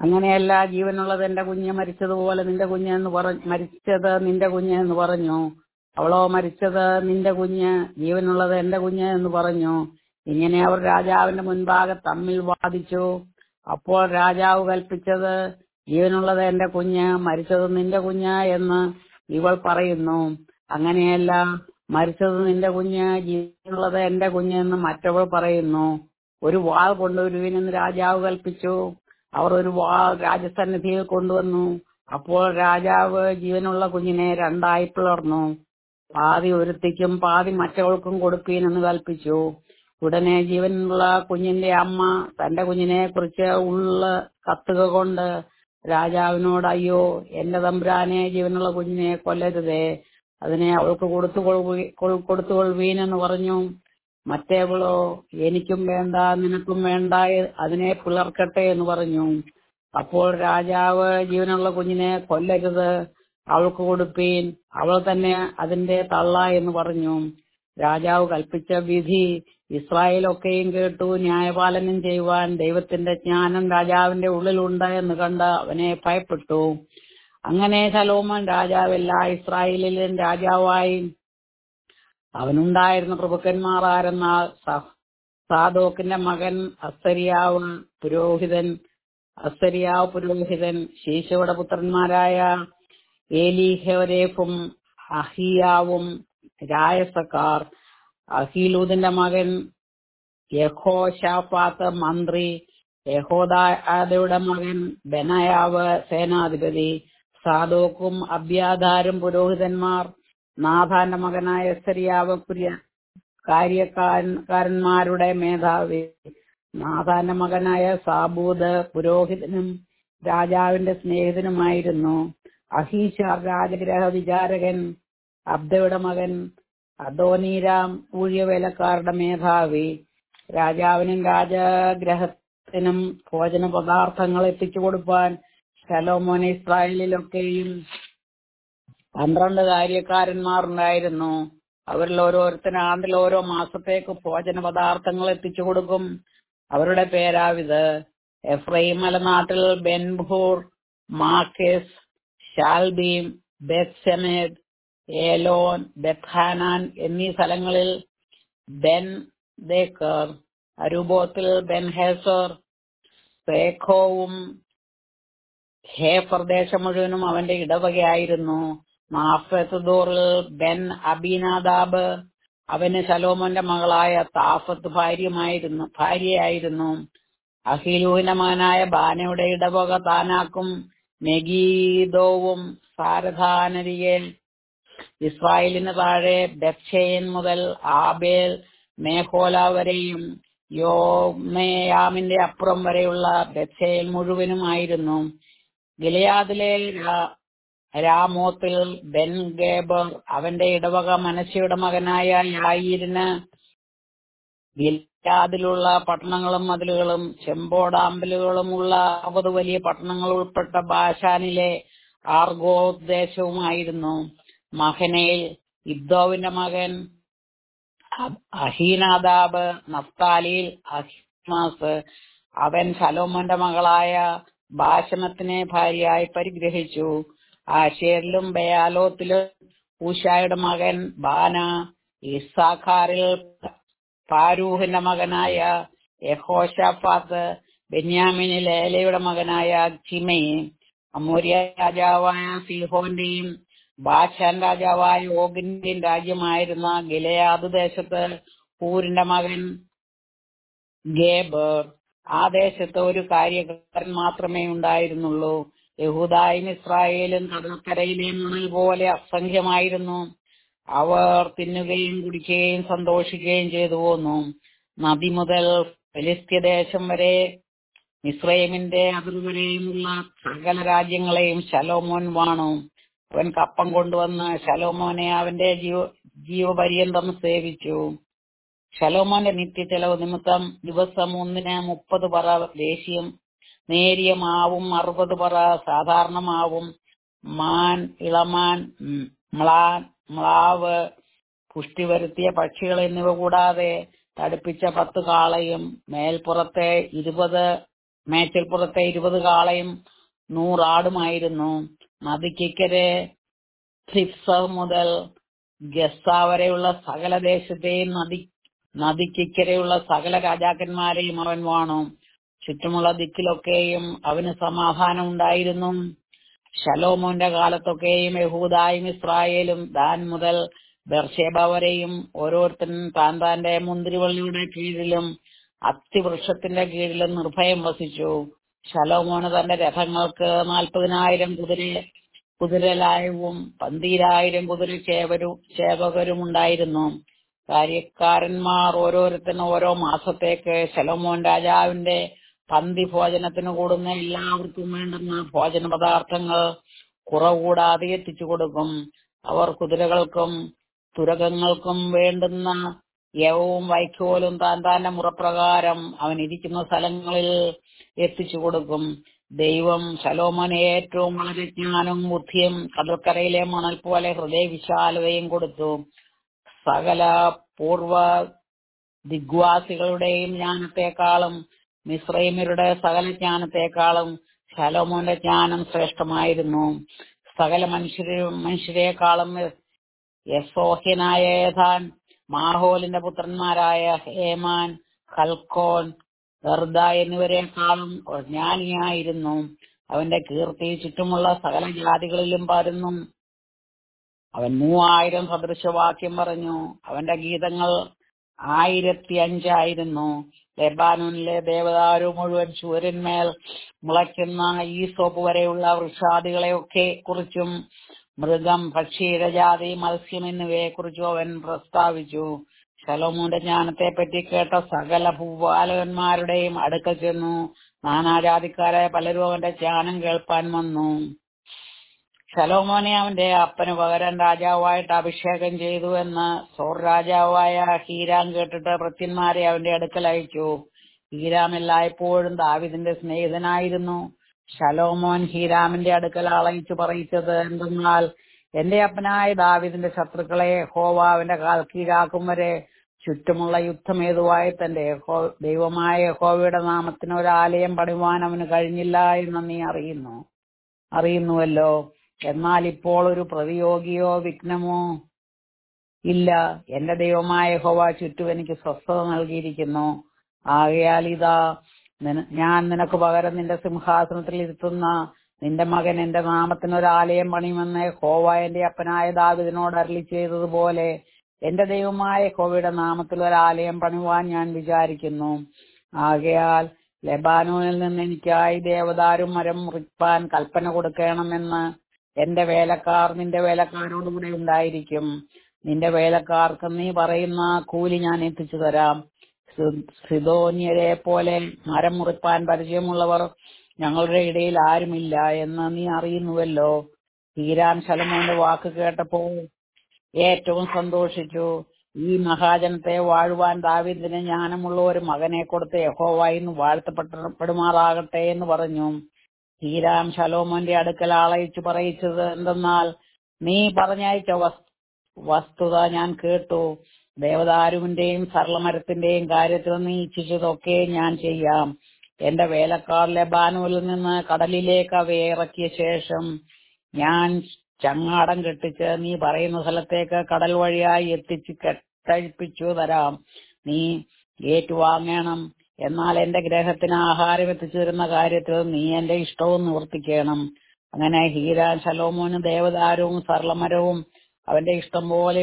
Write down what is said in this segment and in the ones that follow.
അങ്ങനെയല്ല ജീവനുള്ളത് എന്റെ കുഞ്ഞ് മരിച്ചതുപോലെ നിന്റെ കുഞ്ഞ് എന്ന് പറ മരിച്ചത് നിന്റെ കുഞ്ഞ് എന്ന് പറഞ്ഞു അവളോ മരിച്ചത് നിന്റെ കുഞ്ഞ് ജീവനുള്ളത് എന്റെ കുഞ്ഞ് എന്ന് പറഞ്ഞു ഇങ്ങനെ അവർ രാജാവിന്റെ മുൻപാകെ തമ്മിൽ വാദിച്ചു അപ്പോൾ രാജാവ് കൽപ്പിച്ചത് ജീവനുള്ളത് എന്റെ കുഞ്ഞ് മരിച്ചത് നിന്റെ കുഞ്ഞ് എന്ന് ഇവൾ പറയുന്നു അങ്ങനെയല്ല മരിച്ചത് നിന്റെ കുഞ്ഞ് ജീവനുള്ളത് എന്റെ കുഞ്ഞ് എന്ന് മറ്റവൾ പറയുന്നു ഒരു വാൾ കൊണ്ടുവരുവിനെന്ന് രാജാവ് കൽപ്പിച്ചു അവർ ഒരു വാൾ രാജസന്നിധിയിൽ കൊണ്ടുവന്നു അപ്പോൾ രാജാവ് ജീവനുള്ള കുഞ്ഞിനെ രണ്ടായി പിളർന്നു പാതി ഒരുത്തിക്കും പാതി മറ്റവൾക്കും കൊടുപ്പീനെന്ന് കൽപ്പിച്ചു ഉടനെ ജീവനുള്ള കുഞ്ഞിന്റെ അമ്മ തന്റെ കുഞ്ഞിനെ കുറിച്ച് ഉള്ള കത്തുക കൊണ്ട് രാജാവിനോട് അയ്യോ എന്റെ തമ്പുരാനെ ജീവനുള്ള കുഞ്ഞിനെ കൊല്ലരുതേ അതിനെ അവൾക്ക് കൊടുത്തു കൊടുത്തുകൊള്ളുവീനെന്ന് പറഞ്ഞു മറ്റേവളോ എനിക്കും വേണ്ട നിനക്കും വേണ്ട അതിനെ പിളർക്കട്ടെ എന്ന് പറഞ്ഞു അപ്പോൾ രാജാവ് ജീവനുള്ള കുഞ്ഞിനെ കൊല്ലരുത് അവൾക്ക് കൊടുപ്പീൻ അവൾ തന്നെ അതിന്റെ തള്ള എന്ന് പറഞ്ഞു രാജാവ് കൽപ്പിച്ച വിധി ഇസ്രായേലൊക്കെയും കേട്ടു ന്യായപാലനം ചെയ്യുവാൻ ദൈവത്തിന്റെ ജ്ഞാനം രാജാവിന്റെ ഉള്ളിലുണ്ട് എന്ന് കണ്ട് അവനെ ഭയപ്പെട്ടു അങ്ങനെ ശലോമോൻ രാജാവ് എല്ലാ ഇസ്രായേലിലും രാജാവായി അവനുണ്ടായിരുന്ന പ്രഭുക്കന്മാർ ആരെന്നാൽ സാദോക്കിന്റെ മകൻ അസ്സരിയാവ് പുരോഹിതൻ അസ്സരിയാവ് പുരോഹിതൻ ശീശയുടെ പുത്രന്മാരായ ഏലീഹവരേഫും അഹിയാവും രായസക്കാർ അഹീലൂദിന്റെ മകൻ യഹോഷാഫാത്ത് മന്ത്രി യഹോദായുടെ മകൻ ബെനയാവ് സേനാധിപതി സാദോക്കും അബ്യാധാരും പുരോഹിതന്മാർ നാഥാന്റെ മകനായ സെരിയാവ് പുര്യ കാര്യക്കാരന്മാരുടെ മേധാവി നാഥാന്റെ മകനായ സാബൂദ് പുരോഹിതനും രാജാവിന്റെ സ്നേഹിതനുമായിരുന്നു അഹീഷാർ രാജഗ്രഹ വിചാരകൻ അബ്ദയുടെ മകൻ അദോനീരാം ഊഴിയവേലക്കാരുടെ മേധാവി രാജാവിനും രാജഗ്രഹത്തിനും ഭോജന പദാർത്ഥങ്ങൾ എത്തിച്ചു കൊടുപ്പാൻ ശലോമോൻ ഇസ്രായേലിലൊക്കെയും പന്ത്രണ്ട് കാര്യക്കാരന്മാരുണ്ടായിരുന്നു അവരിൽ ഓരോരുത്തരും ആണ്ടിൽ ഓരോ മാസത്തേക്ക് ഭോജന പദാർത്ഥങ്ങൾ എത്തിച്ചു കൊടുക്കും അവരുടെ പേരാവിത് എഫ്രൈം മലനാട്ടിൽ ബെൻഭൂർ മാക്കേസ് ഷാൽബീം ബെത്സെമേദ് ഏലോൻ ബെത്ഹാനാൻ എന്നീ സ്ഥലങ്ങളിൽ ബെൻ ദേക്കർ അരൂബോത്തിൽ ബെൻ ഹേസർ സേഖോവും ഹേ പ്രദേശം മുഴുവനും അവന്റെ ഇടവകയായിരുന്നു മാഫത്തോറിൽ ബെൻ അബീനാദാബ് അവന് ശലോമോന്റെ മകളായ താഫത്ത് ഭാര്യമായിരുന്നു ഭാര്യയായിരുന്നു അഹിലൂഹിന്റെ മകനായ ബാനയുടെ ഇടവക താനാക്കും മെഗീദോവും സാരധാനരിയെ ഇസ്രായേലിന് താഴെ ബെത്ഷേൻ മുതൽ ആബേൽ മേഹോല വരെയും യോമേയാമിന്റെ അപ്പുറം വരെയുള്ള ബെത്ഷേൽ മുഴുവനുമായിരുന്നു ഗിലയാദിലെ രാമോത്തിൽ ബെൻ ഗേബർ അവന്റെ ഇടവക മനശയുടെ മകനായ യായിരിന് ഗിലയാദിലുള്ള പട്ടണങ്ങളും മതിലുകളും ചെമ്പോടാമ്പലുകളുമുള്ള അറുപത് വലിയ പട്ടണങ്ങൾ ഉൾപ്പെട്ട ബാഷാനിലെ ആർഗോ ദേശവുമായിരുന്നു മഹനയിൽ ഇബ്ദോവിന്റെ മകൻ അഹീനാദാബ് നഫ്താലിയിൽ അഹിമാസ് അവൻ ശലോമോന്റെ മകളായ ബാശമത്തിനെ ഭാര്യയായി പരിഗ്രഹിച്ചു ആശേരിലും ബയാലോത്തിലും ഊഷായുടെ മകൻ ബാന ഇസാഖാറിൽ പാരൂഹിന്റെ മകനായ യഹോഷാഫാത്ത് ബെന്യാമിനിൽ ഏലയുടെ മകനായ ചിമയെ അമൂര്യ രാജാവായ സിഹോന്റെയും ബാഷാൻ രാജാവായ ഓഗിന്റെയും രാജ്യമായിരുന്ന ഗിലയാദ് ദേശത്ത് പൂരിന്റെ മകൻ ഗേബർ ആ ദേശത്ത് ഒരു കാര്യക്കാരൻ മാത്രമേ ഉണ്ടായിരുന്നുള്ളൂ യഹൂദായും ഇസ്രായേലും കടൽക്കരയിലെ മണൽ പോലെ അസംഖ്യമായിരുന്നു അവർ തിന്നുകയും കുടിക്കുകയും സന്തോഷിക്കുകയും ചെയ്തു പോന്നു നദി മുതൽ ഫലിസ്ത്യദേശം വരെ ഇസ്രയേമിന്റെ അതിർവരെയുമുള്ള സകല രാജ്യങ്ങളെയും ശലോമോൻ വാണു അവൻ കപ്പം കൊണ്ടുവന്ന് ശലോമോനെ അവന്റെ ജീവ ജീവപര്യന്തം സേവിച്ചു ശലോമോന്റെ നിത്യ ചെലവ് നിമിത്തം ദിവസം ഒന്നിന് മുപ്പത് പറ ദേശീയം നേരിയ മാവും അറുപത് പറ സാധാരണ മാവും മാൻ ഇളമാൻ മ്ലാൻ മ്ലാവ് പുഷ്ടി വരുത്തിയ പക്ഷികൾ എന്നിവ കൂടാതെ തടുപ്പിച്ച പത്ത് കാളയും മേൽപ്പുറത്തെ ഇരുപത് മേച്ചൽപ്പുറത്തെ ഇരുപത് കാളയും നൂറാടുമായിരുന്നു നദിക്കിക്കരെ സിപ്സ മുതൽ ഗസ വരെയുള്ള സകല ദേശത്തെയും നദി നദിക്കിക്കരെയുള്ള സകല രാജാക്കന്മാരെയും അവൻ വാണു ചുറ്റുമുള്ള ദിക്കിലൊക്കെയും അവന് സമാധാനം ഉണ്ടായിരുന്നു ശലോമോന്റെ കാലത്തൊക്കെയും യഹൂദായും ഇസ്രായേലും ദാൻ മുതൽ ബർഷേബ വരെയും ഓരോരുത്തരും താൻ താന്റെ മുന്തിരിവള്ളിയുടെ കീഴിലും അത്തിവൃക്ഷത്തിന്റെ കീഴിലും നിർഭയം വസിച്ചു ശലോമോന് തന്റെ രഥങ്ങൾക്ക് നാൽപ്പതിനായിരം കുതിര കുതിരലായവും പന്തീരായിരം കുതിര ചേവരും ചേവകരും ഉണ്ടായിരുന്നു കാര്യക്കാരന്മാർ ഓരോരുത്തരും ഓരോ മാസത്തേക്ക് ശലോമോൻ രാജാവിന്റെ പന്തി ഭോജനത്തിന് കൂടുന്ന എല്ലാവർക്കും വേണ്ടുന്ന ഭോജന പദാർത്ഥങ്ങൾ കുറവ് കൂടാതെ എത്തിച്ചു കൊടുക്കും അവർ കുതിരകൾക്കും തുരകങ്ങൾക്കും വേണ്ടുന്ന യവവും വൈക്കോലും താൻ താന്റെ മുറപ്രകാരം അവൻ ഇരിക്കുന്ന സ്ഥലങ്ങളിൽ എത്തിച്ചു കൊടുക്കും ദൈവം ശലോമോന് ഏറ്റവും വളരെ ജ്ഞാനവും ബുദ്ധിയും കടൽക്കരയിലെ മണൽ പോലെ ഹൃദയവിശാലതയും കൊടുത്തു സകല പൂർവ ദിഗ്വാസികളുടെയും ജ്ഞാനത്തെക്കാളും മിശ്രൈമ്യരുടെ സകല ജ്ഞാനത്തെക്കാളും ശലോമോന്റെ ജ്ഞാനം ശ്രേഷ്ഠമായിരുന്നു സകല മനുഷ്യരെ മനുഷ്യരെക്കാളും യസോഹ്യനായ ഏതാൻ മാഹോലിന്റെ പുത്രന്മാരായ ഹേമാൻ ഖൽക്കോൻ ഗർദ എന്നിവരെക്കാളും ജ്ഞാനിയായിരുന്നു അവന്റെ കീർത്തി ചുറ്റുമുള്ള സകല ജാതികളിലും പരന്നു അവൻ മൂവായിരം സദൃശവാക്യം പറഞ്ഞു അവന്റെ ഗീതങ്ങൾ ആയിരത്തി അഞ്ചായിരുന്നു ലെബാനോനിലെ ദേവദാരു മുഴുവൻ ചൂരന്മേൽ മുളയ്ക്കുന്ന ഈ സോപ്പ് വരെയുള്ള വൃക്ഷാദികളെയൊക്കെ കുറിച്ചും മൃഗം പക്ഷി ഇഴജാതി മത്സ്യം എന്നിവയെ കുറിച്ചും അവൻ പ്രസ്താവിച്ചു ശലോമോന്റെ ജ്ഞാനത്തെപ്പറ്റി കേട്ട സകല ഭൂപാലകന്മാരുടെയും അടുക്കൽ ചെന്നു നാനാജാതിക്കാരായ പലരും അവന്റെ ജ്ഞാനം കേൾപ്പാൻ വന്നു ശലോമോനെ അവന്റെ അപ്പന് പകരം രാജാവായിട്ട് അഭിഷേകം ചെയ്തു എന്ന് സോർ രാജാവായ ഹീരാം കേട്ടിട്ട് ഭൃത്യന്മാരെ അവന്റെ അടുക്കൽ അയച്ചു ഹീരാം എല്ലായ്പ്പോഴും ദാവിദിന്റെ സ്നേഹിതനായിരുന്നു ശലോമോൻ ഹീരാമിന്റെ അടുക്കൽ അളയിച്ചു പറയിച്ചത് എന്തെന്നാൽ എന്റെ അപ്പനായ ദാവിദിന്റെ ശത്രുക്കളെ ഹോവ അവന്റെ കാൽ കീഴാക്കും വരെ ചുറ്റുമുള്ള യുദ്ധമേതുവായി തന്റെ യഹോ- ദൈവമായ യഹോവയുടെ നാമത്തിന് ഒരു ആലയം പണിവാൻ അവന് കഴിഞ്ഞില്ല എന്ന് നീ അറിയുന്നു അറിയുന്നുവല്ലോ എന്നാൽ ഇപ്പോൾ ഒരു പ്രതിയോഗിയോ വിഘ്നമോ ഇല്ല എന്റെ ദൈവമായ യഹോവ ചുറ്റും എനിക്ക് സ്വസ്ഥത നൽകിയിരിക്കുന്നു ആകയാൽ ഇതാ നിന- ഞാൻ നിനക്ക് പകരം നിന്റെ സിംഹാസനത്തിൽ ഇരുത്തുന്ന നിന്റെ മകൻ എന്റെ നാമത്തിന് ഒരു ആലയം പണിയുമെന്ന് ഹോവ എന്റെ അപ്പനായ ദാവിദിനോട് അരളി ചെയ്തതുപോലെ എന്റെ ദൈവമായ ഹോവയുടെ നാമത്തിൽ ഒരു ആലയം പണിയുവാൻ ഞാൻ വിചാരിക്കുന്നു ആകയാൽ ലെബാനോനിൽ നിന്ന് എനിക്കായി ദേവദാരും മരം മുറിപ്പാൻ കൽപ്പന കൊടുക്കണമെന്ന് എന്റെ വേലക്കാർ നിന്റെ വേലക്കാരോടുകൂടെ ഉണ്ടായിരിക്കും നിന്റെ വേലക്കാർക്ക് നീ പറയുന്ന കൂലി ഞാൻ എത്തിച്ചു തരാം സി- സിദോന്യരെ പോലെ മരം മുറിപ്പാൻ പരിചയമുള്ളവർ ഞങ്ങളുടെ ഇടയിൽ ആരുമില്ല എന്ന് നീ അറിയുന്നുവല്ലോ ഹീരാൻ ശലമോന്റെ വാക്ക് കേട്ടപ്പോൾ ഏറ്റവും സന്തോഷിച്ചു ഈ മഹാജനത്തെ വാഴുവാൻ ദാവീദിന് ജ്ഞാനമുള്ള ഒരു മകനെ കൊടുത്ത് യഹോവായിന്ന് വാഴ്ത്തപ്പെടുമാറാകട്ടെ എന്ന് പറഞ്ഞു ഹീരാം ശലോമോന്റെ അടുക്കൽ ആളയിച്ചു പറയിച്ചത് എന്തെന്നാൽ നീ പറഞ്ഞയച്ച വസ്- വസ്തുത ഞാൻ കേട്ടു ദേവദാരുവിന്റെയും സരളമരത്തിന്റെയും കാര്യത്തിൽ നീ ഇച്ഛിച്ചതൊക്കെ ഞാൻ ചെയ്യാം എന്റെ വേലക്കാർ ലെബാനൂരിൽ നിന്ന് കടലിലേക്ക് അവയെ ഇറക്കിയ ശേഷം ഞാൻ ചങ്ങാടം കെട്ടിച്ച് നീ പറയുന്ന സ്ഥലത്തേക്ക് കടൽ വഴിയായി എത്തിച്ച് കെട്ടഴിപ്പിച്ചു തരാം നീ ഏറ്റുവാങ്ങണം എന്നാൽ എന്റെ ഗ്രഹത്തിന് ആഹാരം എത്തിച്ചു തരുന്ന കാര്യത്തിൽ നീ എന്റെ ഇഷ്ടവും നിവർത്തിക്കണം അങ്ങനെ ഹീരാൻ ശലോമോനും ദേവദാരവും സരളമരവും അവന്റെ ഇഷ്ടം പോലെ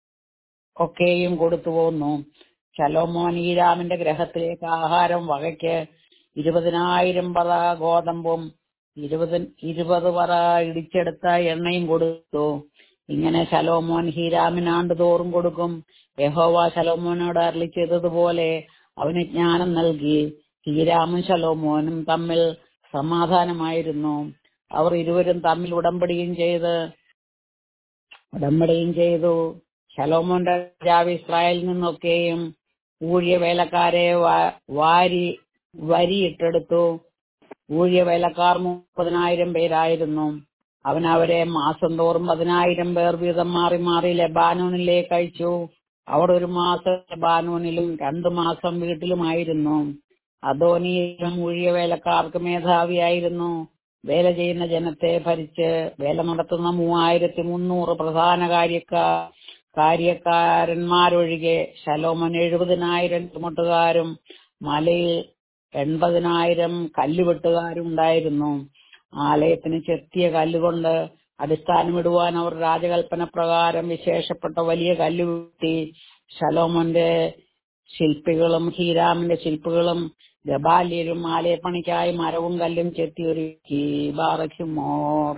ഒക്കെയും കൊടുത്തു പോന്നു ശലോമോൻ ഈരാമിന്റെ ഗ്രഹത്തിലേക്ക് ആഹാരം വകയ്ക്ക് ഇരുപതിനായിരം പറ ഗോതമ്പും ഇരുപത് ഇരുപത് പറ ഇടിച്ചെടുത്ത എണ്ണയും കൊടുത്തു ഇങ്ങനെ ശലോമോൻ ഹീരാമിന് ആണ്ടുതോറും കൊടുക്കും യഹോവ ശലോമോനോട് അരളി ചെയ്തതുപോലെ അവന് ജ്ഞാനം നൽകി ഹീരാമും ശലോമോനും തമ്മിൽ സമാധാനമായിരുന്നു അവർ ഇരുവരും തമ്മിൽ ഉടമ്പടിയും ചെയ്ത് ഉടമ്പടിയും ചെയ്തു ശലോമോൻ രാജാവ് ഇസ്രായേലിൽ നിന്നൊക്കെയും ഊഴിയ വേലക്കാരെ വാ- വാരി വരിയിട്ടെടുത്തു ഊഴിയ വേലക്കാർ മുപ്പതിനായിരം പേരായിരുന്നു അവൻ അവരെ മാസം തോറും പതിനായിരം പേർ വീതം മാറി മാറി ലെബാനോനിലേക്ക് അയച്ചു അവർ ഒരു മാസം ലെബാനോനിലും രണ്ടു മാസം വീട്ടിലുമായിരുന്നു അദോനിയും ഊഴിയ വേലക്കാർക്ക് മേധാവിയായിരുന്നു വേല ചെയ്യുന്ന ജനത്തെ ഭരിച്ച് വേല നടത്തുന്ന മൂവായിരത്തി മുന്നൂറ് പ്രധാന കാര്യക്കാർ കാര്യക്കാരന്മാരൊഴികെ ശലോമൻ എഴുപതിനായിരം ചുമട്ടുകാരും മലയിൽ എൺപതിനായിരം കല്ലുവെട്ടുകാരും ഉണ്ടായിരുന്നു ആലയത്തിന് ചെത്തിയ കല്ലുകൊണ്ട് അടിസ്ഥാനമിടുവാൻ അവർ രാജകൽപ്പന പ്രകാരം വിശേഷപ്പെട്ട വലിയ കല്ലുവെട്ടി ശലോമോന്റെ ശില്പികളും ഹീരാമിന്റെ ശില്പികളും ഗബാല്യരും ആലയപ്പണിക്കായി മരവും കല്ലും ചെത്തി ഒരുക്കി ബാറയ്ക്കുമോർ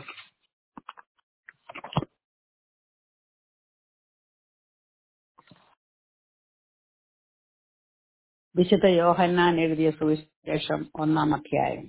വിശുദ്ധ യോഹന്നാൻ എഴുതിയ സുവിശേഷം ഒന്നാം അധ്യായം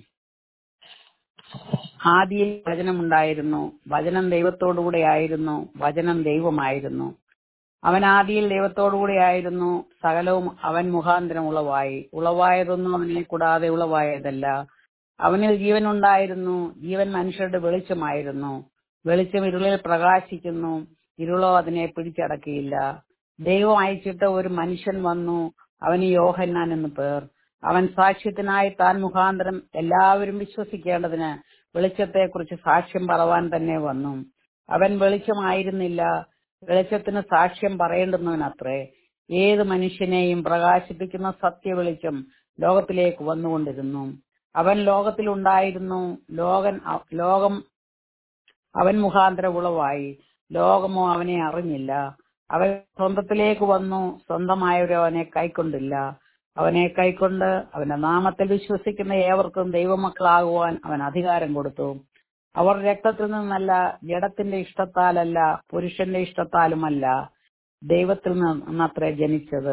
ആദിയിൽ വചനമുണ്ടായിരുന്നു വചനം ദൈവത്തോടുകൂടെ ആയിരുന്നു വചനം ദൈവമായിരുന്നു അവൻ ആദിയിൽ ദൈവത്തോടുകൂടെ ആയിരുന്നു സകലവും അവൻ മുഖാന്തരം ഉളവായി ഉളവായതൊന്നും അവനെ കൂടാതെ ഉളവായതല്ല അവനിൽ ജീവൻ ഉണ്ടായിരുന്നു ജീവൻ മനുഷ്യരുടെ വെളിച്ചമായിരുന്നു വെളിച്ചം ഇരുളിൽ പ്രകാശിക്കുന്നു ഇരുളോ അതിനെ പിടിച്ചടക്കിയില്ല ദൈവം അയച്ചിട്ട് ഒരു മനുഷ്യൻ വന്നു അവന് യോഹന്നാൻ എന്ന് പേർ അവൻ സാക്ഷ്യത്തിനായി താൻ മുഖാന്തരം എല്ലാവരും വിശ്വസിക്കേണ്ടതിന് വെളിച്ചത്തെക്കുറിച്ച് സാക്ഷ്യം പറവാൻ തന്നെ വന്നു അവൻ വെളിച്ചമായിരുന്നില്ല വെളിച്ചത്തിന് സാക്ഷ്യം പറയേണ്ടുന്നവനത്രേ ഏത് മനുഷ്യനെയും പ്രകാശിപ്പിക്കുന്ന സത്യവെളിച്ചം ലോകത്തിലേക്ക് വന്നുകൊണ്ടിരുന്നു അവൻ ലോകത്തിലുണ്ടായിരുന്നു ലോകൻ ലോകം അവൻ മുഖാന്തരം ഉളവായി ലോകമോ അവനെ അറിഞ്ഞില്ല അവൻ സ്വന്തത്തിലേക്ക് വന്നു സ്വന്തമായവരോ അവനെ കൈക്കൊണ്ടില്ല അവനെ കൈക്കൊണ്ട് അവന്റെ നാമത്തിൽ വിശ്വസിക്കുന്ന ഏവർക്കും ദൈവമക്കളാകുവാൻ അവൻ അധികാരം കൊടുത്തു അവർ രക്തത്തിൽ നിന്നല്ല ജഡത്തിന്റെ ഇഷ്ടത്താലല്ല പുരുഷന്റെ ഇഷ്ടത്താലുമല്ല ദൈവത്തിൽ നിന്നത്രേ ജനിച്ചത്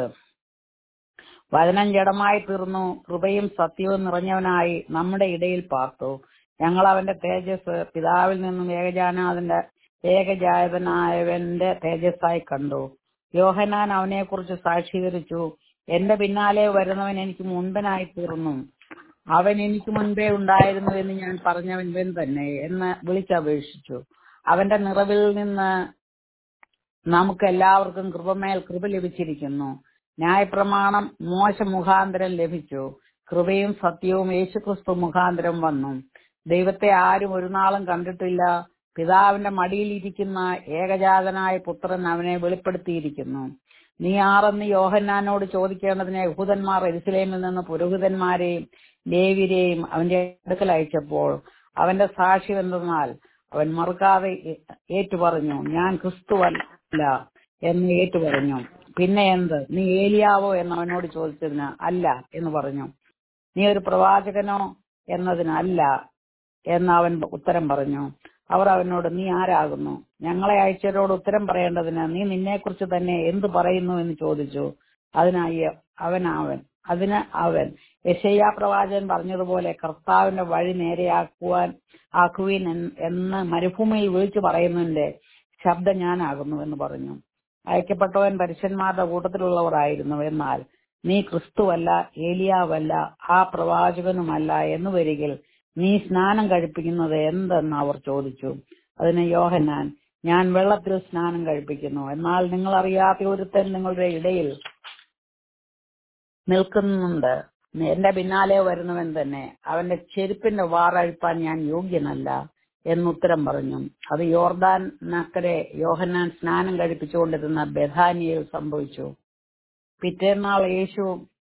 വചനം ജഡമായി തീർന്നു കൃപയും സത്യവും നിറഞ്ഞവനായി നമ്മുടെ ഇടയിൽ പാർത്തു ഞങ്ങൾ അവന്റെ തേജസ് പിതാവിൽ നിന്നും ഏകജാനാഥന്റെ ഏകജാതനായവന്റെ തേജസ്സായി കണ്ടു യോഹനാൻ അവനെക്കുറിച്ച് സാക്ഷീകരിച്ചു എന്റെ പിന്നാലെ വരുന്നവൻ എനിക്ക് മുൻപനായി തീർന്നു അവൻ എനിക്ക് മുൻപേ ഉണ്ടായിരുന്നു എന്ന് ഞാൻ പറഞ്ഞവൻ ഇവൻ തന്നെ എന്ന് വിളിച്ചപേക്ഷിച്ചു അവന്റെ നിറവിൽ നിന്ന് നമുക്ക് എല്ലാവർക്കും കൃപമേൽ കൃപ ലഭിച്ചിരിക്കുന്നു ന്യായപ്രമാണം മോശ മുഖാന്തരം ലഭിച്ചു കൃപയും സത്യവും യേശുക്രിസ്തു മുഖാന്തരം വന്നു ദൈവത്തെ ആരും ഒരു നാളും കണ്ടിട്ടില്ല പിതാവിന്റെ മടിയിലിരിക്കുന്ന ഏകജാതനായ പുത്രൻ അവനെ വെളിപ്പെടുത്തിയിരിക്കുന്നു നീ ആറെന്ന് യോഹന്നാനോട് ചോദിക്കേണ്ടതിന് യഹൂദന്മാർ എരുസലേമിൽ നിന്ന് പുരോഹിതന്മാരെയും ലേവിരെയും അവന്റെ അടുക്കൽ അയച്ചപ്പോൾ അവന്റെ സാക്ഷ്യം എന്തെന്നാൽ അവൻ മറുക്കാതെ ഏറ്റുപറഞ്ഞു ഞാൻ ക്രിസ്തുവല്ല എന്ന് ഏറ്റുപറഞ്ഞു പിന്നെ എന്ത് നീ ഏലിയാവോ എന്ന് അവനോട് ചോദിച്ചതിന് അല്ല എന്ന് പറഞ്ഞു നീ ഒരു പ്രവാചകനോ എന്നതിന് അല്ല എന്ന് അവൻ ഉത്തരം പറഞ്ഞു അവർ അവനോട് നീ ആരാകുന്നു ഞങ്ങളെ അയച്ചവരോട് ഉത്തരം പറയേണ്ടതിന് നീ നിന്നെക്കുറിച്ച് തന്നെ എന്ത് പറയുന്നു എന്ന് ചോദിച്ചു അതിനായി അവൻ അവൻ അതിന് അവൻ യശയ്യാ പ്രവാചകൻ പറഞ്ഞതുപോലെ കർത്താവിന്റെ വഴി നേരെയാക്കുവാൻ ആക്കുവിൻ എന്ന് മരുഭൂമിയിൽ വിളിച്ചു പറയുന്നതിന്റെ ശബ്ദം ഞാനാകുന്നു എന്ന് പറഞ്ഞു അയക്കപ്പെട്ടവൻ പരുഷന്മാരുടെ കൂട്ടത്തിലുള്ളവരായിരുന്നു എന്നാൽ നീ ക്രിസ്തുവല്ല ഏലിയാവല്ല ആ പ്രവാചകനുമല്ല എന്ന് വരികിൽ നീ സ്നാനം കഴിപ്പിക്കുന്നത് എന്തെന്ന് അവർ ചോദിച്ചു അതിന് യോഹന്നാൻ ഞാൻ വെള്ളത്തിൽ സ്നാനം കഴിപ്പിക്കുന്നു എന്നാൽ നിങ്ങൾ അറിയാത്ത ഒരുത്തൻ നിങ്ങളുടെ ഇടയിൽ നിൽക്കുന്നുണ്ട് എന്റെ പിന്നാലെ വരുന്നവൻ തന്നെ അവന്റെ ചെരുപ്പിന്റെ വാറഴിപ്പാൻ ഞാൻ യോഗ്യനല്ല എന്നുത്തരം പറഞ്ഞു അത് യോർദാൻ നക്കരെ യോഹന്നാൻ സ്നാനം കഴിപ്പിച്ചുകൊണ്ടിരുന്ന ബഥാനിയയിൽ സംഭവിച്ചു പിറ്റേന്നാൾ യേശു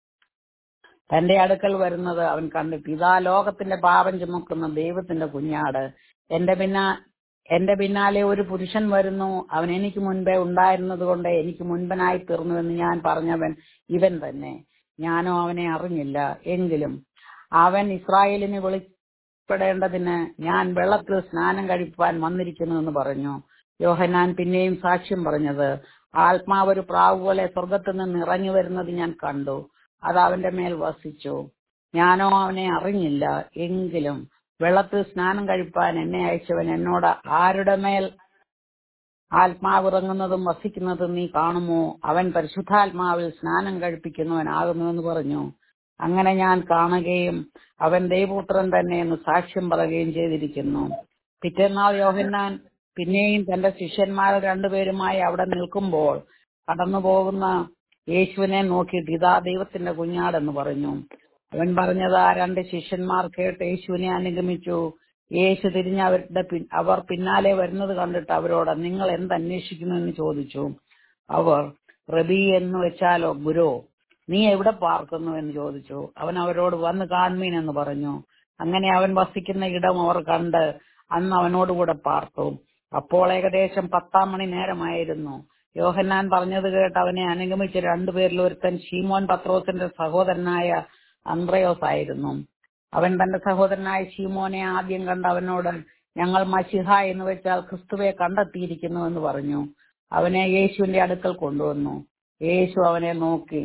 തന്റെ അടുക്കൽ വരുന്നത് അവൻ കണ്ടിട്ട് ഇതാ ലോകത്തിന്റെ പാപം ചുമക്കുന്ന ദൈവത്തിന്റെ കുഞ്ഞാട് എന്റെ പിന്നാ എന്റെ പിന്നാലെ ഒരു പുരുഷൻ വരുന്നു അവൻ എനിക്ക് മുൻപേ ഉണ്ടായിരുന്നത് കൊണ്ട് എനിക്ക് മുൻപനായി തീർന്നുവെന്ന് ഞാൻ പറഞ്ഞവൻ ഇവൻ തന്നെ ഞാനോ അവനെ അറിഞ്ഞില്ല എങ്കിലും അവൻ ഇസ്രായേലിനെ വിളിപ്പെടേണ്ടതിന് ഞാൻ വെള്ളത്തിൽ സ്നാനം കഴിപ്പാൻ വന്നിരിക്കുന്നു എന്ന് പറഞ്ഞു യോഹന്നാൻ പിന്നെയും സാക്ഷ്യം പറഞ്ഞത് ആത്മാവ് ഒരു പ്രാവ് പോലെ സ്വർഗത്തിൽ നിന്ന് ഇറങ്ങി വരുന്നത് ഞാൻ കണ്ടു അത് അവന്റെ മേൽ വസിച്ചു ഞാനോ അവനെ അറിഞ്ഞില്ല എങ്കിലും വെള്ളത്തിൽ സ്നാനം കഴിപ്പാൻ എന്നെ അയച്ചവൻ എന്നോട് ആരുടെ മേൽ ആത്മാവ് ഇറങ്ങുന്നതും വസിക്കുന്നതും നീ കാണുമോ അവൻ പരിശുദ്ധാത്മാവിൽ സ്നാനം കഴിപ്പിക്കുന്നവനാകുന്നുവെന്ന് പറഞ്ഞു അങ്ങനെ ഞാൻ കാണുകയും അവൻ ദൈവപുത്രൻ തന്നെ എന്ന് സാക്ഷ്യം പറയുകയും ചെയ്തിരിക്കുന്നു പിറ്റേന്നാൾ യോഹന്നാൻ പിന്നെയും തന്റെ ശിഷ്യന്മാർ രണ്ടുപേരുമായി അവിടെ നിൽക്കുമ്പോൾ കടന്നു പോകുന്ന യേശുവിനെ നോക്കിയിട്ട് ഇതാ ദൈവത്തിന്റെ കുഞ്ഞാടെന്ന് പറഞ്ഞു അവൻ പറഞ്ഞത് ആ രണ്ട് ശിഷ്യന്മാർ കേട്ട് യേശുവിനെ അനുഗമിച്ചു യേശു തിരിഞ്ഞ് അവരുടെ പിൻ- അവർ പിന്നാലെ വരുന്നത് കണ്ടിട്ട് അവരോട് നിങ്ങൾ എന്ത് അന്വേഷിക്കുന്നു എന്ന് ചോദിച്ചു അവർ റബി എന്ന് വെച്ചാലോ ഗുരു നീ എവിടെ പാർക്കുന്നു എന്ന് ചോദിച്ചു അവൻ അവരോട് വന്ന് കാൺമീൻ എന്ന് പറഞ്ഞു അങ്ങനെ അവൻ വസിക്കുന്ന ഇടം അവർ കണ്ട് അന്ന് അവനോടുകൂടെ പാർത്തു അപ്പോൾ ഏകദേശം പത്താം മണി നേരമായിരുന്നു യോഹന്നാൻ പറഞ്ഞത് കേട്ട് അവനെ അനുഗമിച്ച രണ്ടുപേരിൽ ഒരുത്തൻ ഷീമോൻ പത്രോസിന്റെ സഹോദരനായ അന്ത്രയോസ് ആയിരുന്നു അവൻ തന്റെ സഹോദരനായ ഷീമോനെ ആദ്യം കണ്ട് അവനോട് ഞങ്ങൾ മഷിഹ എന്ന് വെച്ചാൽ ക്രിസ്തുവെ കണ്ടെത്തിയിരിക്കുന്നു എന്ന് പറഞ്ഞു അവനെ യേശുവിന്റെ അടുക്കൽ കൊണ്ടുവന്നു യേശു അവനെ നോക്കി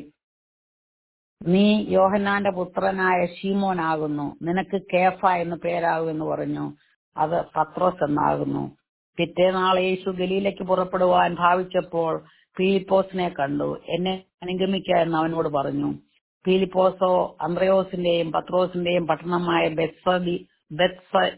നീ യോഹന്നാന്റെ പുത്രനായ ഷീമോനാകുന്നു നിനക്ക് കേഫ എന്ന് പേരാകും എന്ന് പറഞ്ഞു അത് പത്രോസ് എന്നാകുന്നു പിറ്റേനാൾ യേശു ഗലീലയ്ക്ക് പുറപ്പെടുവാൻ ഭാവിച്ചപ്പോൾ ഫിലിപ്പോസിനെ കണ്ടു എന്നെ അനുഗമിക്ക എന്ന് അവനോട് പറഞ്ഞു ഫിലിപ്പോസോ അന്ത്രയോസിന്റെയും പത്രോസിന്റെയും പട്ടണമായ ബെത്സദി ബെത്സ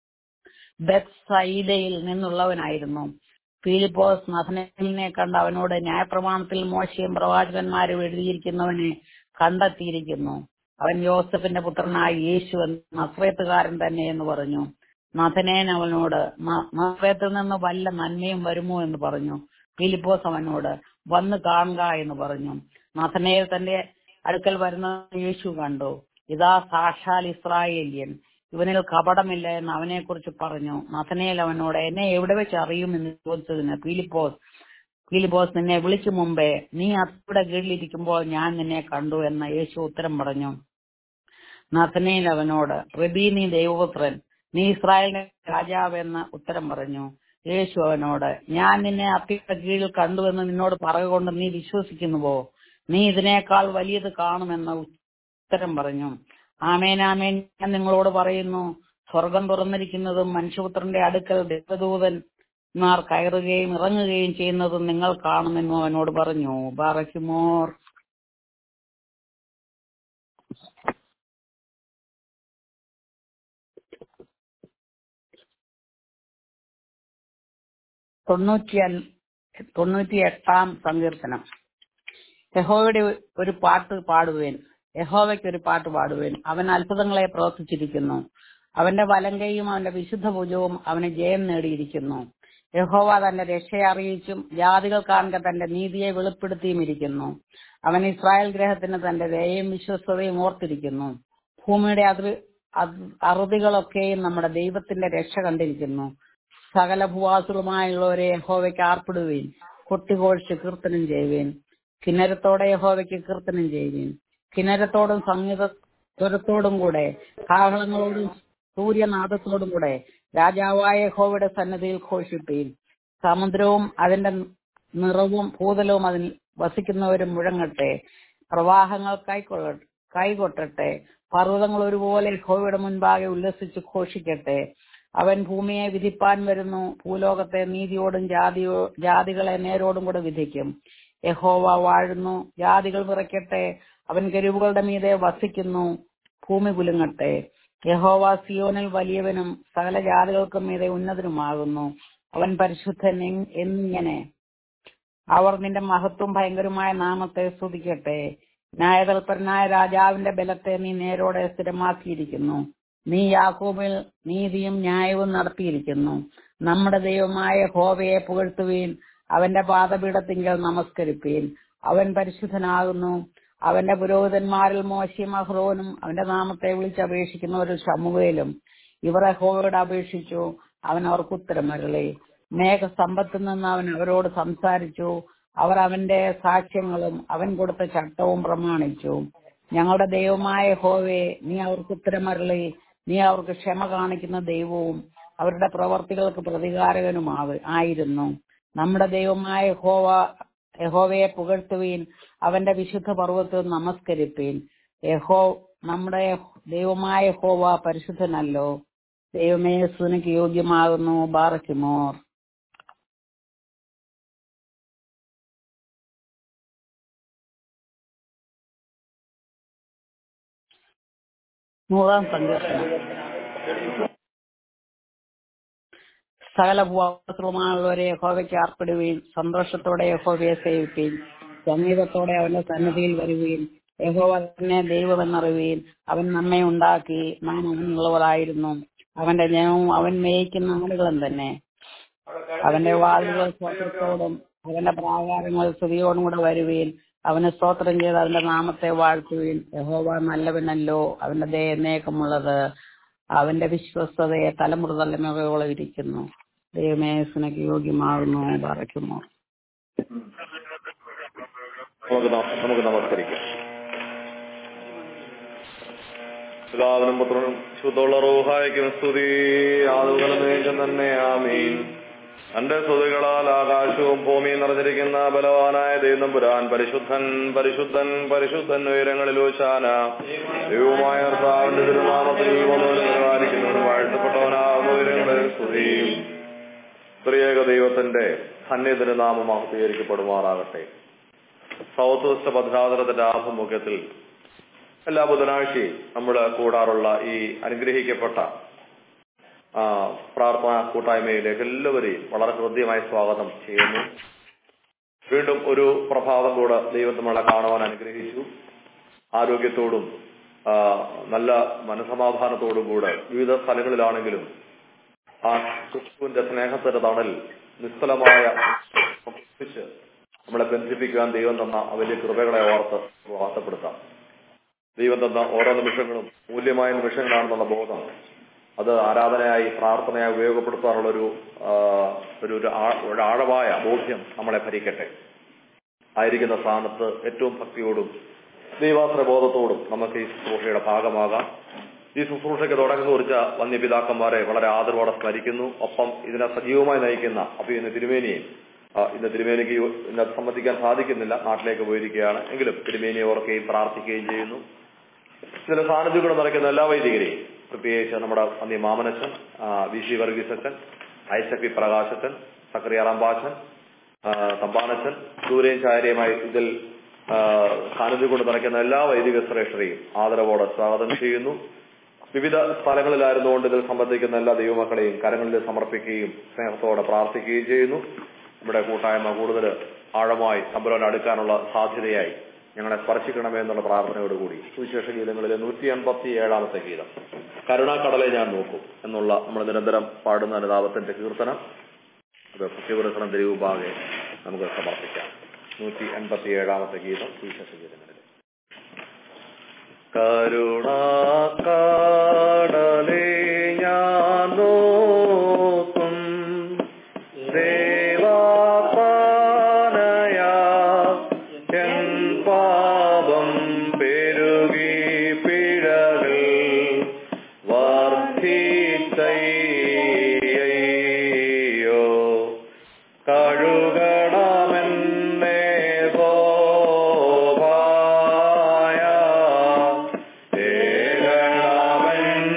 ബെത്സൈദയിൽ നിന്നുള്ളവനായിരുന്നു ഫിലിപ്പോസ് നഥനേലിനെ കണ്ട് അവനോട് ന്യായപ്രമാണത്തിൽ മോശയും പ്രവാചകന്മാരും എഴുതിയിരിക്കുന്നവനെ കണ്ടെത്തിയിരിക്കുന്നു അവൻ യോസഫിന്റെ പുത്രനായ യേശു എന്ന നസ്രേത്തുകാരൻ തന്നെ എന്ന് പറഞ്ഞു നഥനേൻ അവനോട് "ന- നസ്രേത്തിൽ നിന്ന് വല്ല നന്മയും വരുമോ എന്ന് പറഞ്ഞു ഫിലിപ്പോസ് അവനോട് വന്ന് കാണുക എന്ന് പറഞ്ഞു നഥനേൽ തന്റെ അടുക്കൽ വരുന്ന യേശു കണ്ടു ഇതാ സാക്ഷാൽ ഇസ്രായേലിയൻ ഇവനിൽ കപടമില്ല എന്ന് അവനെ കുറിച്ച് പറഞ്ഞു നഥനേൽ അവനോട് എന്നെ എവിടെ വെച്ച് അറിയുമെന്ന് ചോദിച്ചതിന് ഫിലിപ്പോസ് ഫിലിപ്പോസ് നിന്നെ വിളിച്ചു മുമ്പേ നീ അത്തിയുടെ കീഴിലിരിക്കുമ്പോൾ ഞാൻ നിന്നെ കണ്ടു എന്ന് യേശു ഉത്തരം പറഞ്ഞു നഥനേൽ അവനോട് റബി നീ ദൈവപുത്രൻ നീ ഇസ്രായേലിന്റെ രാജാവ് എന്ന് ഉത്തരം പറഞ്ഞു യേശു അവനോട് ഞാൻ നിന്നെ അത്തിയുടെ കീഴിൽ കണ്ടുവെന്ന് നിന്നോട് പറയുകൊണ്ട് നീ വിശ്വസിക്കുന്നുവോ നീ ഇതിനേക്കാൾ വലിയത് കാണുമെന്ന് ഉത്തരം പറഞ്ഞു ആമേൻ ആമേൻ ഞാൻ നിങ്ങളോട് പറയുന്നു സ്വർഗം തുറന്നിരിക്കുന്നതും മനുഷ്യപുത്രന്റെ അടുക്കൽ ദേവദൂതന്മാർ കയറുകയും ഇറങ്ങുകയും ചെയ്യുന്നതും നിങ്ങൾ കാണുമെന്നും അവനോട് പറഞ്ഞു ബാറയ്ക്കുമോർ തൊണ്ണൂറ്റി തൊണ്ണൂറ്റി എട്ടാം സങ്കീർത്തനം യഹോവയുടെ ഒരു പാട്ട് പാടുവേൻ യഹോവയ്ക്ക് ഒരു പാട്ട് പാടുവേൻ അവൻ അത്ഭുതങ്ങളെ പ്രവർത്തിച്ചിരിക്കുന്നു അവന്റെ വലങ്കയും അവന്റെ വിശുദ്ധ ഭുജവും അവന് ജയം നേടിയിരിക്കുന്നു യഹോവ തന്റെ രക്ഷയെ അറിയിച്ചും ജാതികൾ കാണുക തന്റെ നീതിയെ വെളിപ്പെടുത്തിയും ഇരിക്കുന്നു അവൻ ഇസ്രായേൽ ഗ്രഹത്തിന് തന്റെ ദയയും വിശ്വസ്തതയും ഓർത്തിരിക്കുന്നു ഭൂമിയുടെ അതിർ അത്- അറുതികളൊക്കെയും നമ്മുടെ ദൈവത്തിന്റെ രക്ഷ കണ്ടിരിക്കുന്നു സകല ഭൂവാസികളുമായുള്ളവരെ യഹോവയ്ക്ക് ആർപ്പിടുവീൻ കൊട്ടിഘോഷിച്ച് കീർത്തനം ചെയ്യുവീൻ കിന്നരത്തോടെ യഹോവയ്ക്ക് കീർത്തനം ചെയ്യുവീൻ കിന്നരത്തോടും സംഗീത സ്വരത്തോടും കൂടെ കാഹളങ്ങളോടും സൂര്യനാദത്തോടും കൂടെ രാജാവായ യഹോവയുടെ സന്നദ്ധിയിൽ ഘോഷിപ്പീൻ സമുദ്രവും അതിന്റെ നിറവും ഭൂതലവും അതിൽ വസിക്കുന്നവരും മുഴങ്ങട്ടെ പ്രവാഹങ്ങൾ കൈക്കൊള്ള കൈകൊട്ടട്ടെ പർവ്വതങ്ങൾ ഒരുപോലെ യഹോവയുടെ മുൻപാകെ ഉല്ലസിച്ച് ഘോഷിക്കട്ടെ അവൻ ഭൂമിയെ വിധിപ്പാൻ വരുന്നു ഭൂലോകത്തെ നീതിയോടും ജാതിയോ ജാതികളെ നേരോടും കൂടെ വിധിക്കും യഹോവ വാഴുന്നു ജാതികൾ വിറയ്ക്കട്ടെ അവൻ കരുവുകളുടെ മീതെ വസിക്കുന്നു ഭൂമി കുലുങ്ങട്ടെ യഹോവ സിയോനിൽ വലിയവനും സകല ജാതികൾക്കും മീതെ ഉന്നതനുമാകുന്നു അവൻ പരിശുദ്ധൻ എങ്- എന്നിങ്ങനെ അവർ നിന്റെ മഹത്വം ഭയങ്കരമായ നാമത്തെ സ്തുതിക്കട്ടെ ന്യായതൽപരനായ രാജാവിന്റെ ബലത്തെ നീ നേരോടെ സ്ഥിരമാക്കിയിരിക്കുന്നു നീ യാക്കോബിൽ നീതിയും ന്യായവും നടത്തിയിരിക്കുന്നു നമ്മുടെ ദൈവമായ ഹോവയെ പുകഴ്ത്തുവീൻ അവന്റെ പാദപീഠത്തിങ്കൽ നമസ്കരിപ്പീൻ അവൻ പരിശുദ്ധനാകുന്നു അവന്റെ പുരോഹിതന്മാരിൽ മോശയും അഹ്റോനും അവന്റെ നാമത്തെ വിളിച്ചപേക്ഷിക്കുന്നവരിൽ ശമുവേലും ഇവർ യഹോവയോട് അപേക്ഷിച്ചു അവൻ അവർക്ക് ഉത്തരമരളി മേഘസമ്പത്തിൽ നിന്ന് അവൻ അവരോട് സംസാരിച്ചു അവർ അവന്റെ സാക്ഷ്യങ്ങളും അവൻ കൊടുത്ത ചട്ടവും പ്രമാണിച്ചു ഞങ്ങളുടെ ദൈവമായ ഹോവേ നീ അവർക്ക് ഉത്തരമരളി നീ അവർക്ക് ക്ഷമ കാണിക്കുന്ന ദൈവവും അവരുടെ പ്രവർത്തികൾക്ക് പ്രതികാരകനുമാവ് ആയിരുന്നു നമ്മുടെ ദൈവമായ ഹോവ യഹോവയെ പുകഴ്ത്തുവീൻ അവന്റെ വിശുദ്ധ പർവ്വത്തിൽ നമസ്കരിപ്പീൻ യഹോ നമ്മുടെ ദൈവമായ ഹോവ പരിശുദ്ധനല്ലോ ദൈവമേ സുനക്ക് യോഗ്യമാകുന്നു ബാറയ്ക്കുമോർ നൂറാം സങ്കീർത്തനം സകല ഭൂവാസങ്ങളുമായുള്ളവരെ യഹോവയ്ക്ക് ആർപ്പിടുകയും സന്തോഷത്തോടെ യഹോവയെ സേവിക്കുകയും സംഗീതത്തോടെ അവന്റെ സന്നിധിയിൽ വരുകയും യഹോവ തന്നെ ദൈവമെന്നറിവീൻ അവൻ നമ്മെ ഉണ്ടാക്കി നാം അവനുള്ളവരായിരുന്നു അവന്റെ ജനവും അവൻ മേയിക്കുന്ന ആളുകളും തന്നെ അവന്റെ വാതിലുകൾ സ്തോത്രത്തോടും അവന്റെ പ്രാകാരങ്ങൾ സ്തുതിയോടും കൂടെ വരുവീൻ അവന് സ്തോത്രം ചെയ്ത് അവന്റെ നാമത്തെ വാഴ്ത്തുവീൻ യഹോവ നല്ലവനല്ലോ അവന്റെ ദയ എന്നേക്കമുള്ളത് അവന്റെ വിശ്വസ്തതയെ തലമുറ തലമുറയോളം ഇരിക്കുന്നു ദൈവമേ സ്നക്ക് യോഗ്യമാകുന്നു പറയ്ക്കുന്നു നമുക്ക് ന- നമുക്ക് നമസ്കരിക്കാം പിതാവിനും പുത്രനും ശുദ്ധമുള്ള റൂഹായിക്കും സ്തുതി ആദുകളേക്കും തന്നെ ആമീൻ തന്റെ സ്തുതികളാൽ ആകാശവും ഭൂമിയും നിറഞ്ഞിരിക്കുന്ന ബലവാനായ ദൈവംപുരാൻ പരിശുദ്ധൻ പരിശുദ്ധൻ പരിശുദ്ധൻ ഉയരങ്ങളിൽ ഊശാന ദൈവമായ കർത്താവിന്റെ തിരുനാമത്തിൽ വന്നവനും പരിപാലിക്കുന്നവനും വാഴ്ത്തപ്പെട്ടവനാകുന്ന ഉയരങ്ങളിൽ സ്തുതി സ്ത്രീയേക ദൈവത്തിന്റെ സന്നിധിനാമം മഹത്വീകരിക്കപ്പെടുമാറാകട്ടെ സൗത്ത് വെസ്റ്റ് ഭദ്രാതരത്തിന്റെ ആഭിമുഖ്യത്തിൽ എല്ലാ ബുധനാഴ്ചയും നമ്മൾ കൂടാറുള്ള ഈ അനുഗ്രഹിക്കപ്പെട്ട ആ, പ്രാർത്ഥനാ കൂട്ടായ്മയിലേക്ക് എല്ലാവരെയും വളരെ ഹൃദ്യമായി സ്വാഗതം ചെയ്യുന്നു വീണ്ടും ഒരു പ്രഭാതം കൂടെ ദൈവം നമ്മളെ കാണുവാൻ അനുഗ്രഹിച്ചു ആരോഗ്യത്തോടും ആ, നല്ല മനസമാധാനത്തോടും കൂടെ വിവിധ സ്ഥലങ്ങളിലാണെങ്കിലും ആ ക്രിസ്തുവിന്റെ സ്നേഹത്തിന്റെ തണൽ നിസ്തലമായ ഒപ്പിച്ച് നമ്മളെ ബന്ധിപ്പിക്കാൻ ദൈവം തന്ന ആ വലിയ കൃപകളെ ഓർത്ത് വാർത്തപ്പെടുത്താം ദൈവം തന്ന ഓരോ നിമിഷങ്ങളും മൂല്യമായ നിമിഷങ്ങളാണെന്നുള്ള ബോധം അത് ആരാധനയായി പ്രാർത്ഥനയായി ഉപയോഗപ്പെടുത്താനുള്ള ഒരു ആ, ഒരു ഒരു ആ- ഒരു ആഴമായ ബോധ്യം നമ്മളെ ഭരിക്കട്ടെ ആയിരിക്കുന്ന സ്ഥാനത്ത് ഏറ്റവും ഭക്തിയോടും ദൈവാസ്ത്ര ബോധത്തോടും നമുക്ക് ഈ ശുശ്രൂഷയുടെ ഭാഗമാകാം ഈ ശുശ്രൂഷയ്ക്ക് തുടക്കം കുറിച്ച വന്യപിതാക്കന്മാരെ വളരെ ആദരവോടെ സ്മരിക്കുന്നു ഒപ്പം ഇതിനെ സജീവമായി നയിക്കുന്ന അപ്പൊ ഇന്ന് തിരുമേനിയെ ആ, ഇന്ന് തിരുമേനിക്ക് യോ- ഇന്ന് സംബന്ധിക്കാൻ സാധിക്കുന്നില്ല നാട്ടിലേക്ക് പോയിരിക്കുകയാണ് എങ്കിലും തിരുമേനിയെ ഓർക്കുകയും പ്രാർത്ഥിക്കുകയും ചെയ്യുന്നു ഇതിന്റെ സാന്നിധ്യങ്ങൾ നിറയ്ക്കുന്ന എല്ലാ വൈദികരെയും പ്രത്യേകിച്ച് നമ്മുടെ അന്യ മാമനച്ചൻ ആ, വി സി വർഗീസ് അച്ഛൻ ഐസക് വി പ്രകാശച്ചൻ സക്രിയ റമ്പാച്ചൻ ആ, തമ്പാനച്ചൻ സൂര്യൻ ചാര്യമായി ഇതിൽ ആ, സാന്നിധ്യം കൊണ്ട് നിറയ്ക്കുന്ന എല്ലാ വൈദിക ശ്രേഷ്ഠരെയും ആദരവോടെ സ്വാഗതം ചെയ്യുന്നു വിവിധ സ്ഥലങ്ങളിലായിരുന്നുകൊണ്ട് ഇതിൽ സംബന്ധിക്കുന്ന എല്ലാ ദൈവമക്കളെയും കരങ്ങളിൽ സമർപ്പിക്കുകയും സ്നേഹത്തോടെ പ്രാർത്ഥിക്കുകയും ചെയ്യുന്നു നമ്മുടെ കൂട്ടായ്മ കൂടുതൽ ആഴമായി തമ്പുരാൻ അടുക്കാനുള്ള സാധ്യതയായി ഞങ്ങളെ സ്പർശിക്കണമേ എന്നുള്ള പ്രാർത്ഥനയോടുകൂടി സുവിശേഷ ഗീതങ്ങളിലെ നൂറ്റി എൺപത്തി ഏഴാമത്തെ ഗീതം കരുണാക്കടലെ ഞാൻ നോക്കും എന്നുള്ള നമ്മൾ നിരന്തരം പാടുന്ന അനുതാപത്തിന്റെ കീർത്തനം അത് സത്യപുരസനം തിരുവുപാകെ നമുക്ക് സമർപ്പിക്കാം നൂറ്റി എൺപത്തി ഏഴാമത്തെ ഗീതം സുവിശേഷ ഗീതങ്ങളിൽ കരുണാക്കടലെ ഞാൻ നോക്കും ദേവാപാനയാ എൻ പാപം പെരുകി പിഴകൾ വർദ്ധിച്ചയ്യോ കഴുകണമെന്നേ പോയ ഏകണമെന്നേ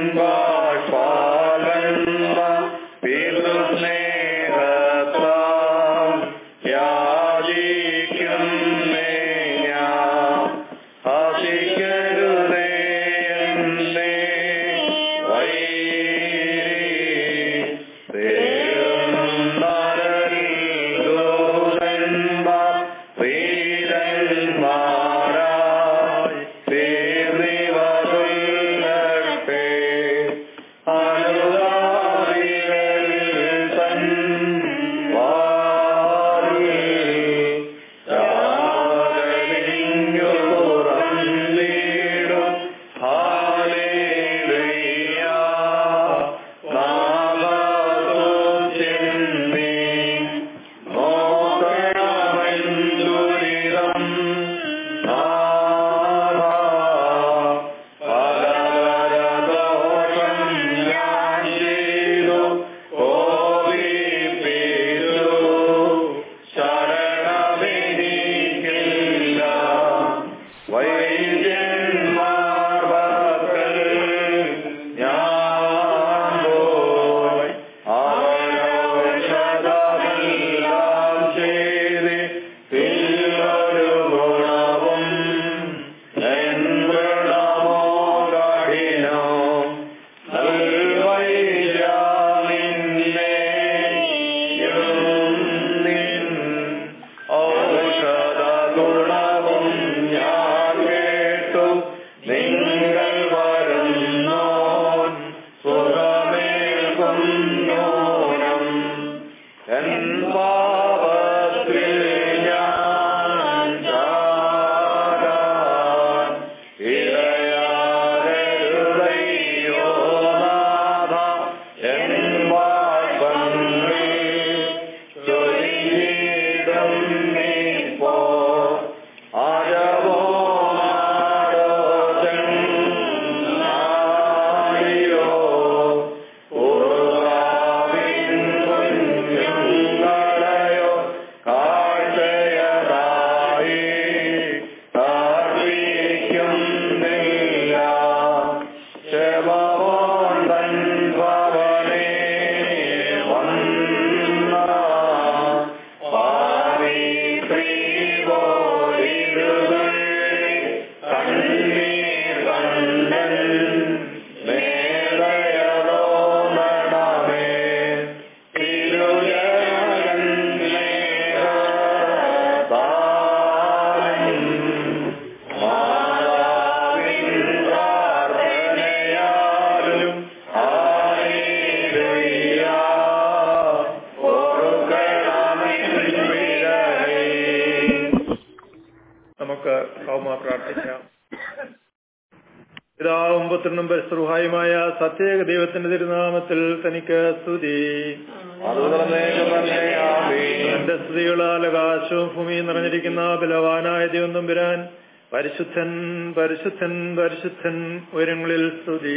പുത്രനും പരിസൃഹായുമായ സത്യേക ദൈവത്തിന്റെ തിരുനാമത്തിൽ തനിക്ക് സ്തുതി അതുതലമേകം തന്നെ ആമീൻ എന്റെ സ്തുതികളാൽ ആകാശവും ഭൂമിയും നിറഞ്ഞിരിക്കുന്ന ബലവാനായ ദൈവം തമ്പുരാൻ പരിശുദ്ധൻ പരിശുദ്ധൻ പരിശുദ്ധൻ ഉയരങ്ങളിൽ സ്തുതി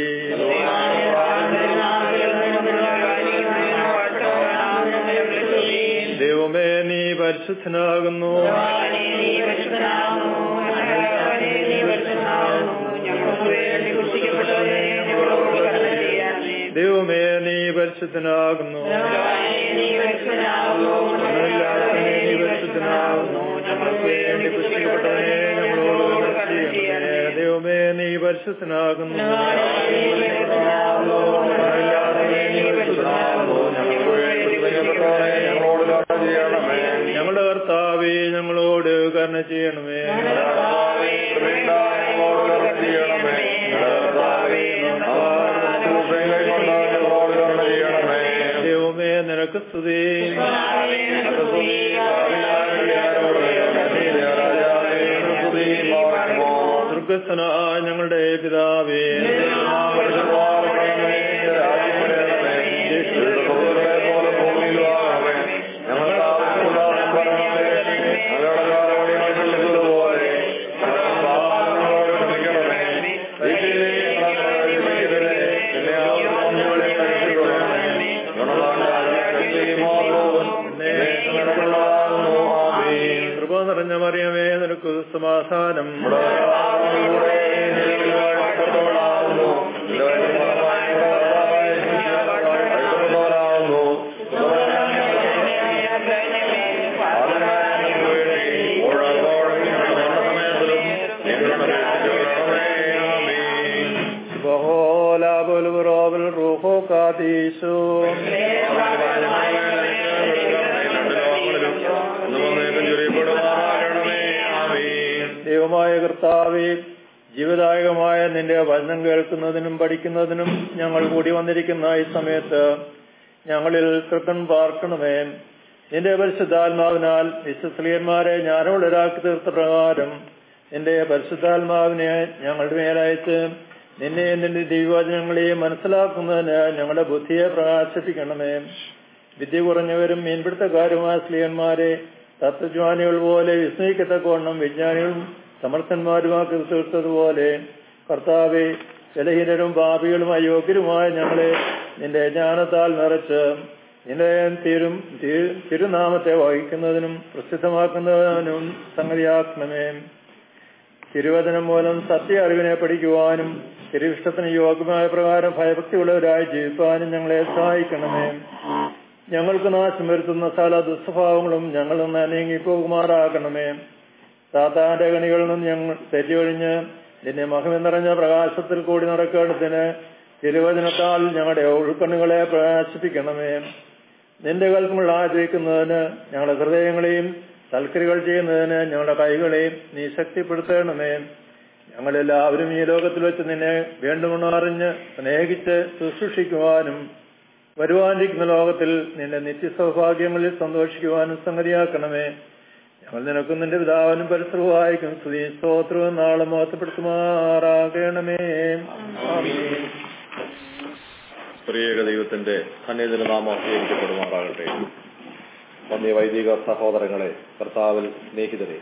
ദൈവമേ നീ പരിശുദ്ധനാകുന്നു ദൈവമേ നീ പരിശുദ്ധനാകുന്നു ഒന്നുമില്ലാത്തവനേ, നീ പരിശുദ്ധനാകുന്നു ഞങ്ങൾക്ക് വേണ്ടി പുസ്തകപ്പെട്ടവനെ ഞങ്ങളോട് ചെയ്യണമേ ദൈവമേ നീ പരിശുദ്ധനാകുന്നു ഒന്നുമില്ലാത്തവനേ, നീ പരിശുദ്ധനാകുന്നു ഞങ്ങൾക്ക് വേണ്ടി പ്രിയപ്പെട്ടവരെ ഞങ്ങളോട് കരുണ ചെയ്യണമേ ഞങ്ങളുടെ കർത്താവേ ഞങ്ങളോട് കരുണ ചെയ്യണമേ കർത്താവേ, കൃപയുണ്ടായി ഞങ്ങളോട് കരുണ ചെയ്യണമേ കർത്താവേ, കൃപ കൈക്കൊണ്ട് ഞങ്ങളോട് കരുണ ചെയ്യണമേ ദൈവമേ നിനക്ക് സ്തുതി നിനക്ക് സ്തുതി, ഭാവിയാരോട് രാജാവേ, സ്തുതി പാർക്കുമോ. ദുർഗസ്ഥനായ ഞങ്ങളുടെ പിതാവേ പരിശുദ്ധമാകണമേ, രാജ്യം വരണമേ, സ്വർഗ്ഗത്തിലെ പോലെ ഭൂമിയിലുമാകണമേ. ഞങ്ങൾക്ക് ആവശ്യമുള്ള പരമേ, ഞങ്ങളുടെ കാലവഴികൾ ക്ഷമിച്ചതുപോലെ ഞങ്ങളുടെ പാപങ്ങളോട് ക്ഷമിക്കണമേ. വീട്ടിലേക്ക് ഞങ്ങളെ പ്രവേശിപ്പിക്കരുതേ. നിന്നെ ആവശ്യം ഞങ്ങളെ രക്ഷിക്കണമേ. ഗുണവാനായ ദൈവമോഹവും എന്നേക്കും നിനക്കുള്ളതാകുന്നു. ആമീൻ. കൃപ നിറഞ്ഞ മറിയമേ നിനക്ക് സമാധാനം നമ്മുടെ കർത്താവിലൂടെ നീതിവാഴ്ത്തപ്പെട്ടവളാകുന്നു. നിന്റെ വചനഫലമായി ഞങ്ങളുടെ കർത്താവായ യേശു വാഴ്ത്തപ്പെട്ടവനാകുന്നു. പാപികളായ ഞങ്ങൾക്ക് വേണ്ടി ഓരോപ്പോഴും ഞങ്ങളുടെ മരണസമയത്തിലും ഞങ്ങളുടെ രക്ഷിക്കണമേ. ആമീൻ. ബഹോലാബുൽ റൂഹോ കാതീശു ദൈവമായ കർത്താവേ ജീവദായകമായ നിന്റെ വചനം കേൾക്കുന്നതിനും പഠിക്കുന്നതിനും ഞങ്ങൾ കൂടി വന്നിരിക്കുന്ന ഈ സമയത്ത് ഞങ്ങളിൽ തൃക്കൺ പാർക്കണമേ നിന്റെ പരിശുദ്ധാത്മാവിനാൽ വിശ്വസ്ലിയന്മാരെ ജ്ഞാനമുള്ളവരാക്കി തീർത്ത പ്രകാരം നിന്റെ പരിശുദ്ധാത്മാവിനെ ഞങ്ങളുടെ മേലയച്ച് നിന്നെ നിന്റെ ദൈവവചനങ്ങളെയും മനസ്സിലാക്കുന്നതിന് ഞങ്ങളുടെ ബുദ്ധിയെ പ്രകാശിപ്പിക്കണമേ വിദ്യ കുറഞ്ഞവരും മീൻപിടുത്തക്കാരുമായ സ്ത്രീയന്മാരെ തത്വജ്ഞാനികൾ പോലെ വിസ്മയിക്കത്തക്കവണ്ണം വിജ്ഞാനികളും സമർത്ഥന്മാരുമാക്കി തീർത്തതുപോലെ കർത്താവെ ബലഹീനരും പാപികളും അയോഗ്യരുമായ ഞങ്ങളെ നിന്റെ ജ്ഞാനത്താൽ നിറച്ച് നിന്റെ തിരും തി- തിരുനാമത്തെ വഹിക്കുന്നതിനും പ്രസിദ്ധമാക്കുന്നതിനും സംഗതിയാക്കണമേ തിരുവചനം മൂലം സത്യ അറിവിനെ പഠിക്കുവാനും തിരുവിഷ്ടത്തിന് യോഗ്യമായ പ്രകാരം ഭയഭക്തിയുള്ളവരായി ജീവിക്കാനും ഞങ്ങളെ സഹായിക്കണമേ ഞങ്ങൾക്ക് നാശം വരുത്തുന്ന സകല ദുസ്വഭാവങ്ങളും ഞങ്ങളിൽ നിന്ന് നീങ്ങിപ്പോകുമാറാക്കണമേ സാത്താന്റെ കണികളിൽ നിന്ന് ഞങ്ങൾ തെറ്റിയൊഴിഞ്ഞ് നിന്നെ മഹിമ നിറഞ്ഞ പ്രകാശത്തിൽ കൂടി നടക്കേണ്ടതിന് തിരുവചനത്താൽ ഞങ്ങളുടെ ഉൾക്കണ്ണുകളെ പ്രകാശിപ്പിക്കണമേ നിന്റെ കൽപ്പങ്ങൾ ആചരിക്കുന്നതിന് ഞങ്ങളുടെ ഹൃദയങ്ങളെയും തൽക്കരികൾ ചെയ്യുന്നതിന് ഞങ്ങളുടെ കൈകളെയും നീ ശക്തിപ്പെടുത്തണമേ ഞങ്ങളെല്ലാവരും ഈ ലോകത്തിൽ വെച്ച് നിന്നെ വേണ്ടുമെന്നറിഞ്ഞ് സ്നേഹിച്ച് ശുശ്രൂഷിക്കുവാനും വരുവാനിരിക്കുന്ന ലോകത്തിൽ നിന്റെ നിത്യസൗഭാഗ്യങ്ങളിൽ സന്തോഷിക്കുവാനും സംഗതിയാക്കണമേ ഞങ്ങൾ നിനക്കും നിന്റെ പിതാവിനും പരിസരവായിക്കും സ്തുതി സ്തോത്രവും നാളെ മോശപ്പെടുത്തുമാറാകണമേ ആമീൻ. പ്രിയേക ദൈവത്തിന്റെ സന്നിധിയിൽ നാം സ്വീകരിക്കപ്പെടുമാറാകട്ടെ വന്യ വൈദിക സഹോദരങ്ങളെ കർത്താവിൽ സ്നേഹിതരെ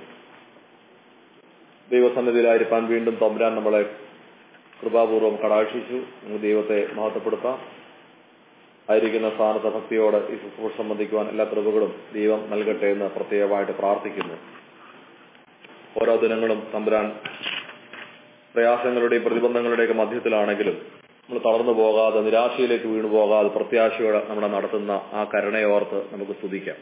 ദൈവസന്നിധിയിലായിരിക്കാൻ വീണ്ടും തമ്പുരാൻ നമ്മളെ കൃപാപൂർവം കടാക്ഷിച്ചു നമുക്ക് ദൈവത്തെ മഹത്വപ്പെടുത്താം ആയിരിക്കുന്ന സ്ഥാനത്ത് ഭക്തിയോടെ ഈ ശുശ്രൂഷ സംബന്ധിക്കുവാൻ എല്ലാ കൃപകളും ദൈവം നൽകട്ടെ എന്ന് പ്രത്യേകമായിട്ട് പ്രാർത്ഥിക്കുന്നു ഓരോ ദിനങ്ങളും തമ്പുരാൻ പ്രയാസങ്ങളുടെയും പ്രതിബന്ധങ്ങളുടെയൊക്കെ മധ്യത്തിലാണെങ്കിലും നമ്മൾ തളർന്നു പോകാതെ നിരാശയിലേക്ക് വീണു പോകാതെ പ്രത്യാശയോടെ നമ്മളെ നടത്തുന്ന ആ കരുണയോർത്ത് നമുക്ക് സ്തുതിക്കാം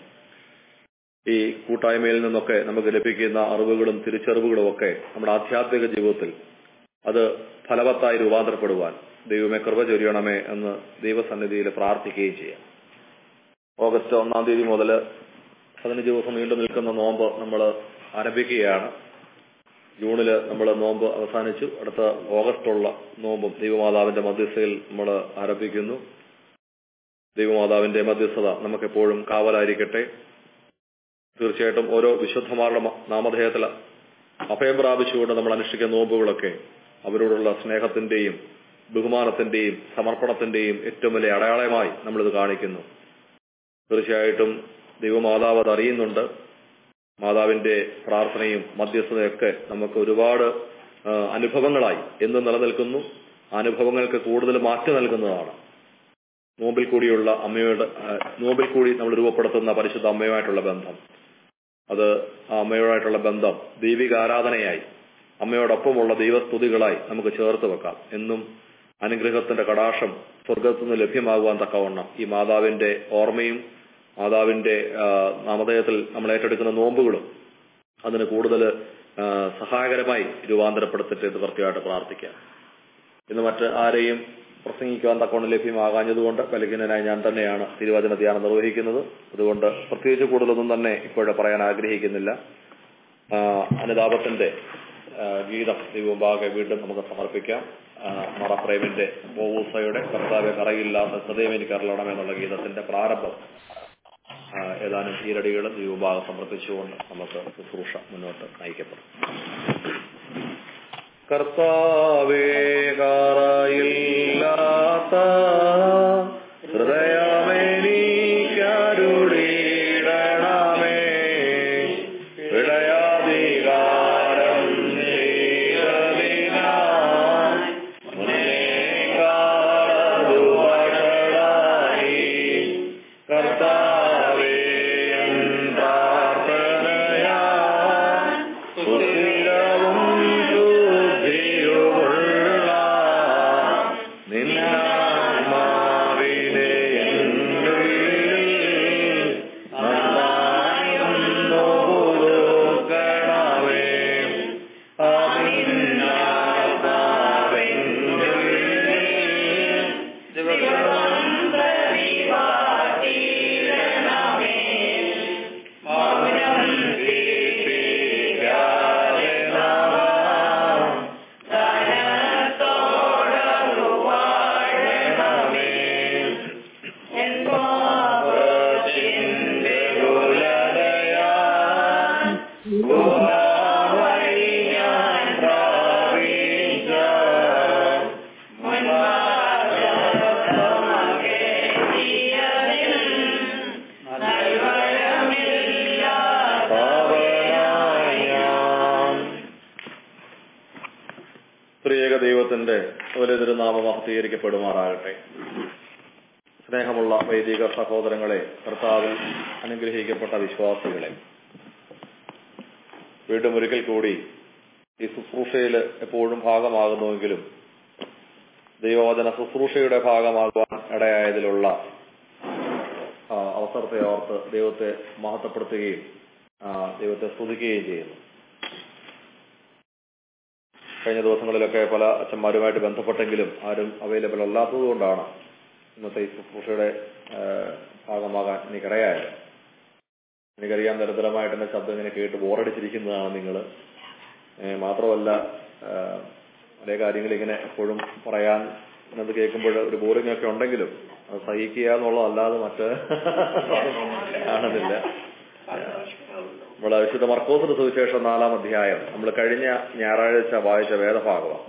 ഈ കൂട്ടായ്മയിൽ നിന്നൊക്കെ നമുക്ക് ലഭിക്കുന്ന അറിവുകളും തിരിച്ചറിവുകളും ഒക്കെ നമ്മുടെ ആധ്യാത്മിക ജീവിതത്തിൽ അത് ഫലവത്തായി രൂപാന്തരപ്പെടുവാൻ ദൈവമേ കൃപ ചൊരിയണമേ എന്ന് ദൈവസന്നിധിയിൽ പ്രാർത്ഥിക്കുകയും ചെയ്യാം ഓഗസ്റ്റ് ഒന്നാം തീയതി മുതൽ പതിനഞ്ച് ദിവസം നീണ്ടു നിൽക്കുന്ന നോമ്പ് നമ്മൾ ആരംഭിക്കുകയാണ് ജൂണില് നമ്മൾ നോമ്പ് അവസാനിച്ചു അടുത്ത ഓഗസ്റ്റുള്ള നോമ്പും ദൈവമാതാവിന്റെ മധ്യസ്ഥയിൽ നമ്മൾ ആരംഭിക്കുന്നു ദൈവമാതാവിന്റെ മധ്യസ്ഥത നമുക്കെപ്പോഴും കാവലായിരിക്കട്ടെ തീർച്ചയായിട്ടും ഓരോ വിശുദ്ധമാരുടെ മ- നാമധേയത്തിൽ അഭയം പ്രാപിച്ചുകൊണ്ട് നമ്മൾ അനുഷ്ഠിക്കുന്ന നോമ്പുകളൊക്കെ അവരോടുള്ള സ്നേഹത്തിന്റെയും ബഹുമാനത്തിന്റെയും സമർപ്പണത്തിന്റെയും ഏറ്റവും വലിയ അടയാളമായി നമ്മളിത് കാണിക്കുന്നു തീർച്ചയായിട്ടും ദൈവമാതാവ് അത് അറിയുന്നുണ്ട് മാതാവിന്റെ പ്രാർത്ഥനയും മധ്യസ്ഥതയൊക്കെ നമുക്ക് ഒരുപാട് ആ, അനുഭവങ്ങളായി എന്നും നിലനിൽക്കുന്നു ആ അനുഭവങ്ങൾക്ക് കൂടുതൽ മാറ്റം നൽകുന്നതാണ് നോമ്പിൽ കൂടിയുള്ള അമ്മയുടെ ആ, നോമ്പിൽ കൂടി നമ്മൾ രൂപപ്പെടുത്തുന്ന പരിശുദ്ധ അമ്മയുമായിട്ടുള്ള ബന്ധം അത് ആ അമ്മയോടായിട്ടുള്ള ബന്ധം ദൈവിക ആരാധനയായി അമ്മയോടൊപ്പമുള്ള ദൈവസ്തുതികളായി നമുക്ക് ചേർത്ത് വെക്കാം എന്നും അനുഗ്രഹത്തിന്റെ കടാശം സ്വർഗത്തു നിന്ന് ലഭ്യമാകുവാൻ തക്കവണ്ണം ഈ മാതാവിന്റെ ഓർമ്മയും മാതാവിന്റെ ആ, നാമധേയത്തിൽ നമ്മൾ ഏറ്റെടുക്കുന്ന നോമ്പുകളും അതിന് കൂടുതൽ ആ, സഹായകരമായി രൂപാന്തരപ്പെടുത്തിട്ട് ഇത് കൃത്യമായിട്ട് പ്രാർത്ഥിക്കാം ഇന്ന് മറ്റ് ആരെയും പ്രസംഗിക്കുവാൻ തക്കവണ്ണം ലഭ്യമാകാഞ്ഞതുകൊണ്ട് ബലഹീനനായി ഞാൻ തന്നെയാണ് തിരുവചന ധ്യാനം നിർവഹിക്കുന്നത് അതുകൊണ്ട് പ്രത്യേകിച്ച് കൂടുതലൊന്നും തന്നെ ഇപ്പോഴെ പറയാൻ ആഗ്രഹിക്കുന്നില്ല ആ, അനുതാപത്തിന്റെ ആ, ഗീതം ദൈവമുമ്പാകെ വീണ്ടും നമുക്ക് സമർപ്പിക്കാം ആ, മറപ്രേമിന്റെ ബോവൂസയുടെ കർത്താവെ കറയില്ലാത്ത ഹൃദയം എനിക്ക് അരളണം എന്നുള്ള ഗീതത്തിന്റെ പ്രാരംഭം ആ, ഏതാനും ഈരടികളും ദൈവമുമ്പാകെ സമർപ്പിച്ചുകൊണ്ട് നമുക്ക് ശുശ്രൂഷ മുന്നോട്ട് നയിക്കപ്പെടും കർത്താവേ കറയില്ലാത്ത ഹൃദയമെനിക്കരുളിടണമേ വിടയാധികാരം ചെയ്തതിനാൽ മുന്നേക്കാളതു വഷളായി. കർത്താവേ എൻ പ്രാർത്ഥനയാൽ സുസ്ഥിരവും ശുദ്ധിയുമുള്ള നിന്നാത്മാവിനെ എന്നുള്ളിൽ നന്നായൊന്നു പുതുക്കണമേ. അതിന്നാത്മാവിനുള്ളിൽ ദിവസവും മൗനം ദീപിക്കാതെ നാം വാഴണമേ. പാപത്തിന്റെ കുലതയാൽ ഗുഹാവഴി ഞാൻ പ്രാപിച്ച പാവനായ ഞാൻ ത്രിയേക ദൈവത്തിന്റെ ഒരു തിരുനാമം മഹത്തീകരിക്കപ്പെടുമാറാകട്ടെ സ്നേഹമുള്ള വൈദിക സഹോദരങ്ങളെ കർത്താവിൽ അനുഗ്രഹിക്കപ്പെട്ട വിശ്വാസികളെ വീണ്ടും ഒരിക്കൽ കൂടി ഈ ശുശ്രൂഷയിൽ എപ്പോഴും ഭാഗമാകുന്നുവെങ്കിലും ദൈവവചന ശുശ്രൂഷയുടെ ഭാഗമാകുവാൻ ഇടയായതിലുള്ള ആ, അവസരത്തെ ഓർത്ത് ദൈവത്തെ മഹത്വപ്പെടുത്തുകയും ആ, ദൈവത്തെ സ്തുതിക്കുകയും ചെയ്യുന്നു കഴിഞ്ഞ ദിവസങ്ങളിലൊക്കെ പല അച്ഛന്മാരുമായിട്ട് ബന്ധപ്പെട്ടെങ്കിലും ആരും അവൈലബിൾ അല്ലാത്തതുകൊണ്ടാണ് ഇന്നത്തെ ഈ ശുശ്രൂഷയുടെ ആ, ഭാഗമാകാൻ എനിക്കിടയായത് എനിക്കറിയാം നിരന്തരമായിട്ട് എന്റെ ശബ്ദം ഇങ്ങനെ കേട്ട് ബോറടിച്ചിരിക്കുന്നതാണ് നിങ്ങൾ മാത്രമല്ല ആ, പല കാര്യങ്ങൾ ഇങ്ങനെ എപ്പോഴും പറയാൻ എന്നത് കേൾക്കുമ്പോൾ ഒരു ബോറിംഗ് ഒക്കെ ഉണ്ടെങ്കിലും അത് സഹിക്കുക എന്നുള്ളതല്ലാതെ മറ്റ് കാണുന്നില്ല നമ്മൾ വിശുദ്ധ മർക്കോസിന്റെ സുവിശേഷം നാലാം അധ്യായം നമ്മൾ കഴിഞ്ഞ ഞായറാഴ്ച വായിച്ച വേദഭാഗമാണ്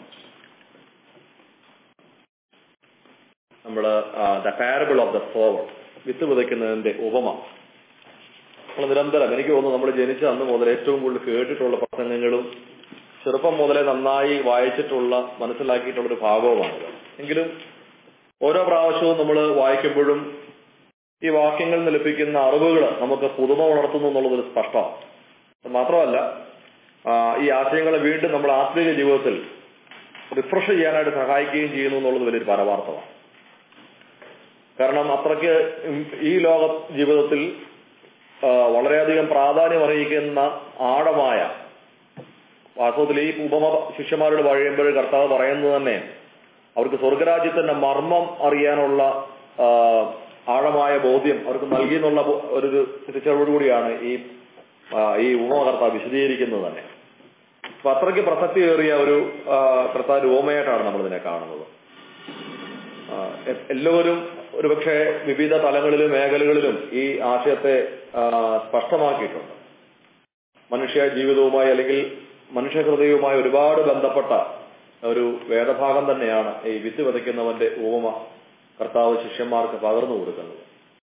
നമ്മൾ the parable of the sower വിത്ത് വിതയ്ക്കുന്നതിന്റെ ഉപമ നമ്മൾ നിരന്തരം എനിക്ക് തോന്നുന്നു നമ്മൾ ജനിച്ച അന്ന് മുതൽ ഏറ്റവും കൂടുതൽ കേട്ടിട്ടുള്ള പ്രസംഗങ്ങളും ചെറുപ്പം മുതലേ നന്നായി വായിച്ചിട്ടുള്ള മനസ്സിലാക്കിയിട്ടുള്ള ഒരു ഭാഗവുമാണിത് എങ്കിലും ഓരോ പ്രാവശ്യവും നമ്മൾ വായിക്കുമ്പോഴും ഈ വാക്യങ്ങളിൽ നിന്ന് ലഭിക്കുന്ന അറിവുകൾ നമുക്ക് പുതുമ ഉണർത്തുന്നു എന്നുള്ളതൊരു സ്പഷ്ടമാണ് മാത്രമല്ല ആ, ഈ ആശയങ്ങളെ വീണ്ടും നമ്മുടെ ആത്മീയ ജീവിതത്തിൽ റിഫ്രഷ് ചെയ്യാനായിട്ട് സഹായിക്കുകയും ചെയ്യുന്നു എന്നുള്ളത് വലിയൊരു പരമാർത്ഥമാണ് കാരണം അത്രയ്ക്ക് ഈ ലോക ജീവിതത്തിൽ ആ, വളരെയധികം പ്രാധാന്യം അറിയിക്കുന്ന ആഴമായ വാസ്തവത്തിൽ ഈ ഉപമ ശിഷ്യന്മാരോട് കഴിയുമ്പോൾ കർത്താവ് പറയുന്നത് തന്നെ അവർക്ക് സ്വർഗരാജ്യത്തിന്റെ മർമ്മം അറിയാനുള്ള ആ, ആഴമായ ബോധ്യം അവർക്ക് നൽകി എന്നുള്ള ബോ- ഒരു തിരിച്ചറിവോടുകൂടിയാണ് ഈ ആ, ഈ ഉപമ കർത്താവ് വിശദീകരിക്കുന്നത് തന്നെ അപ്പൊ അത്രയ്ക്ക് പ്രസക്തിയേറിയ ഒരു ആ, കർത്താവ് രൂപമായിട്ടാണ് നമ്മൾ ഇതിനെ കാണുന്നത് ആ, എ- എല്ലാവരും ഒരുപക്ഷെ വിവിധ തലങ്ങളിലും മേഖലകളിലും ഈ ആശയത്തെ ആ, സ്പഷ്ടമാക്കിയിട്ടുണ്ട് മനുഷ്യ ജീവിതവുമായി അല്ലെങ്കിൽ മനുഷ്യ ഹൃദയവുമായി ഒരുപാട് ബന്ധപ്പെട്ട ഒരു വേദഭാഗം തന്നെയാണ് ഈ വിത്ത് വിതയ്ക്കുന്നവന്റെ ഉപമ കർത്താവ് ശിഷ്യന്മാർക്ക് പകർന്നു കൊടുക്കുന്നത്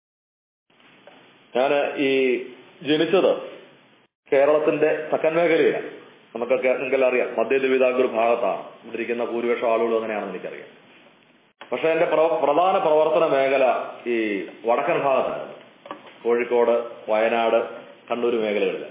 ഞാൻ ഈ ജനിച്ചത് കേരളത്തിന്റെ തെക്കൻ മേഖലയിലാണ് നമുക്കൊക്കെ നിങ്ങൾക്ക് അറിയാം മധ്യ ദ്വിതാംകൂർ ഭാഗത്താണ് ഇവിടെ ഇരിക്കുന്ന ഭൂരിപക്ഷം ആളുകളും അങ്ങനെയാണെന്ന് എനിക്കറിയാം പക്ഷെ എന്റെ പ്ര- പ്രധാന പ്രവർത്തന മേഖല ഈ വടക്കൻ ഭാഗത്തായിരുന്നു കോഴിക്കോട് വയനാട് കണ്ണൂർ മേഖലകളിൽ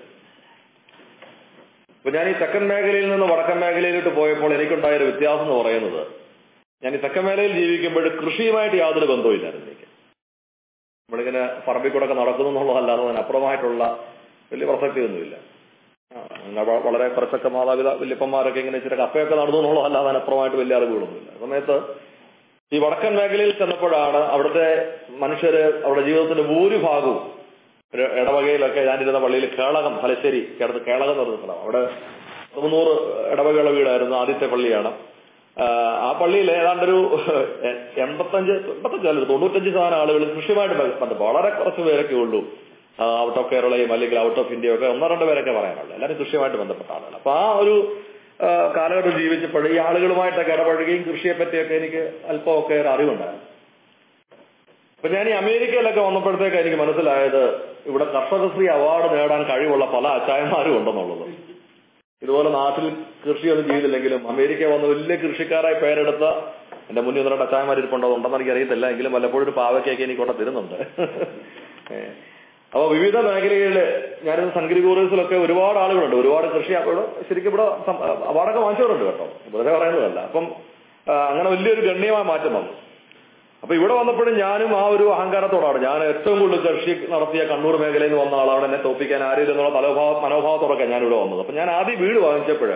അപ്പൊ ഞാൻ ഈ തെക്കൻ മേഖലയിൽ നിന്ന് വടക്കൻ മേഖലയിലോട്ട് പോയപ്പോൾ എനിക്കുണ്ടായ ഒരു വ്യത്യാസം എന്ന് പറയുന്നത് ഞാൻ ഈ തെക്കൻ മേഖലയിൽ ജീവിക്കുമ്പോൾ കൃഷിയുമായിട്ട് യാതൊരു ബന്ധവുമില്ലായിരുന്നു എനിക്ക് നമ്മളിങ്ങനെ പറമ്പിൽ കൂടെ ഒക്കെ നടക്കുന്നു എന്നുള്ളതല്ലാതെ അതിനപ്പുറമായിട്ടുള്ള വലിയ പ്രസക്തിയൊന്നുമില്ല ആ, അങ്ങനെ വ- വളരെ കുറച്ചൊക്കെ മാതാപിതാ വല്യപ്പന്മാരൊക്കെ ഇങ്ങനെ ഇച്ചിരി കപ്പയൊക്കെ നടന്നു എന്നുള്ളതല്ലാതെ അതിനപ്പുറമായിട്ട് വലിയ അറിവുകളൊന്നുമില്ല ആ സമയത്ത് ഈ വടക്കൻ മേഖലയിൽ ചെന്നപ്പോഴാണ് അവിടുത്തെ മനുഷ്യര് അവരുടെ ജീവിതത്തിന്റെ ഭൂരിഭാഗവും ഒരു ഇടവകയിലൊക്കെ ഞാനിരുന്ന പള്ളിയിൽ കേളകം ഫലശ്ശേരി ചേർത്ത് കേളകം എന്ന് പറഞ്ഞ സ്ഥലം അവിടെ മുന്നൂറ് ഇടവകയുള്ള വീടായിരുന്നു ആദ്യത്തെ പള്ളിയാണ് ആ, ആ പള്ളിയിൽ ഏതാണ്ടൊരു എ- എൺപത്തഞ്ച് എൺപത്തഞ്ച് അല്ല തൊണ്ണൂറ്റഞ്ച് ശതമാനം ആളുകൾ കൃഷിയുമായിട്ട് ബന്ധപ്പെട്ട് വളരെ കുറച്ച് പേരൊക്കെ ഉള്ളൂ ഔട്ട് ഓഫ് കേരളയും അല്ലെങ്കിൽ ഔട്ട് ഓഫ് ഇന്ത്യയും ഒക്കെ ഒന്നോ രണ്ടോ പേരൊക്കെ പറയാനുള്ളൂ എല്ലാവരും കൃഷിയുമായിട്ട് ബന്ധപ്പെട്ട ആളുകൾ അപ്പൊ ആ ഒരു ആ, കാലഘട്ടം ജീവിച്ചപ്പോൾ ഈ ആളുകളുമായിട്ടൊക്കെ ഇടപഴകുകയും കൃഷിയെ പറ്റിയൊക്കെ എനിക്ക് അല്പമൊക്കെ ഒരു അറിവുണ്ടായിരുന്നു അപ്പൊ ഞാൻ ഈ അമേരിക്കയിലൊക്കെ വന്നപ്പോഴത്തേക്ക് എനിക്ക് മനസ്സിലായത് ഇവിടെ കർഷകശ്രീ അവാർഡ് നേടാൻ കഴിവുള്ള പല അച്ചായന്മാരും ഉണ്ടെന്നുള്ളത് ഇതുപോലെ നാട്ടിൽ കൃഷിയൊന്നും ചെയ്തില്ലെങ്കിലും അമേരിക്ക വന്ന് വലിയ കൃഷിക്കാരായി പേരെടുത്ത എന്റെ മുന്നിൽ ഒന്ന് രണ്ട് അച്ചായന്മാർ ഇരിപ്പുണ്ടോ ഉണ്ടെന്ന് എനിക്ക് അറിയത്തില്ല എങ്കിലും വല്ലപ്പോഴും ഒരു പാവയ്ക്കൊക്കെ എനിക്ക് കൊണ്ട് തരുന്നുണ്ട് ഏ. അപ്പൊ വിവിധ മേഖലകളില് ഞാനിത് സംഗീത ടൂറിസത്തിലൊക്കെ ഒരുപാട് ആളുകളുണ്ട് ഒരുപാട് കൃഷി ഇവിടെ ശരിക്കും ഇവിടെ സം- അവാർഡൊക്കെ വാങ്ങിച്ചവരുണ്ട് കേട്ടോ വെറുതെ പറയുന്നതല്ല അപ്പം ആ, അങ്ങനെ വലിയൊരു ഗണ്യമായ മാറ്റം വന്നു അപ്പൊ ഇവിടെ വന്നപ്പോഴും ഞാനും ആ ഒരു അഹങ്കാരത്തോടാണ് ഞാൻ ഏറ്റവും കൂടുതൽ കൃഷി നടത്തിയ കണ്ണൂർ മേഖലയിൽ നിന്ന് വന്ന ആളാണ് എന്നെ തോപ്പിക്കാൻ ആരും എന്നുള്ള തലഭാവ മനോഭാവത്തോടൊക്കെ ഞാൻ ഇവിടെ വന്നത് അപ്പൊ ഞാൻ ആദ്യം വീട് വാങ്ങിച്ചപ്പോഴ്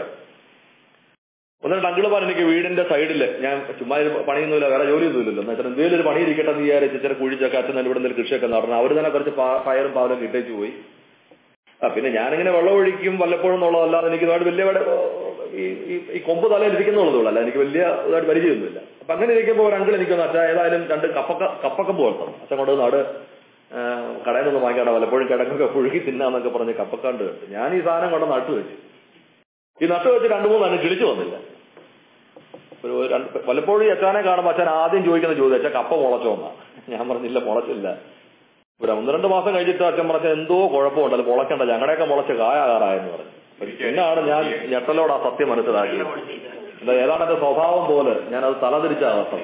ഒന്ന് രണ്ട് അങ്കിളുമാർ എനിക്ക് വീടിന്റെ സൈഡിൽ ഞാൻ ചുമ്മാ ഒരു പണിയൊന്നുമില്ല വേറെ ജോലിയൊന്നുമില്ലല്ലോ എന്ന് വെച്ചാൽ എന്തെങ്കിലും ഒരു പണി ഇരിക്കട്ടെ എന്ന് വിചാരിച്ച് ചില കുഴിച്ചൊക്കെ അച്ഛൻ ഇവിടെ എന്തെങ്കിലും കൃഷിയൊക്കെ നടണം അവർ തന്നെ കുറച്ച് പാ- പയറും പാലും ഇട്ടേച്ച് പോയി ആ പിന്നെ ഞാനിങ്ങനെ വെള്ളം ഒഴിക്കും വല്ലപ്പോഴും എന്നുള്ളതല്ലാതെ എനിക്ക് ഇതുമായിട്ട് വലിയ ഇവിടെ, ഈ ഈ- ഈ കൊമ്പ് തലയിൽ ഇരിക്കുന്നുള്ളതുള്ളൂ അല്ല എനിക്ക് വലിയ ഇതായിട്ട് പരിചയമൊന്നുമില്ല അപ്പൊ അങ്ങനെ ഇരിക്കുമ്പോൾ ഒരു അങ്കിൾ എനിക്കൊന്ന് അച്ഛൻ ഏതായാലും രണ്ട് കപ്പക്ക കപ്പക്കമ്പ് വളർത്തണം അച്ഛൻ കൊണ്ട് നാട് കടയിൽ നിന്ന് വാങ്ങിക്കാണ്ട വല്ലപ്പോഴും കിടക്കൊക്കെ പുഴുകി തിന്നാന്നൊക്കെ പറഞ്ഞ് കപ്പക്കാണ്ട് കേട്ടു ഞാൻ ഈ സാധനം കൊണ്ട് നട്ടു വെച്ചു ഈ നട്ടു വെച്ച് രണ്ടു മൂന്നാണ് കിളിച്ചു വന്നില്ല ഒരു രണ്ട് വല്ലപ്പോഴും ഈ അച്ഛനെ കാണുമ്പോൾ അച്ഛൻ ആദ്യം ചോദിക്കുന്ന ചോദ്യം അച്ഛൻ കപ്പ മുളച്ചോ എന്നാ ഞാൻ പറഞ്ഞില്ല മുളച്ചില്ല ഒരു ഒന്ന് രണ്ട് മാസം കഴിഞ്ഞിട്ട് അച്ഛൻ പറഞ്ഞ എന്തോ കുഴപ്പമുണ്ടല്ലോ മുളക്കണ്ട ഞങ്ങളുടെയൊക്കെ മുളച്ച് കായാകാറായെന്ന് പറഞ്ഞു പിന്നാണ് ഞാൻ ഞെട്ടലോട് ആ സത്യം മനസ്സിലാക്കിയത് എന്താ ഏതാണ് എന്റെ സ്വഭാവം പോലെ ഞാൻ അത് തലതിരിച്ച അവസ്ഥ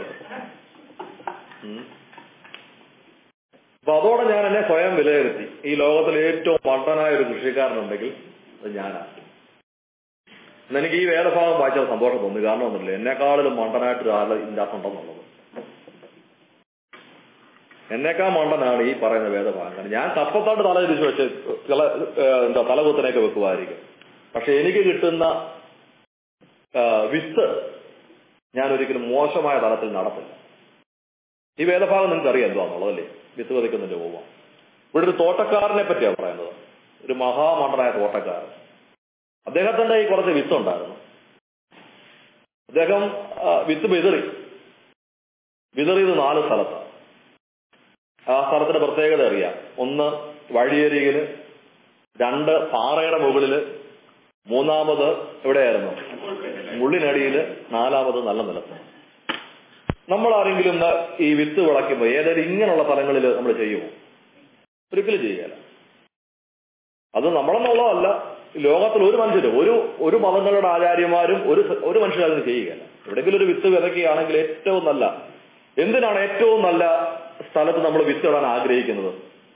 അപ്പൊ അതോടെ ഞാൻ എന്നെ സ്വയം വിലയിരുത്തി ഈ ലോകത്തിൽ ഏറ്റവും മണ്ടനായ ഒരു കൃഷിക്കാരനുണ്ടെങ്കിൽ അത് ഞാനാണ് ഇന്ന് എനിക്ക് ഈ വേദഭാഗം വായിച്ചാൽ സന്തോഷം തോന്നി കാരണം ഒന്നുമില്ല എന്നെക്കാളിലും മണ്ടനായിട്ട് ഒരാൾ ഇതിന്റെ അകത്തുണ്ടെന്നുള്ളത് എന്നേക്കാൾ മണ്ടനാണ് ഈ പറയുന്ന വേദഭാഗം കാരണം ഞാൻ കപ്പത്താണ്ട് തല തിരിച്ചു വെച്ച് തല ഏഹ് എന്താ തലകുത്തനെയൊക്കെ വെക്കുമായിരിക്കും പക്ഷെ എനിക്ക് കിട്ടുന്ന ആ, വിത്ത് ഞാൻ ഒരിക്കലും മോശമായ തലത്തിൽ നടത്തില്ല ഈ വേദഭാഗം നിങ്ങൾക്ക് അറിയാം എന്താണെന്നുള്ളതല്ലേ വിത്ത് വിതയ്ക്കുന്നതിന്റെ പോവാം ഇവിടെ ഒരു തോട്ടക്കാരനെ പറ്റിയാണ് പറയുന്നത് ഒരു മഹാമണ്ടനായ തോട്ടക്കാരൻ അദ്ദേഹത്തിന്റെ ഈ കുറച്ച് വിത്ത് ഉണ്ടായിരുന്നു അദ്ദേഹം ആ, വിത്ത് വിതറി വിതറിയത് നാല് സ്ഥലത്താണ് ആ സ്ഥലത്തിന്റെ പ്രത്യേകത അറിയാം ഒന്ന് വഴിയരികില് രണ്ട് പാറയുടെ മുകളില് മൂന്നാമത് എവിടെയായിരുന്നു മുള്ളിനടിയില് നാലാമത് നല്ല നിലത്ത് നമ്മൾ ആരെങ്കിലും ന- ഈ വിത്ത് വിളയ്ക്കുമ്പോൾ ഏതായാലും ഇങ്ങനെയുള്ള സ്ഥലങ്ങളിൽ നമ്മൾ ചെയ്യുമോ ഒരിക്കലും ചെയ്യുകയില്ല അത് നമ്മളെന്നുള്ളതല്ല ലോകത്തിൽ ഒരു മനുഷ്യരും ഒരു ഒരു മതങ്ങളുടെ ആചാര്യന്മാരും ഒരു സ- ഒരു മനുഷ്യരും അതിന് ചെയ്യുകയില്ല എവിടെയെങ്കിലും ഒരു വിത്ത് വിതയ്ക്കുകയാണെങ്കിൽ ഏറ്റവും നല്ല എന്തിനാണ് ഏറ്റവും നല്ല സ്ഥലത്ത് നമ്മൾ വിത്ത് ഇടാൻ ആഗ്രഹിക്കുന്നത്